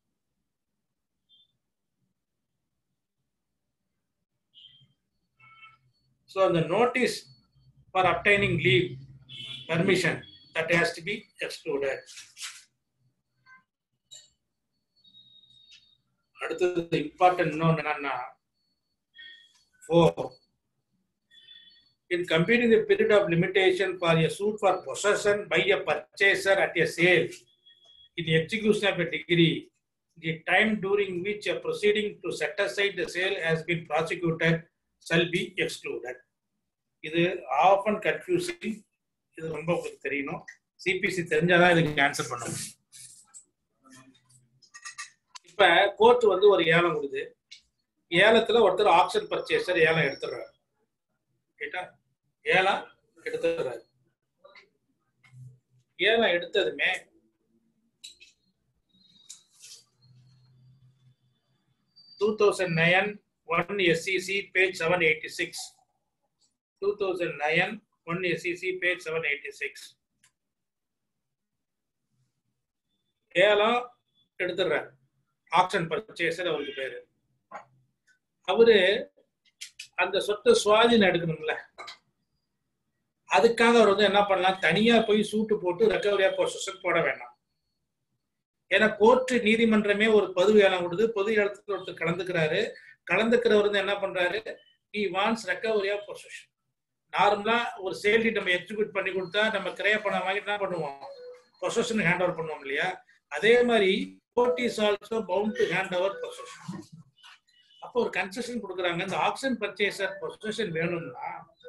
So the notice for obtaining leave, permission, that has to be excluded. அடுத்தது இம்பார்ட்டன்ட் இன்னொன்று என்னன்னா for in computing the period of limitation for a suit for possession by a purchaser at a sale in the execution of a degree, the time during which a proceeding to set aside the sale has been prosecuted shall be excluded. இது ஆஃபன் கன்ஃபியூசிங் இது ரொம்ப உங்களுக்கு தெரியணும் சிபிசி தெரிஞ்சாதான் இதுக்கு ஆன்சர் பண்ண முடியும் இப்ப கோர்ட் வந்து ஒரு ஏலம் கொடுது ஏலத்துல ஒருத்தர் ஆப்ஷன் பர்ச்சேசர் ஏலம் எடுத்துடுறாரு ரைட்டா ஏலம் எடுத்துறாரு ஏலம் எடுத்ததுமே two thousand nine one SCC page seven eighty six two thousand nine one SCC page seven eighty six ஏலம் எடுத்துடுறாரு ஆப்ஷன் பர்ச்சேசர் அவருக்கு பேரு அவரு அந்த சொத்தை சுவாதீனம் எடுக்கணும்ல அதுக்காக அவர் வந்து என்ன பண்ணலாம் தனியா போய் சூட்டு போட்டு ரெக்கவரியா ப்ரொசஸன் போட வேண்டாம் ஏன்னா கோர்ட்டு நீதிமன்றமே ஒரு பொது ஏலம் கொடுத்து பொது ஏலத்துல ஒருத்தர் கலந்துக்கிறாரு கலந்துக்கிறவர் வந்து என்ன பண்றாரு ஹி வாண்ட்ஸ் ரெக்கவரியா பொசஷன் நார்மலா ஒரு சேல்டி நம்ம எக்ஸிக்யூட் பண்ணி கொடுத்தா நம்ம கிரைய பணம் வாங்கி என்ன பண்ணுவோம் பொசஷன் ஹேண்ட் ஓவர் பண்ணுவோம் இல்லையா அதே மாதிரி court is also bound to hand over possession அப்போ ஒரு கன்செஷன் கொடுக்குறாங்க இந்த ஆக்ஷன் பர்ச்சேசர் பொசிஷன் வேணும்னா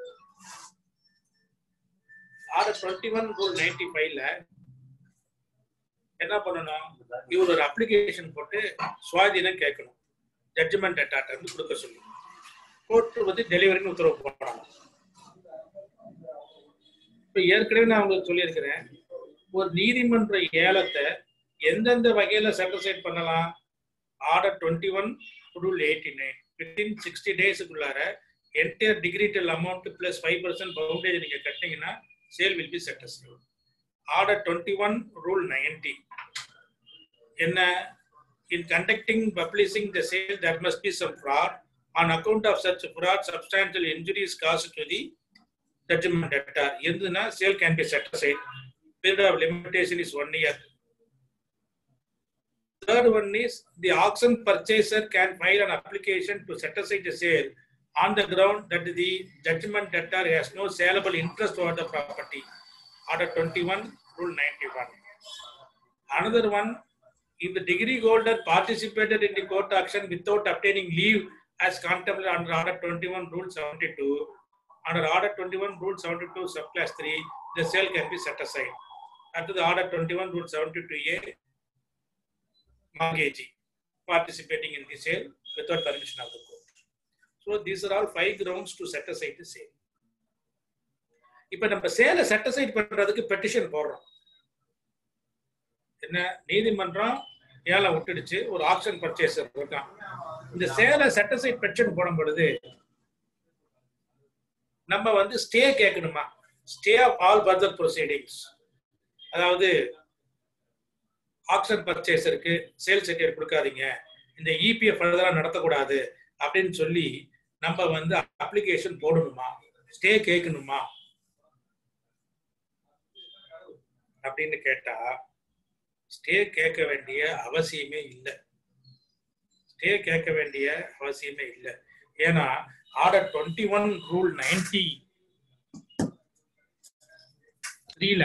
order twenty one rule ninety ஃபைவ்ல என்ன பண்ணணும் இவர் ஒரு அப்ளிகேஷன் போட்டு சுவாதீனம் கேட்கணும் ஜட்ஜ்மெண்ட் அட்டாட்ட இருந்து கொடுக்க சொல்லி கோர்ட் வந்து டெலிவரின்னு உத்தரவு போடுறாங்க இப்ப ஏற்கனவே நான் உங்களுக்கு சொல்லியிருக்கிறேன் ஒரு நீதிமன்ற ஏலத்தை எந்தெந்த வகையில சாட்டிஸ்ஃபைட் பண்ணலாம் order twenty one rule eighty nine within sixty டேஸுக்குள்ளார entire decretal amount plus five percent poundage நீங்க கட்டினீங்கன்னா sale will be successful order twenty one rule ninety என்ன in conducting publishing the sale that must be some fraud on account of such fraud substantial injuries caused to the judgment debtor இருந்ததுன்னா sale can be set aside period of limitation is one year Third one is the auction purchaser can file an application to set aside the sale on the ground that the judgment debtor has no saleable interest over the property. Order 21, Rule 91. Another one, if the degree holder participated in the court action without obtaining leave as contemplated under Order 21 Rule 72, under Order 21 Rule 72 Subclass 3, the sale can be set aside. After the Order 21 Rule 72A, mortgagee participating in the sale without permission of the court. So these are all five grounds to set aside the sale. இப்ப நம்ம சேலை செட் அசைட் பண்றதுக்கு பெட்டிஷன் போடுறோம் என்ன நீதிமன்றம் ஏலம் விட்டுடுச்சு ஒரு ஆப்ஷன் பர்ச்சேசர் இருக்கான் இந்த சேலை செட் அசைட் பெட்டிஷன் போடும் பொழுது நம்ம வந்து ஸ்டே கேட்கணுமா stay of all further proceedings அதாவது ஆக்ஷன் பர்ச்சேசருக்கு சேல் சர்டிஃபிகேட் கொடுக்காதீங்க இந்த இபிஎஃப் ஃபர்தரா நடத்தக்கூடாது அப்படின்னு சொல்லி நம்ம வந்து அப்ளிகேஷன் போடணுமா ஸ்டே கேட்கணுமா அப்படின்னு கேட்டா ஸ்டே கேட்க வேண்டிய அவசியமே இல்லை ஸ்டே கேட்க வேண்டிய அவசியமே இல்லை ஏன்னா order twenty one rule ninety த்ரீல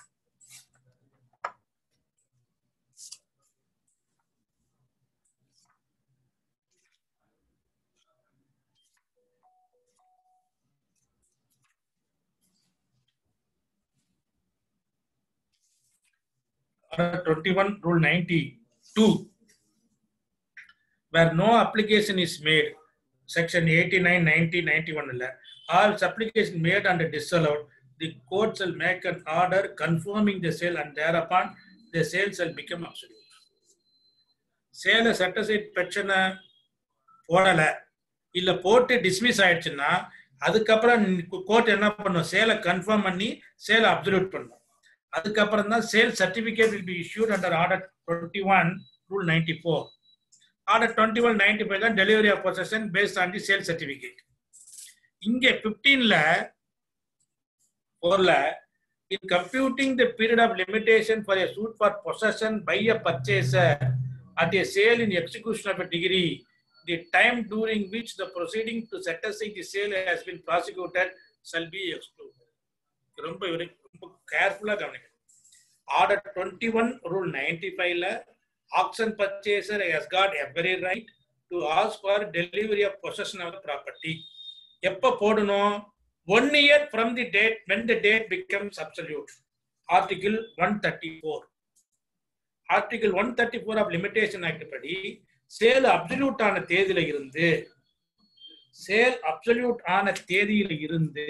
Order 21 Rule 92 where no application is made section 89 90 91 இல்ல all supplication made and disallowed the court shall make an order confirming the sale and thereupon the sale shall become absolute சேலை சட்டசைட் பிரச்சனை போடல இல்ல போட்டு டிஸ்மிஸ் ஆயிடுச்சுன்னா அதுக்கப்புறம் கோர்ட் என்ன பண்ணும் சேலை கன்ஃபார்ம் பண்ணி சேலை அப்சல்யூட் பண்ணும் அதுக்கப்புறம் தான் sale certificate will be issued under order twenty one rule ninety four order twenty one ninety five தான் delivery of possession based on the sale certificate இங்கே பிப்டீன்ல ஃபோர்ல in computing the period of limitation for a suit for possession by a purchaser at a sale in execution of a decree the time during which the proceeding to set aside the sale has been prosecuted shall be excluded ரொம்ப இவரு ரொம்ப கேர்ஃபுல்லா கவனிக்கணும் order twenty one rule ninety ஃபைவ்ல action purchaser has got every right to ask for delivery of possession of property எப்ப போடணும் one year from the date when the date become absolute article one thirty four article one thirty four of limitation act படி சேல் அப்சல்யூட் ஆன தேதியில இருந்து சேல் அப்சல்யூட் ஆன தேதியில இருந்து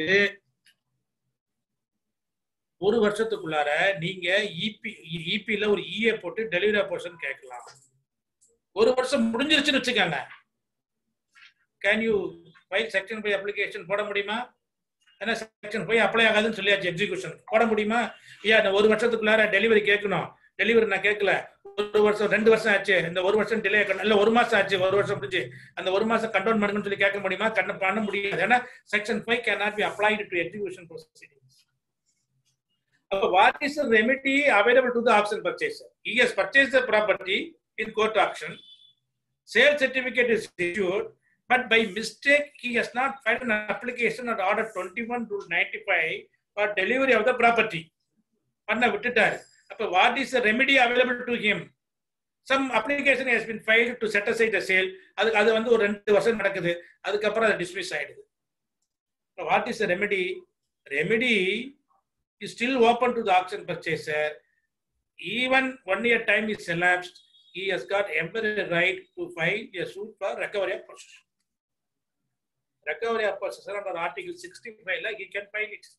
ஒரு வருஷத்துக்குள்ளார நீங்க இபி இபில ஒரு இஏ போட்டு டெலிவரி போர்ஷன் கேட்கலாம் ஒரு வருஷம் முடிஞ்சிருச்சுன்னு வச்சுக்கோங்க can you file section five application போட முடியுமா ஏன்னா செக்ஷன் ஃபைவ் அப்ளை ஆகாதுன்னு சொல்லியாச்சு எக்ஸிகூஷன் போட முடியுமா ஐயா இந்த ஒரு வருஷத்துக்குள்ளார டெலிவரி கேட்கணும் டெலிவரி நான் கேட்கல ஒரு வருஷம் ரெண்டு வருஷம் ஆச்சு இந்த ஒரு வருஷம் டிலே இல்ல ஒரு மாசம் ஆச்சு ஒரு வருஷம் முடிஞ்சு அந்த ஒரு மாசம் கண்டோன் பண்ணுங்கன்னு சொல்லி கேட்க முடியுமா கண்ண பண்ண முடியாது ஏன்னா section five can not be applied to execution proceeding So what is the remedy available to the auction purchaser? He has purchased the property in court auction. Sale certificate is issued, but by mistake he has not filed an application under order 21 rule 95 for delivery of the property. பண்ண விட்டுட்டாரு அப்ப what is the remedy available to him some application has been file to set aside sale அதுக்கு அது வந்து ஒரு ரெண்டு வருஷம் நடக்குது அதுக்கப்புறம் அது டிஸ்மிஸ் ஆயிடுது what is the remedy remedy is still open to the auction purchaser. Even one year time is elapsed, he has got every right to file a suit for recovery of possession. Recovery of possession under Article 65, like he can file it.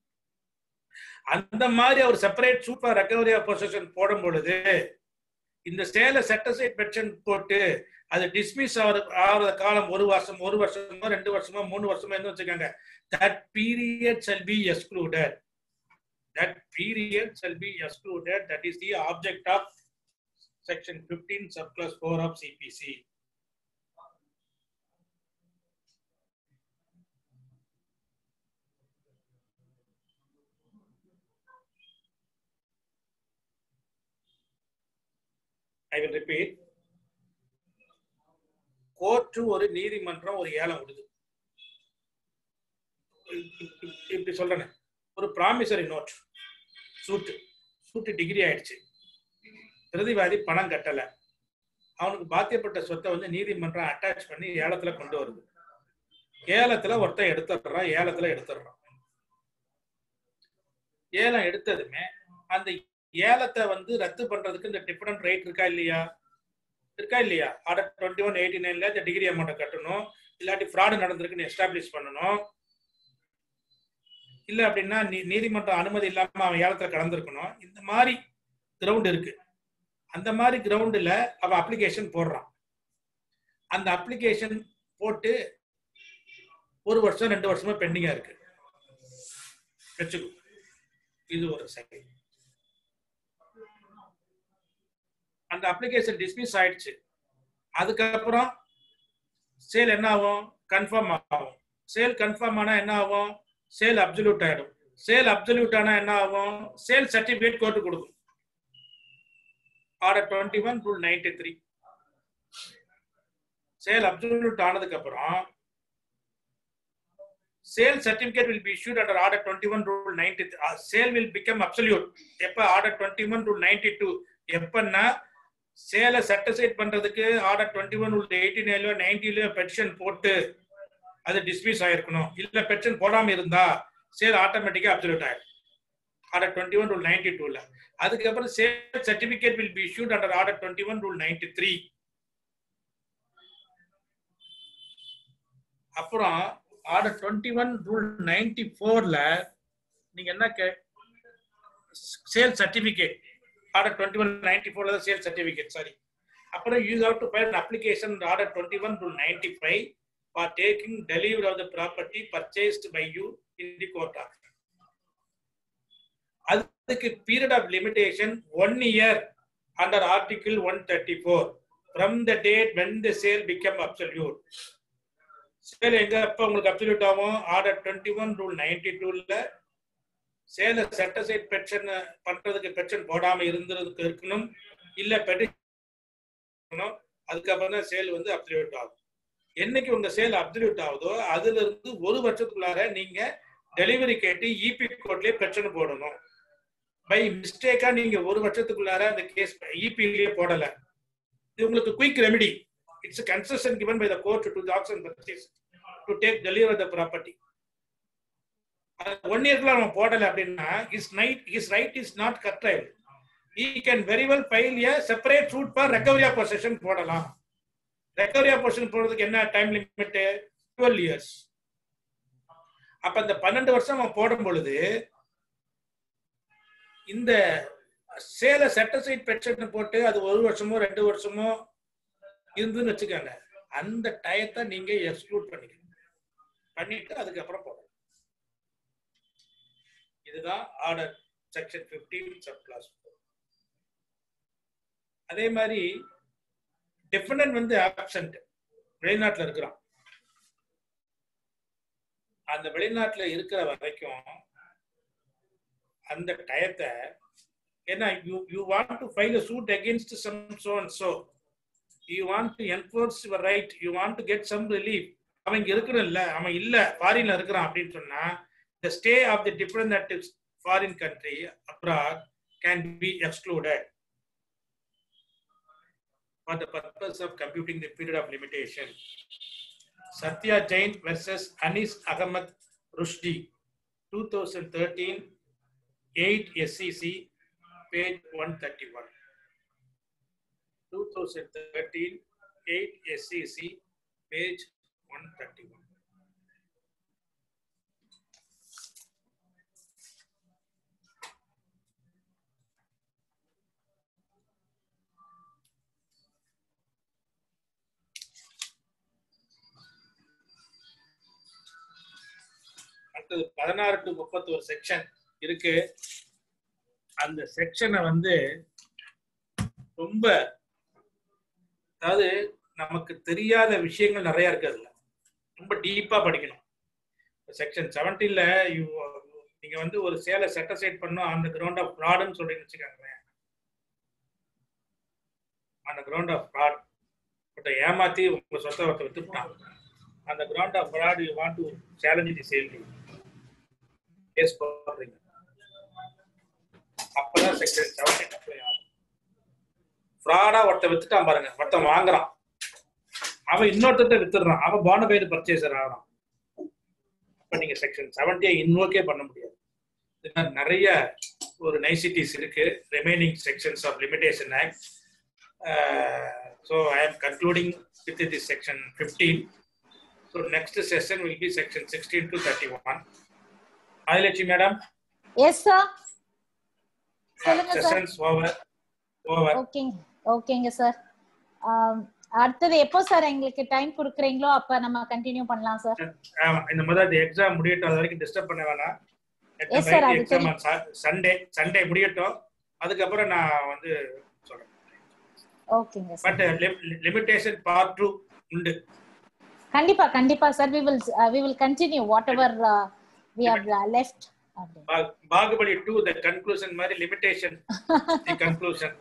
அந்த மாதிரி அவர் separate suit for recovery of possession போடும் பொழுது இந்த சேலை செட்டசைட் பென்ஷன் போட்டு அது டிஸ்மிஸ் ஆகிற ஆகிற காலம் ஒரு வருஷம் ஒரு வருஷமோ ரெண்டு வருஷமோ மூணு வருஷமோ இருந்து வச்சுக்கோங்க that period shall be excluded that period shall be excluded. That is the object of section 15 subclass 4 of CPC. I will repeat. Court ஒரு நீதிமன்றம் ஒரு ஏலம் விடுது இப்படி சொல்றேன் ஒரு ப்ராமிசரி நோட் சூட்டு சூட்டு டிகிரி ஆயிடுச்சு பிரதிவாதி பணம் கட்டல அவனுக்கு பாத்தியப்பட்ட சொத்தை வந்து நீதிமன்றம் அட்டாச் பண்ணி ஏலத்துல கொண்டு வருது ஏலத்துல ஒருத்தன் எடுத்துடுறான் ஏலத்துல எடுத்துடுறான் ஏலம் எடுத்ததுமே அந்த ஏலத்தை வந்து ரத்து பண்றதுக்கு இந்த டிஃபரண்ட் ரேட் இருக்கா இல்லையா இருக்கா இல்லையா ஆர்டர் டுவெண்ட்டி ஒன் எயிட்டி நைன்ல இந்த டிகிரி அமௌண்ட்டை கட்டணும் இல்லாட்டி ஃப்ராடு நடந்திருக்குன்னு எஸ்டாப்ளிஷ் பண்ணணும் இல்ல அப்படின்னா நீ- நீதிமன்ற அனுமதி இல்லாம அவன் ஏலத்துல கலந்துருக்கணும் இந்த மாதிரி கிரவுண்ட் இருக்கு அந்த மாதிரி கிரவுண்டுல அவன் அப்ளிகேஷன் போடுறான் அந்த அப்ளிகேஷன் போட்டு ஒரு வருஷம் ரெண்டு வருஷமா பெண்டிங்கா இருக்கு வச்சுக்கோ இது ஒரு சைடு அந்த அப்ளிகேஷன் டிஸ்மிஸ் ஆயிடுச்சு அதுக்கப்புறம் சேல் என்ன ஆகும் கன்ஃபார்ம் ஆகும் சேல் கன்ஃபார்ம் ஆனா என்ன ஆகும் சேல் அப்சல்யூட் ஆயிடும் சேல் அப்சல்யூட் ஆனா என்ன ஆகும் சேல் சர்டிபிகேட் கோர்ட்டு கொடுக்கும் order twenty one rule ninety three sale absolute ஆனதுக்கு அப்புறம் sale certificate will be issued under order twenty one rule ninety sale will become absolute எப்ப order twenty one rule ninety two எப்பன்னா சேலை சட்டசைட் பண்றதுக்கு order twenty one rule eighty நைன்லயோ நைன்டிலயோ பெட்டிஷன் போட்டு அது டிஸ்மிஸ் ஆயிருக்கணும் இல்ல பெட்டிஷன் போடாம இருந்தா சேல் ஆட்டோமேட்டிக்கா அப்சல்யூட் ஆயிடும் order twenty one rule ninety டூல அதுக்கப்புறம் sale certificate will be issued under order twenty one rule ninety three அப்புறம் order twenty one rule ninety ஃபோர்ல நீங்க என்ன கே sale certificate order twenty one ninety ஃபோர்ல தான் சேல் சர்டிபிகேட் சாரி அப்புறம் you have to file application order twenty one rule ninety five for taking delivery of the property purchased by you in the court of அதுக்கு period of limitation one year under article one thirty four from the date when the sale become absolute sale எங்க எப்ப உங்களுக்கு அப்சல்யூட் ஆகும் order twenty one rule ninety டூல சேல செட்டசைட் பெட்ஷன் பண்றதுக்கு பெட்ஷன் போடாம இருந்ததுக்கு இருக்கணும் இல்ல பெட்டிஷன் அதுக்கப்புறம் தான் சேல் வந்து அப்சல்யூட் ஆகும் என்னைக்கு உங்க சேல் அப்சல்யூட் ஆகுதோ அதுல இருந்து ஒரு வருஷத்துக்குள்ளார நீங்க டெலிவரி கேட்டு இபி கோர்ட்லயே பிரச்சனை போடணும் பை மிஸ்டேக்கா நீங்க ஒரு வருஷத்துக்குள்ளார அந்த கேஸ் இபிலேயே போடல இது உங்களுக்கு quick remedy it's concession given by the court to the auction purchase to take deliver the property one இயர்க்குள்ள நம்ம போடல அப்படின்னா is night is right is not curtail he can very well file a separate suit for recovery of possession போடலாம் ரெக்கவரி ஆஃப் பொசிஷன் போடுறதுக்கு என்ன டைம் லிமிட் டுவெல் இயர்ஸ் அப்ப இந்த பன்னெண்டு வருஷம் அவன் போடும் பொழுது இந்த சேல செட்டசைட் பெட்ஷன் போட்டு அது ஒரு வருஷமோ ரெண்டு வருஷமோ இருந்துன்னு வச்சுக்கோங்க அந்த டயத்தை நீங்க எக்ஸ்க்ளூட் பண்ணிக்கணும் பண்ணிட்டு அதுக்கப்புறம் போடணும் இதுதான் order section fifteen sub clause அதே மாதிரி டெஃபினட் வந்து ஆப்சண்ட் வெளிநாட்டுல இருக்கிறான் அந்த வெளிநாட்டுல இருக்கிற வரைக்கும் அந்த டயத்தை ஏன்னா you you want to file a suit against some so and so you want to enforce your right you want to get some relief அவன் இங்க இருக்கிறல்ல அவன் இல்ல ஃபாரின்ல இருக்கிறான் அப்படின்னு சொன்னா the stay of the different that is foreign country abroad can be excluded for the purpose of computing the period of limitation. Satya Jain versus Anis Ahmad Rushdie, 2013, 8 SCC, page 131. 2013, 8 SCC, page 131. அடுத்தது பதினாறு டு முப்பத்தோரு செக்ஷன் இருக்கு அந்த செக்ஷனை வந்து ரொம்ப அதாவது நமக்கு தெரியாத விஷயங்கள் நிறைய இருக்கு அதுல ரொம்ப டீப்பா படிக்கணும் செக்ஷன் செவன்டீன்ல நீங்க வந்து ஒரு சேலை செட்டசைட் பண்ணும் அந்த கிரவுண்ட் ஆஃப் ஃப்ராடுன்னு சொல்றீங்கன்னு வச்சுக்கோங்களேன் அந்த கிரவுண்ட் ஆஃப் ஃப்ராட் பட் ஏமாத்தி உங்க சொத்தை ஒருத்த வித்துட்டான் அந்த ground of fraud you want to challenge the sale case போடுறீங்க அப்பதான் செக்ஷன் செவன்டீன் அப்ளை ஆகும் ஃப்ராடா ஒருத்தன் வித்துட்டான் பாருங்க ஒருத்தன் வாங்குறான் அவன் இன்னொருத்த வித்துடுறான் அவன் பானபைடு பர்ச்சேசர் ஆகிறான் இப்ப நீங்க செக்ஷன் செவன்டியை இன்வோக்கே பண்ண முடியாது இது மாதிரி நிறைய ஒரு நைசிட்டிஸ் இருக்கு remaining sections of limitation act so I am concluding with this section fifteen so next session will be section sixteen to thirty one Adhilakshmi madam yes sir சொல்லுங்க சார் செஷன்ஸ் ஓவர் ஓவர் ஓகேங்க ஓகேங்க சார் அடுத்தது எப்போ சார் எங்களுக்கு டைம் கொடுக்குறீங்களோ அப்ப நம்ம கண்டினியூ பண்ணலாம் சார் ஆமா இந்த முதல் இந்த எக்ஸாம் முடியட்டும் அது வரைக்கும் டிஸ்டர்ப் பண்ண வேணாம் Yes, sir, அது எக்ஸாம் சண்டே சண்டே முடியட்டும் அதுக்கப்புறம் நான் வந்து சொல்றேன் ஓகேங்க sir but limitation part two உண்டு கண்டிப்பா கண்டிப்பா sir we will we will continue whatever we have ஹவ் லெஃப்ட் பா- பாகுபலி டூ த கன்க்ளூஷன் மாதிரி limitation the conclusion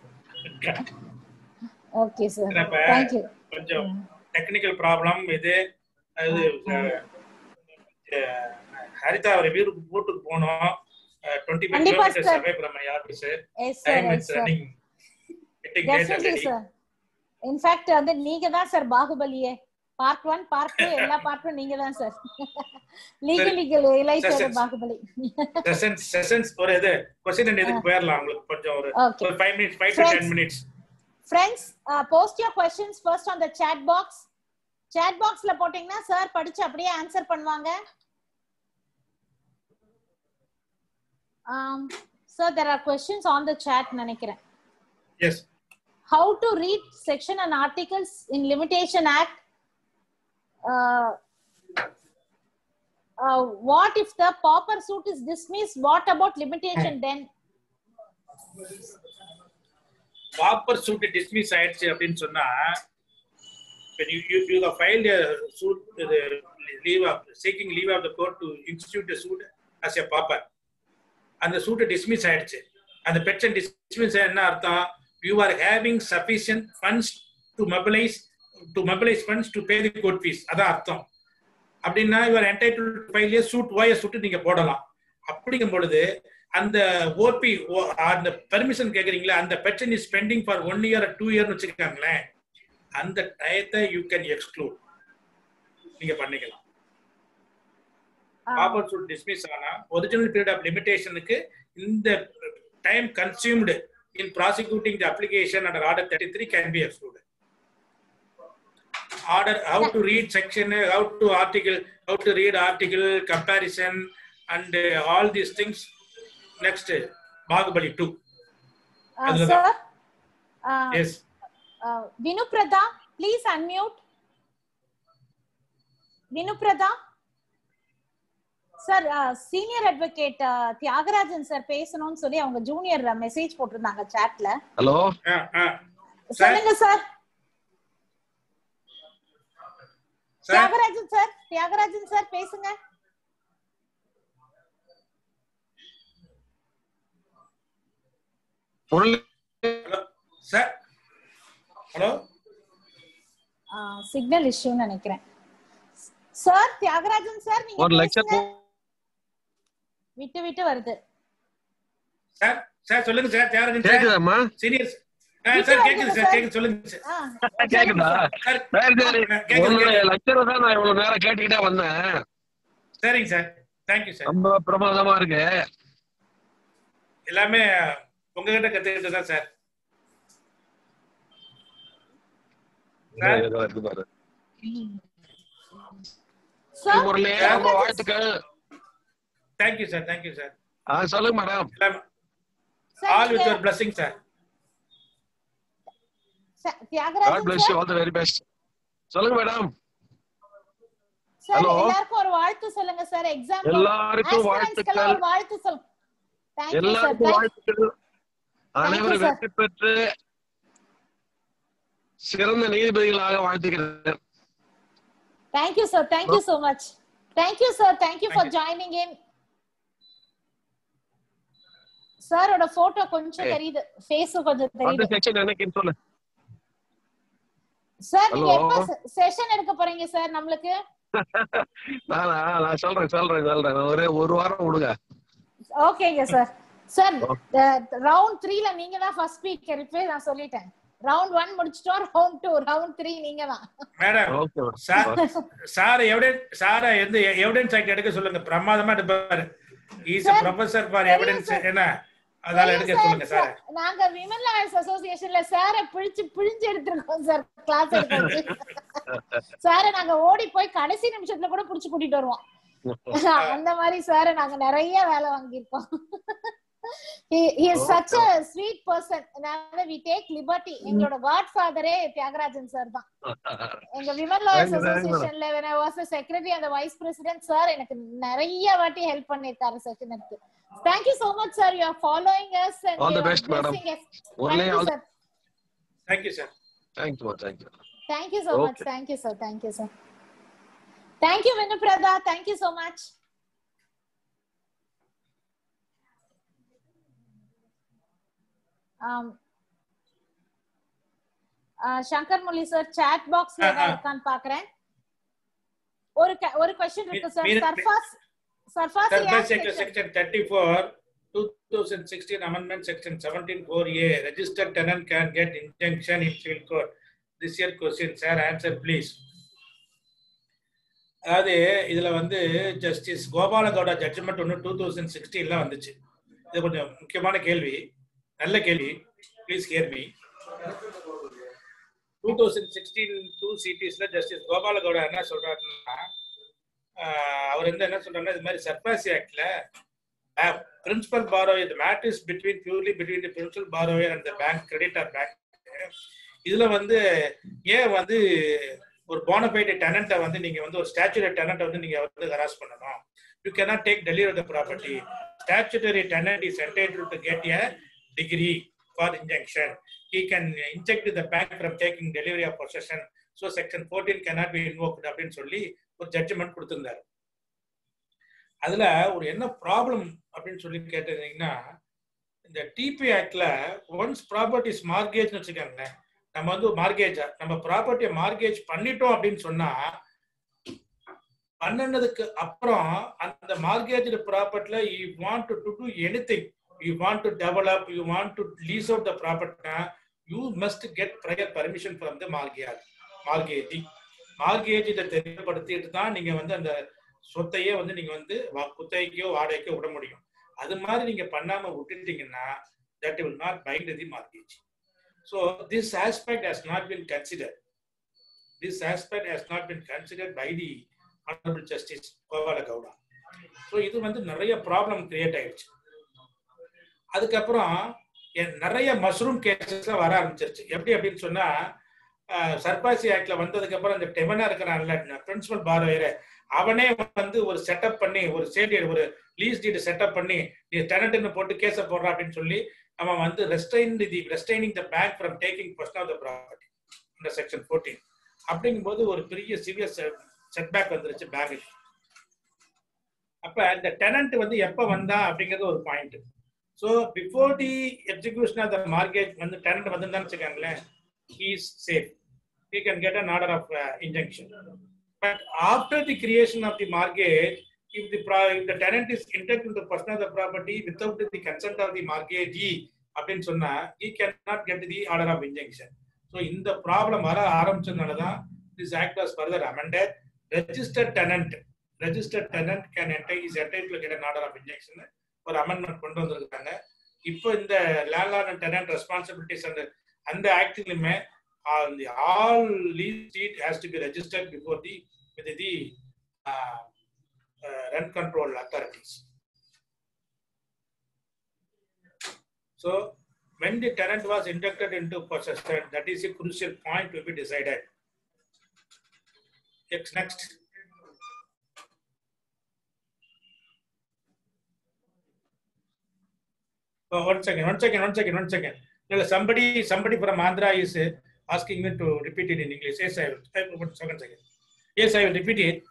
okay sir அப்ப தேங்க் யூ கொஞ்சம் டெக்னிக்கல் ப்ராப்ளம் இது அது அஹ், அஹ், ஹரிதா அவர் வீட்டுக்கு வீட்டுக்கு போனோம் டுவெண்ட்டி ஃபைவ் கண்டிப்பா, kilometres sir. Away from my office yes sir time yes is sir running getting late definitely sir in fact வந்து நீங்க தான் சார் பாகுபலியே பார்ட் ஒன் பார்ட் டூ எல்லா பார்ட்டும் நீங்க தான் சார் லீகல் லீகல் இலைஸோட Sessions. பாகுபலி செஷன்ஸ் செஷன்ஸ் ஒரு இது கொஸ்டின் அண்ட் இதுக்கு போயிடலாம் உங்களுக்கு கொஞ்சம் ஒரு Okay. ஒரு five minutes five to Friends. Ten minutes friends post your questions first on the chat box chat பாக்ஸ்ல போட்டீங்கன்னா சார் படிச்சு அப்படியே ஆன்சர் பண்ணுவாங்க um sir there are questions on the chat நினைக்கிறேன் yes how to read section and articles in limitation act uh, uh, what if the pauper suit is dismissed what about limitation then proper suit dismiss ஆயிடுச்சு அப்படின்னு சொன்னா when you you you have filed a suit to the leave of seeking leave of the court to institute a suit as a pauper அந்த சூட் டிஸ்மிஸ் ஆயிடுச்சு அந்த பெட்ஷன் டிஸ்மிஸ் என்ன அர்த்தம் you are having sufficient funds to mobilise to mobilise funds to pay the court fees அதான் அர்த்தம் அப்படின்னா யுவர் என்டைட்டில் ஃபைல் சூட் ஓய சுட்டு நீங்க போடலாம் அப்படிங்கும் பொழுது அந்த ஓபி அந்த பெர்மிஷன் கேக்குறீங்களா அந்த petition is pending for one year two இயர்னு வச்சுக்காங்களேன் அந்த டயத்தை யூ கேன் எக்ஸ்க்ளூட் நீங்க பண்ணிக்கலாம் um, ப்ராப்பர் சூட் டிஸ்மிஸ் ஆனா ஒரிஜினல் பீரியட் ஆஃப் லிமிடேஷனுக்கு இந்த time consumed in prosecuting the application under order thirty three can be excluded order how to read section how to article how to read article comparison and all these things next Baahubali two uh, அதுலதான். sir uh, yes uh, vinuprada please unmute vinuprada sir senior advocate Thiyagarajan sir பேசணும்னு சொல்லி அவங்க ஜூனியர் மெசேஜ் போட்டிருந்தாங்க சாட்ல ஹலோ சொல்லுங்க sir sir Thiyagarajan sir Thiyagarajan sir பேசுங்க முரளி சார் ஹலோ சிக்னல் இஷ்யூன்னு நினைக்கிறேன் சார் தியாகராஜன் சார் நீங்க ஒரு லெக்சர் பேசுங்க. விட்டு விட்டு வருது சார் சார் சொல்லுங்க சார் தியாகராஜன் சார் கேக்குதாம்மா சீனியர் சார் கேக்குது சார் கேக்குது சொல்லுங்க சார் ஆ, கேக்குதா சார் சரி சரி கேக்குது, உங்களுடைய கேக்குது. லெக்சர் தான் நான் இவ்வளவு நேரம் கேட்டுக்கிட்டே வந்தேன் சரிங்க சார் தேங்க்யூ சார் ரொம்ப பிரமாதமா இருக்கு எல்லாமே உங்ககிட்ட கத்துக்கிட்டு தான் சார் சார் ஏதோ இருக்கு பாரு சார் முரளி ரொம்ப வாழ்த்துக்கள் தேங்க்யூ சார் தேங்க்யூ சார் ஆ சொல்லுங்க மேடம் எல்லாமே சார், ஆல் வித் நீங்க- your blessing sir sir, God Thiyagarajan bless you sir all the very best சொல்லுங்க மேடம் சார் Hello. எல்லாருக்கும் ஒரு வாழ்த்து சொல்லுங்க சார் எக்ஸாம் எல்லாருக்கும் வாழ்த்துக்கள். ஒரு வாழ்த்து சொல்லுங்க தேங்க்யூ சார் எல்லாருக்கும் வாழ்த்துக்கள் அனைவரும் sir. வெற்றி பெற்று சிறந்த நீதிபதிகளாக வாழ்த்துகிறேன் thank you sir thank you so much thank you sir thank you for Thank you. Joining in சாரோட போட்டோ கொஞ்சம் Hey. தெரியுது ஃபேஸும் கொஞ்சம் அந்த தெரியுது செக்ஷன் என்னைக்குன்னு சொல்லு சார் நீங்க Hello. எப்ப செஷன் எடுக்க போறீங்க சார் நம்மளுக்கு நானா நான் சொல்றேன் சொல்றேன் சொல்றேன் நான் ஒரே ஒரு வாரம் விடுங்க ஓகேங்க சார் சார் ரவுண்ட் த்ரீல நீங்க தான் ஃபர்ஸ்ட் ஸ்பீக்கர் இப்பவே நான் சொல்லிட்டேன் ரவுண்ட் ஒன் முடிச்சிட்டோம் ரவுண்ட் டூ ரவுண்ட் த்ரீ நீங்க தான் madam okay sir sir evidence சார எந்த எவிடன்ஸ் ஆக்ட் எடுக்க சொல்லுங்க பிரமாதமா எடுப்பாரு இஸ் Sir, ப்ரொஃபசர் ஃபார் தெரியும் எவிடன்ஸ் sir. என்ன அதனால எடுக்க தெரியும் சொல்லுங்க sir. சார் நாங்க விமன் லாயர்ஸ் அசோசியேஷன்ல சார பிழிச்சு பிழிஞ்சு எடுத்திருக்கோம் சார் கிளாஸ் எடுக்கிறது சார நாங்க ஓடி போய் கடைசி நிமிஷத்துல கூட புடிச்சு கூட்டிட்டு வருவோம் அந்த மாதிரி சார நாங்க நிறைய வேலை வாங்கியிருக்கோம் he he is such a sweet person அதனால we take liberty எங்களோட காட் ஃபாதரே தியாகராஜன் சார் தான் எங்க women lawyers Thank you, thank you, madam. அசோசியேஷன்ல when I was a secretary and the vice president sir எனக்கு நிறைய வாட்டி ஹெல்ப் பண்ணிருக்காரு செஷன் எடுத்து thank you so much sir you are following us and All the you are best, madam. blessing us. Only thank you all sir thank you sir thank you thank you thank you so much Okay. thank you sir thank you sir thank you vinuprada thank you so much um uh, Shankar Murali sir chat பாக்ஸ்ல ஆ, ஆ. ஏதாவது இருக்கான்னு பாக்குறேன் ஒரு que- ஒரு கொஸ்டின் இருக்கு சார் மீ- SARFAESI SARFAESI SARFAESI act section thirty four two thousand sixteen amendment section seventeen four A registered tenant can get injection in civil court this year question sir answer please அதாவது இதுல வந்து ஜஸ்டிஸ் கோபாலகவுடா ஜட்ஜ்மெண்ட் ஒன்று டூ தௌசண்ட் சிக்ஸ்டீன்ல வந்துச்சு இது கொஞ்சம் முக்கியமான கேள்வி நல்ல கேள்வி please hear me two thousand sixteen two சிட்டிஸ்ல ஜஸ்டிஸ் கோபாலகவுடா என்ன சொல்றாருன்னா ஆஹ் அவர் வந்து என்ன சொல்றாருன்னா இது மாதிரி சர்பாசி ஆக்ட்ல principal borrower matters between purely between the principal borrower and the bank creditor bank இதுல வந்து ஏன் வந்து ஒரு போனபைட் டெனண்ட்டை வந்து நீங்க வந்து ஒரு ஸ்டாச்சுரி டெனண்ட்டை வந்து நீங்க வந்து ஹராஸ் பண்ணணும் you cannot take delivery the property statutory tenant is entitled to get a decree for injunction he can inject the bank from taking delivery of possession so section 14 cannot be invoked அப்படின்னு சொல்லி ஒரு ஜட்ஜ்மெண்ட் கொடுத்திருந்தாரு அதுல ஒரு என்ன ப்ராப்ளம் அப்படின்னு சொல்லி கேட்டீங்கன்னா இந்த டிபி ஆக்ட்ல ஒன்ஸ் ப்ராப்பர்ட்டிஸ் மார்கேஜ்னு வச்சுக்கோங்களேன் நம்ம வந்து மார்கேஜ் நம்ம ப்ராப்பர்ட்டியை மார்கேஜ் பண்ணிட்டோம் அப்படின்னு சொன்னா பண்ணினதுக்கு அப்புறம் அந்த மார்கேஜ் ப்ராப்பர்ட்டில you want to do anything you want to develop you want to lease out the ப்ராப்பர்ட்டினா you must get prior permission from the mortgage mortgagee mortgage இதை தெரியப்படுத்திட்டு தான் நீங்க வந்து அந்த சொத்தையே வந்து நீங்க வந்து வா- குத்தகைக்கோ வாடகைக்கோ விட முடியும் அது மாதிரி நீங்க பண்ணாம விட்டுட்டீங்கன்னா that will not bind the mortgage so this aspect has not been consider this aspect has not been consider by the honourable justice Gopala Gowda so இது வந்து நிறைய ப்ராப்ளம் கிரியேட் ஆயிடுச்சு அதுக்கப்புறம் எ- நிறைய மஷ்ரூம் கேசஸ்லாம் வர ஆரம்பிச்சிருச்சு எப்படி அப்படின்னு சொன்னா அஹ், சர்பாசி ஆக்ட்ல வந்ததுக்கு அப்புறம் இந்த டெமனா இருக்கிறான்ல பிரின்சிபல் பாரோயர் அவனே வந்து ஒரு செட்டப் பண்ணி ஒரு சேடி ஒரு லீஸ் டீட் செட்டப் பண்ணி நீ டெனட்னு போட்டு கேஸ போடுற அப்படின்னு சொல்லி அவன் வந்து restrain the restraining the bank from taking possession of the property இந்த செக்ஷன் ஃபோர்டீன் அப்படிங்கும்போது ஒரு பெரிய சிவியர் செட்பேக் வந்துருச்சு பேங்குக்கு அப்ப இந்த டெனன்ட் வந்து எப்ப வந்தா அப்படிங்கிறது ஒரு point so before the execution of the market வந்து டெனன்ட் வந்திருந்தான்னு வச்சுக்கோங்களேன் is safe he can get an order of uh, injunction. But after the creation of the mortgage, if the pro- if the tenant is entered into possession of the property without the consent of the mortgagee, அப்படின்னு சொன்னா he cannot get the order of injunction. So இந்த ப்ராப்ளம் வர ஆரம்பிச்சதுனால தான் this act was further amended. Registered tenant, registered tenant can enter is entitled to get an order of injunction. ஒரு அமெண்ட்மெண்ட் கொண்டு வந்திருக்காங்க இப்போ இந்த லேண்ட்லார்ட் அண்ட் டெனன்ட் ரெஸ்பான்சிபிலிட்டிஸ் அந்த அந்த ஆக்ட்லயுமே uh, the all lease deed has to be registered before the with the uh, uh, rent control authorities. So when the tenant was inducted into possession, that is a crucial point to be decided. Next, next. Oh, one second, one second, one second, one second. No, somebody, somebody from Andhra is uh, asking me to repeat it in English. Yes, I will. Uh, One second, second. Yes, I will repeat it.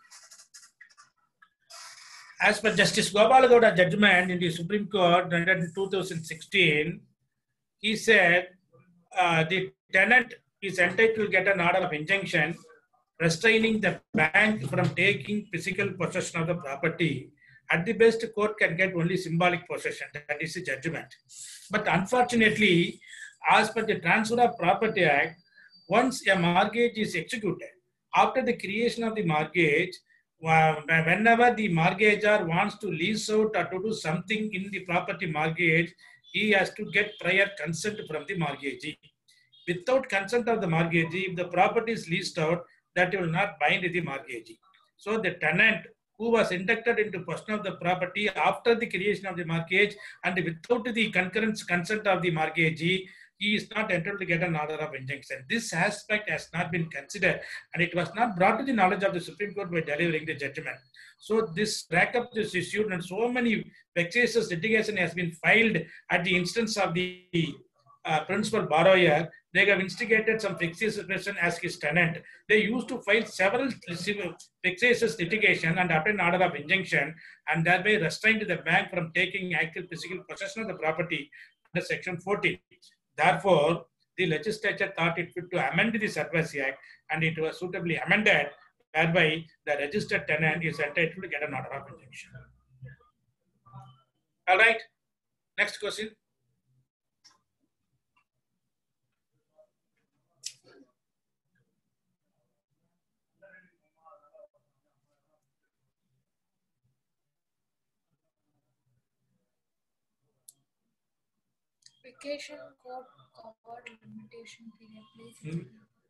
As per Justice Gopalagowda judgment in the Supreme Court rendered in 2016, he said uh, the tenant is entitled to get an order of injunction restraining the bank from taking physical possession of the property. At the best, court can get only symbolic possession. That is the judgment. But unfortunately, as per the Transfer of Property Act, once a mortgage is executed, after the creation of the mortgage, uh, whenever the mortgagor wants to lease out or to do something in the property mortgage, he has to get prior consent from the mortgagee. Without consent of the mortgagee, if the property is leased out, that will not bind the mortgagee. So the tenant who was inducted into possession of the property after the creation of the mortgage and without the concurrent consent of the mortgagee, he is not entitled to get an order of injunction. This aspect has not been considered and it was not brought to the knowledge of the Supreme Court by delivering the judgment. So this rack up this issue and so many vexatious litigation has been filed at the instance of the uh, principal borrower. They have instigated some vexatious person as his tenant. They used to file several civil vexatious litigation and obtain order of injunction and thereby restrained the bank from taking actual physical possession of the property under section 14. Therefore, the legislature thought it fit to amend the Surface Act and it was suitably amended whereby the registered tenant is entitled to get an order of injunction. All right, next question. Vacation code covered limitation period, please. Hmm.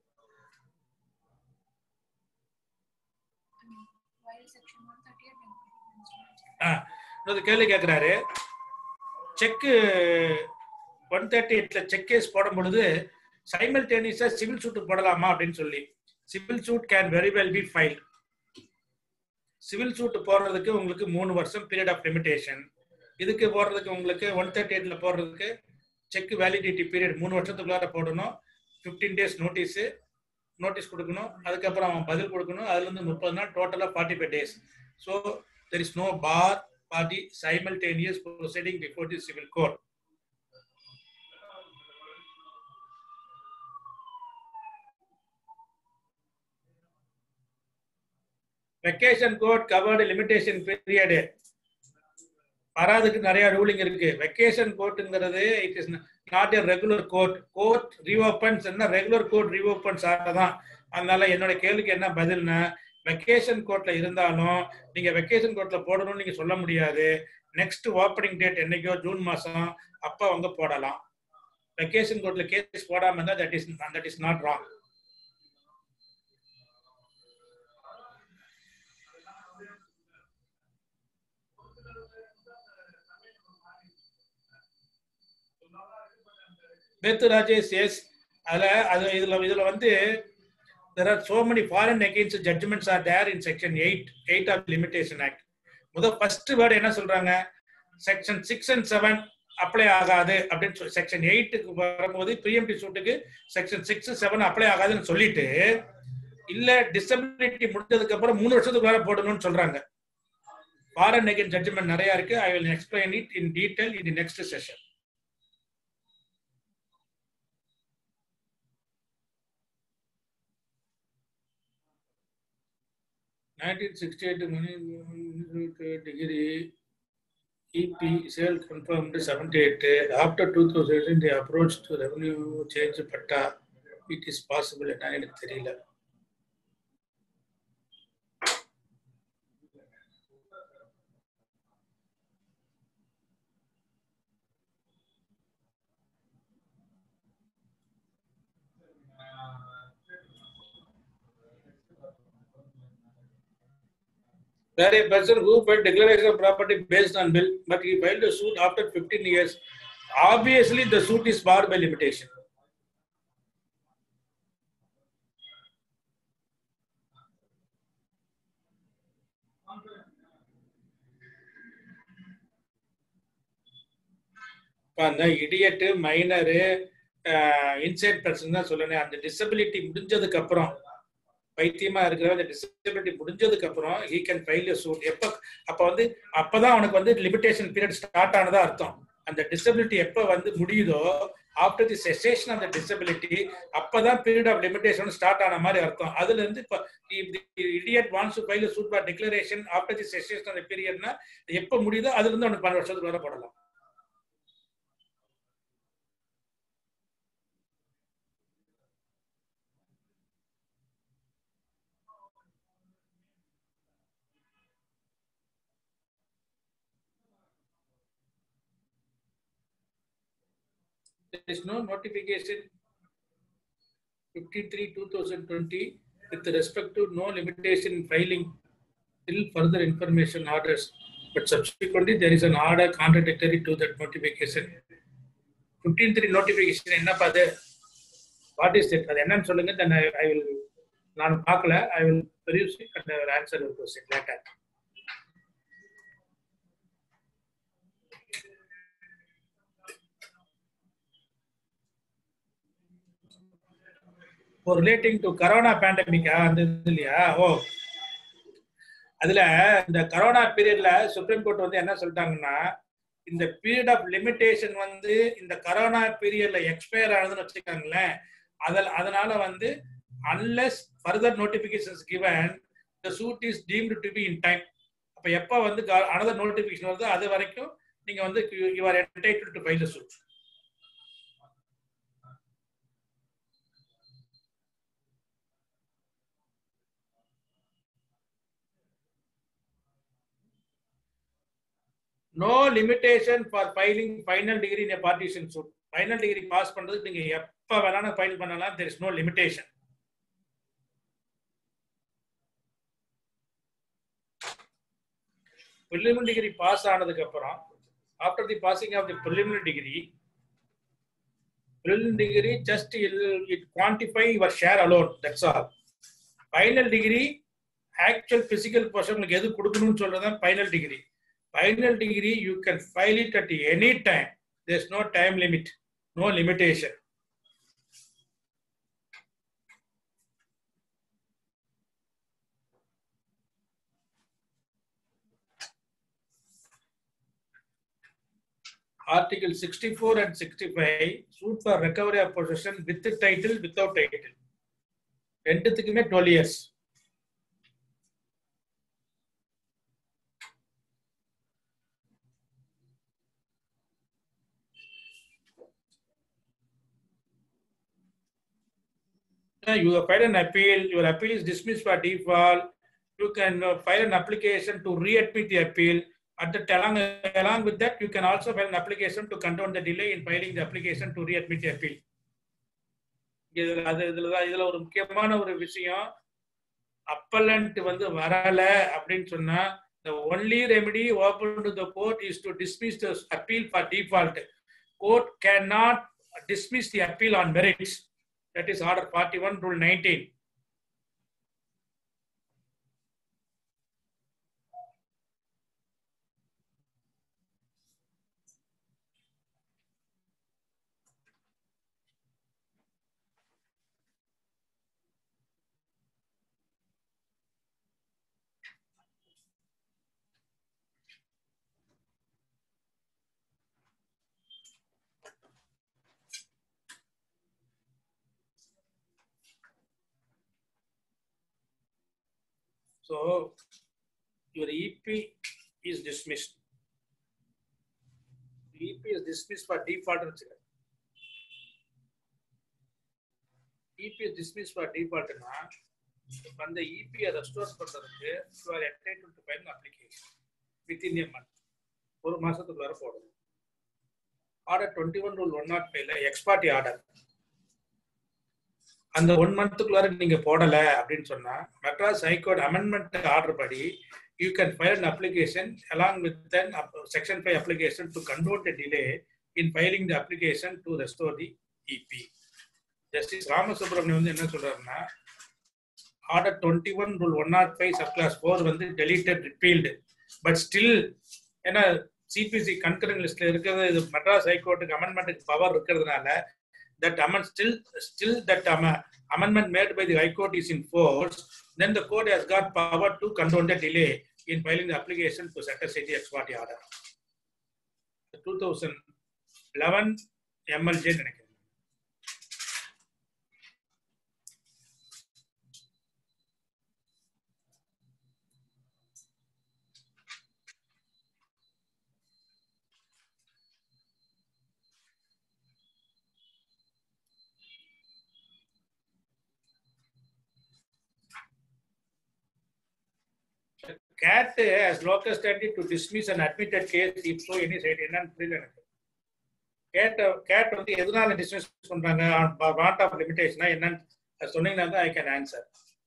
I mean, while section one thirty eight. இன்னொரு கேள்வி கேட்குறாரு செக்கு ஒன் தேர்ட்டி எயிட்ல செக் கேஸ் போடும் பொழுது சைமல்டேனியஸா சிவில் சூட் போடலாமா அப்படின்னு சொல்லி civil suit can very well be file civil suit போடுறதுக்கு உங்களுக்கு மூணு வருஷம் பீரியட் ஆஃப் லிமிடேஷன் இதுக்கு போடுறதுக்கு உங்களுக்கு ஒன் தேர்ட்டி எயிட்ல போடுறதுக்கு செக் வேலிடிட்டி பீரியட் மூணு வருஷத்துக்குள்ளார போடணும் ஃபிஃப்டீன் டேஸ் நோட்டீஸு நோட்டீஸ் கொடுக்கணும் அதுக்கப்புறம் அவன் பதில் கொடுக்கணும் அதுல இருந்து முப்பது நாள் டோட்டலாக forty five days so there is no bar for the simultaneous proceeding before the civil court. Vacation court covered limitation period வராதுக்கு நிறைய ரூலிங் இருக்கு வெக்கேஷன் கோர்ட்டுங்கிறது it is not a regular court court reopens என்ன ரெகுலர் கோர்ட் ரீஓபன்ஸ் தான் அதனால என்னோட கேள்விக்கு என்ன பதில்னா வெக்கேஷன் கோர்ட்ல இருந்தாலும் நீங்க வெக்கேஷன் கோர்ட்ல போடணும்னு நீங்க சொல்ல முடியாது நெக்ஸ்ட் ஓப்பனிங் டேட் என்னைக்கோ ஜூன் மாசம் அப்ப அவங்க போடலாம் வெக்கேஷன் கோர்ட்ல கேஸ் போடாம இருந்தா that is that is not wrong Beth Rajesh says, அதுல அது இதுல இதுல வந்து there are so many foreign against judgments are there in section 8 8 of limitation act முத ஃபர்ஸ்ட் வேர்டு என்ன சொல்றாங்க section six and seven apply ஆகாது அப்படின்னு சொல்லி செக்ஷன் எயிட்டுக்கு வரும்போது பிஎம்டி சூட்டுக்கு செக்ஷன் சிக்ஸ் செவன் அப்ளை ஆகாதுன்னு சொல்லிட்டு இல்ல டிசபிலிட்டி முடிஞ்சதுக்கு அப்புறம் மூணு வருஷத்துக்கு வேற போடணும்னு சொல்றாங்க ஃபாரன் அகேன் ஜட்ஜ்மெண்ட் நிறைய இருக்கு I will explain it in detail in the next session nineteen sixty eight decree EP sale confirmed 78. After 2018, they approached to revenue change patta it is possible என்ன எனக்கு தெரியல where a person who filed declaration of property based on bill, but he filed a suit after 15 years, obviously the suit is barred by limitation. இப்ப அந்த இடியட்டு மைனரு இன்சைட் பர்சன் தான் சொல்லணும் அந்த டிசபிலிட்டி முடிஞ்சதுக்கு அப்புறம் பைத்தியமா இருக்கிற அந்த டிசபிலிட்டி முடிஞ்சதுக்கு அப்புறம் ஹீ கேன் ஃபைல் சூட் எப்ப அப்ப வந்து அப்பதான் அவனுக்கு வந்து லிமிடேஷன் பீரியட் ஸ்டார்ட் ஆனதா அர்த்தம் அந்த டிசபிலிட்டி எப்ப வந்து முடியுதோ after the cessation of the disability அப்பதான் பீரியட் ஆஃப் லிமிடேஷன் ஸ்டார்ட் ஆன மாதிரி அர்த்தம் அதுல இருந்து இப்ப இடியட் wants to file suit for declaration after the cessation of பீரியட்னா எப்ப முடியுதோ அதுல இருந்து அவனுக்கு பன்னெண்டு வருஷத்துக்கு வர போடலாம் there is no notification 53 2020 with respect to no limitation in filing till further information orders but subsequently there is an order contradictory to that notification 15 3 notification என்னப்பா அது வாட் இஸ் இட் அது என்னன்னு சொல்லுங்க then I, I will நான் பார்க்கல I will produce it and I will answer your question later இப்போ ரிலேட்டிங் டு கரோனா பேண்டமிக்கா அந்த இது இல்லையா ஓ அதுல இந்த கரோனா பீரியட்ல சுப்ரீம் கோர்ட் வந்து என்ன சொல்லிட்டாங்கன்னா இந்த பீரியட் ஆஃப் லிமிடேஷன் வந்து இந்த கரோனா பீரியட்ல எக்ஸ்பயர் ஆனதுன்னு வச்சுக்கோங்களேன் அதில் அதனால வந்து unless further notifications given the suit is deemed to be in time அப்ப எப்ப வந்து அனதர் நோட்டிபிகேஷன் வருதோ அது வரைக்கும் நீங்க வந்து you are entitled to file the suit no limitation for filing final decree in partition suit final decree pass பண்றதுக்கு நீங்க எப்ப வேணாலும் ஃபைல் பண்ணலாம் there is no limitation preliminary decree pass ஆனதுக்கு அப்புறம் after the passing of the preliminary decree preliminary decree just it quantify your share alone that's all final decree actual physical portion உங்களுக்கு எது கொடுக்கணும்னு சொல்றதுதான் final decree final degree you can file it at any time there's no time limit no limitation article 64 and 65 suit for recovery of possession with the title without title ரெண்டுத்துக்குமே 12 years Uh, you have filed an appeal, your appeal is dismissed by default. You can uh, file an application to readmit the appeal. At the along, along with that, you can also file an application to condone the delay in filing the application to readmit the appeal. இதுல அது இதுல தான் இதுல ஒரு முக்கியமான ஒரு விஷயம் அப்பலண்ட் வந்து வரல அப்படின்னு சொன்னா the only remedy open to the court is to dismiss the appeal for default. Court cannot dismiss the appeal on merits. That is order 41 rule 19. So your EP is dismissed. EP is dismissed for default. வச்சுக்க. EP is dismissed for default னா இப்ப அந்த EP யை ரெஸ்டோர் பண்றதுக்கு you are entitled to file an application within a month. ஒரு மாசத்துக்குள்ளார போடணும் order twenty one rule one not ஃபைவ்ல எக்ஸ்பார்ட்டி ஆர்டர் அந்த ஒன் மந்த்துக்குள்ளார நீங்க போடல அப்படின்னு சொன்னா மெட்ராஸ் ஹைகோர்ட் அமெண்ட்மெண்ட் ஆர்டர் படி you can file an application along with an section five application to convert the delay in filing the application to restore the EP justice Ramasubramaniam வந்து என்ன சொல்றாருன்னா order twenty one rule one not five sub clause four வந்து டெலிட்டட் ரிப்பீல்டு பட் ஸ்டில் ஏன்னா சிபிசி கன்கரன் லிஸ்ட்ல இருக்கிறது இது மெட்ராஸ் ஹைகோர்ட்டுக்கு அமெண்ட்மெண்ட்டுக்கு பவர் இருக்கிறதுனால that amend still still that um, amendment made by the High Court is in force, then the court has got power to condone the delay in filing the application to set aside the ex parte order. The 2011 MLJ நினைக்கிறேன் CAT has locus standing to dismiss an admitted case if so any side என்னன்னு புரியல எனக்கு கேட்ட கேட் வந்து எதனால டிஸ்கஸ் பண்றாங்க வாட் ஆஃப் லிமிடேஷனா என்னன்னு அது சொன்னீங்கன்னா தான் I can answer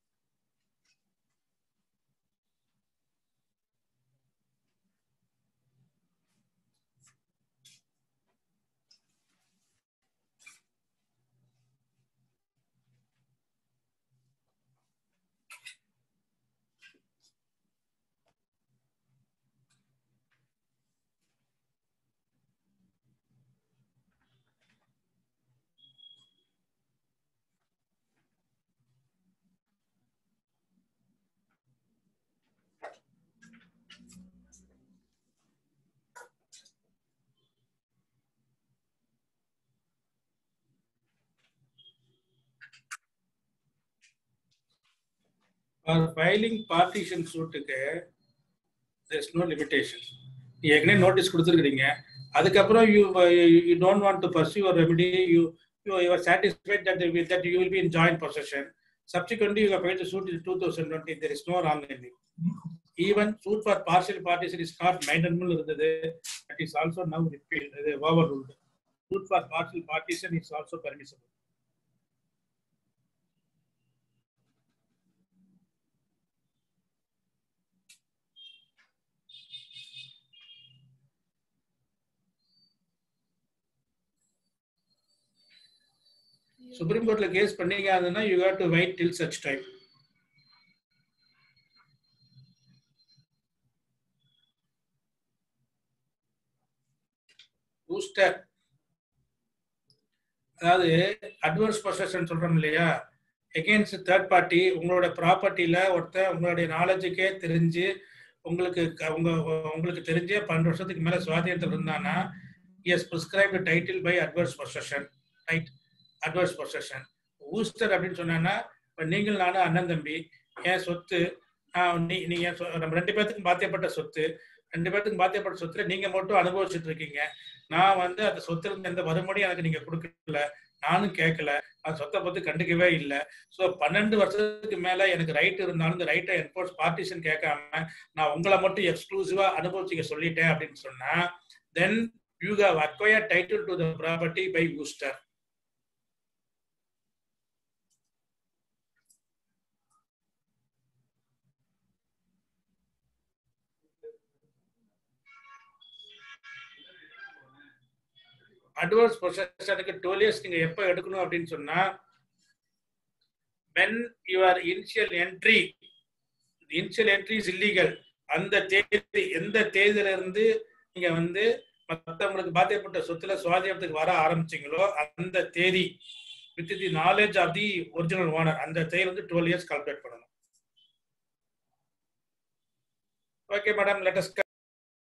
for filing partition சூட்டுக்கு there's no limitation நீ ஏற்கனவே நோட்டீஸ் கொடுத்துருக்கீங்க அதுக்கப்புறம் you you don't want to pursue your remedy you you your satisfied that that you will be in join possession subsequently you file to suit in two thousand twenty there is no wrong in even suit for partial partition is not மைண்டன்முல் இருந்தது that is also now repeal இது over ruled suit for partial partition is also permissible supreme கோர்ட்ல கேஸ் பண்ணீங்க அதுன்னா you have to wait till such time ouster அதாவது அட்வான்ஸ் பொசஷன் சொல்றோம் இல்லையா எகெயின்ஸ்ட் தேர்ட் பார்ட்டி உங்களோட ப்ராப்பர்ட்டியில ஒருத்தர் உங்களுடைய நாலேஜுக்கே தெரிஞ்சு உங்களுக்கு க- உங்க உங்களுக்கு தெரிஞ்சே பன்னெண்டு வருஷத்துக்கு மேல சுவாதீனத்தில் இருந்தானா yes prescribed title by adverse possession right adverse possession ouster அப்படின்னு சொன்னா இப்போ நீங்கள் நானும் அண்ணன் தம்பி என் சொத்து நான் நீ நீங்க சொ- நம்ம ரெண்டு பேர்த்துக்கும் பாத்தியப்பட்ட சொத்து ரெண்டு பேர்த்துக்கும் பாத்தியப்பட்ட சொத்துல நீங்க மட்டும் அனுபவிச்சுட்டு இருக்கீங்க நான் வந்து அந்த சொத்துல இருந்து எந்த வருமானம் எனக்கு நீங்க கொடுக்கல நானும் கேட்கல அந்த சொத்தை பத்தி கண்டுக்கவே இல்லை ஸோ பன்னெண்டு வருஷத்துக்கு மேல எனக்கு ரைட் இருந்தாலும் இந்த ரைட்டை என்போர்ஸ் பார்ட்டிஷன் கேட்காம நான் உங்களை மட்டும் எக்ஸ்க்ளூசிவா அனுபவிச்சுக்க சொல்லிட்டேன் அப்படின்னு சொன்னா then you have acquire title to the property by ouster advance பொசஷனுக்கு டுவெல் இயர்ஸ் நீங்க எப்ப எடுக்கணும் அப்படின்னு சொன்னா when your initial entry initial entry is illegal அந்த தேதி எந்த தேதியில இருந்து நீங்க வந்து மத்தவங்களுக்கு பாத்தியப்பட்ட சொத்துல சுவாதீனத்துக்கு வர ஆரம்பிச்சீங்களோ அந்த தேதி with the knowledge of the original owner அந்த தேதி வந்து டுவெல் இயர்ஸ் கால்குலேட் பண்ணணும் ஓகே மேடம் லெட்டஸ்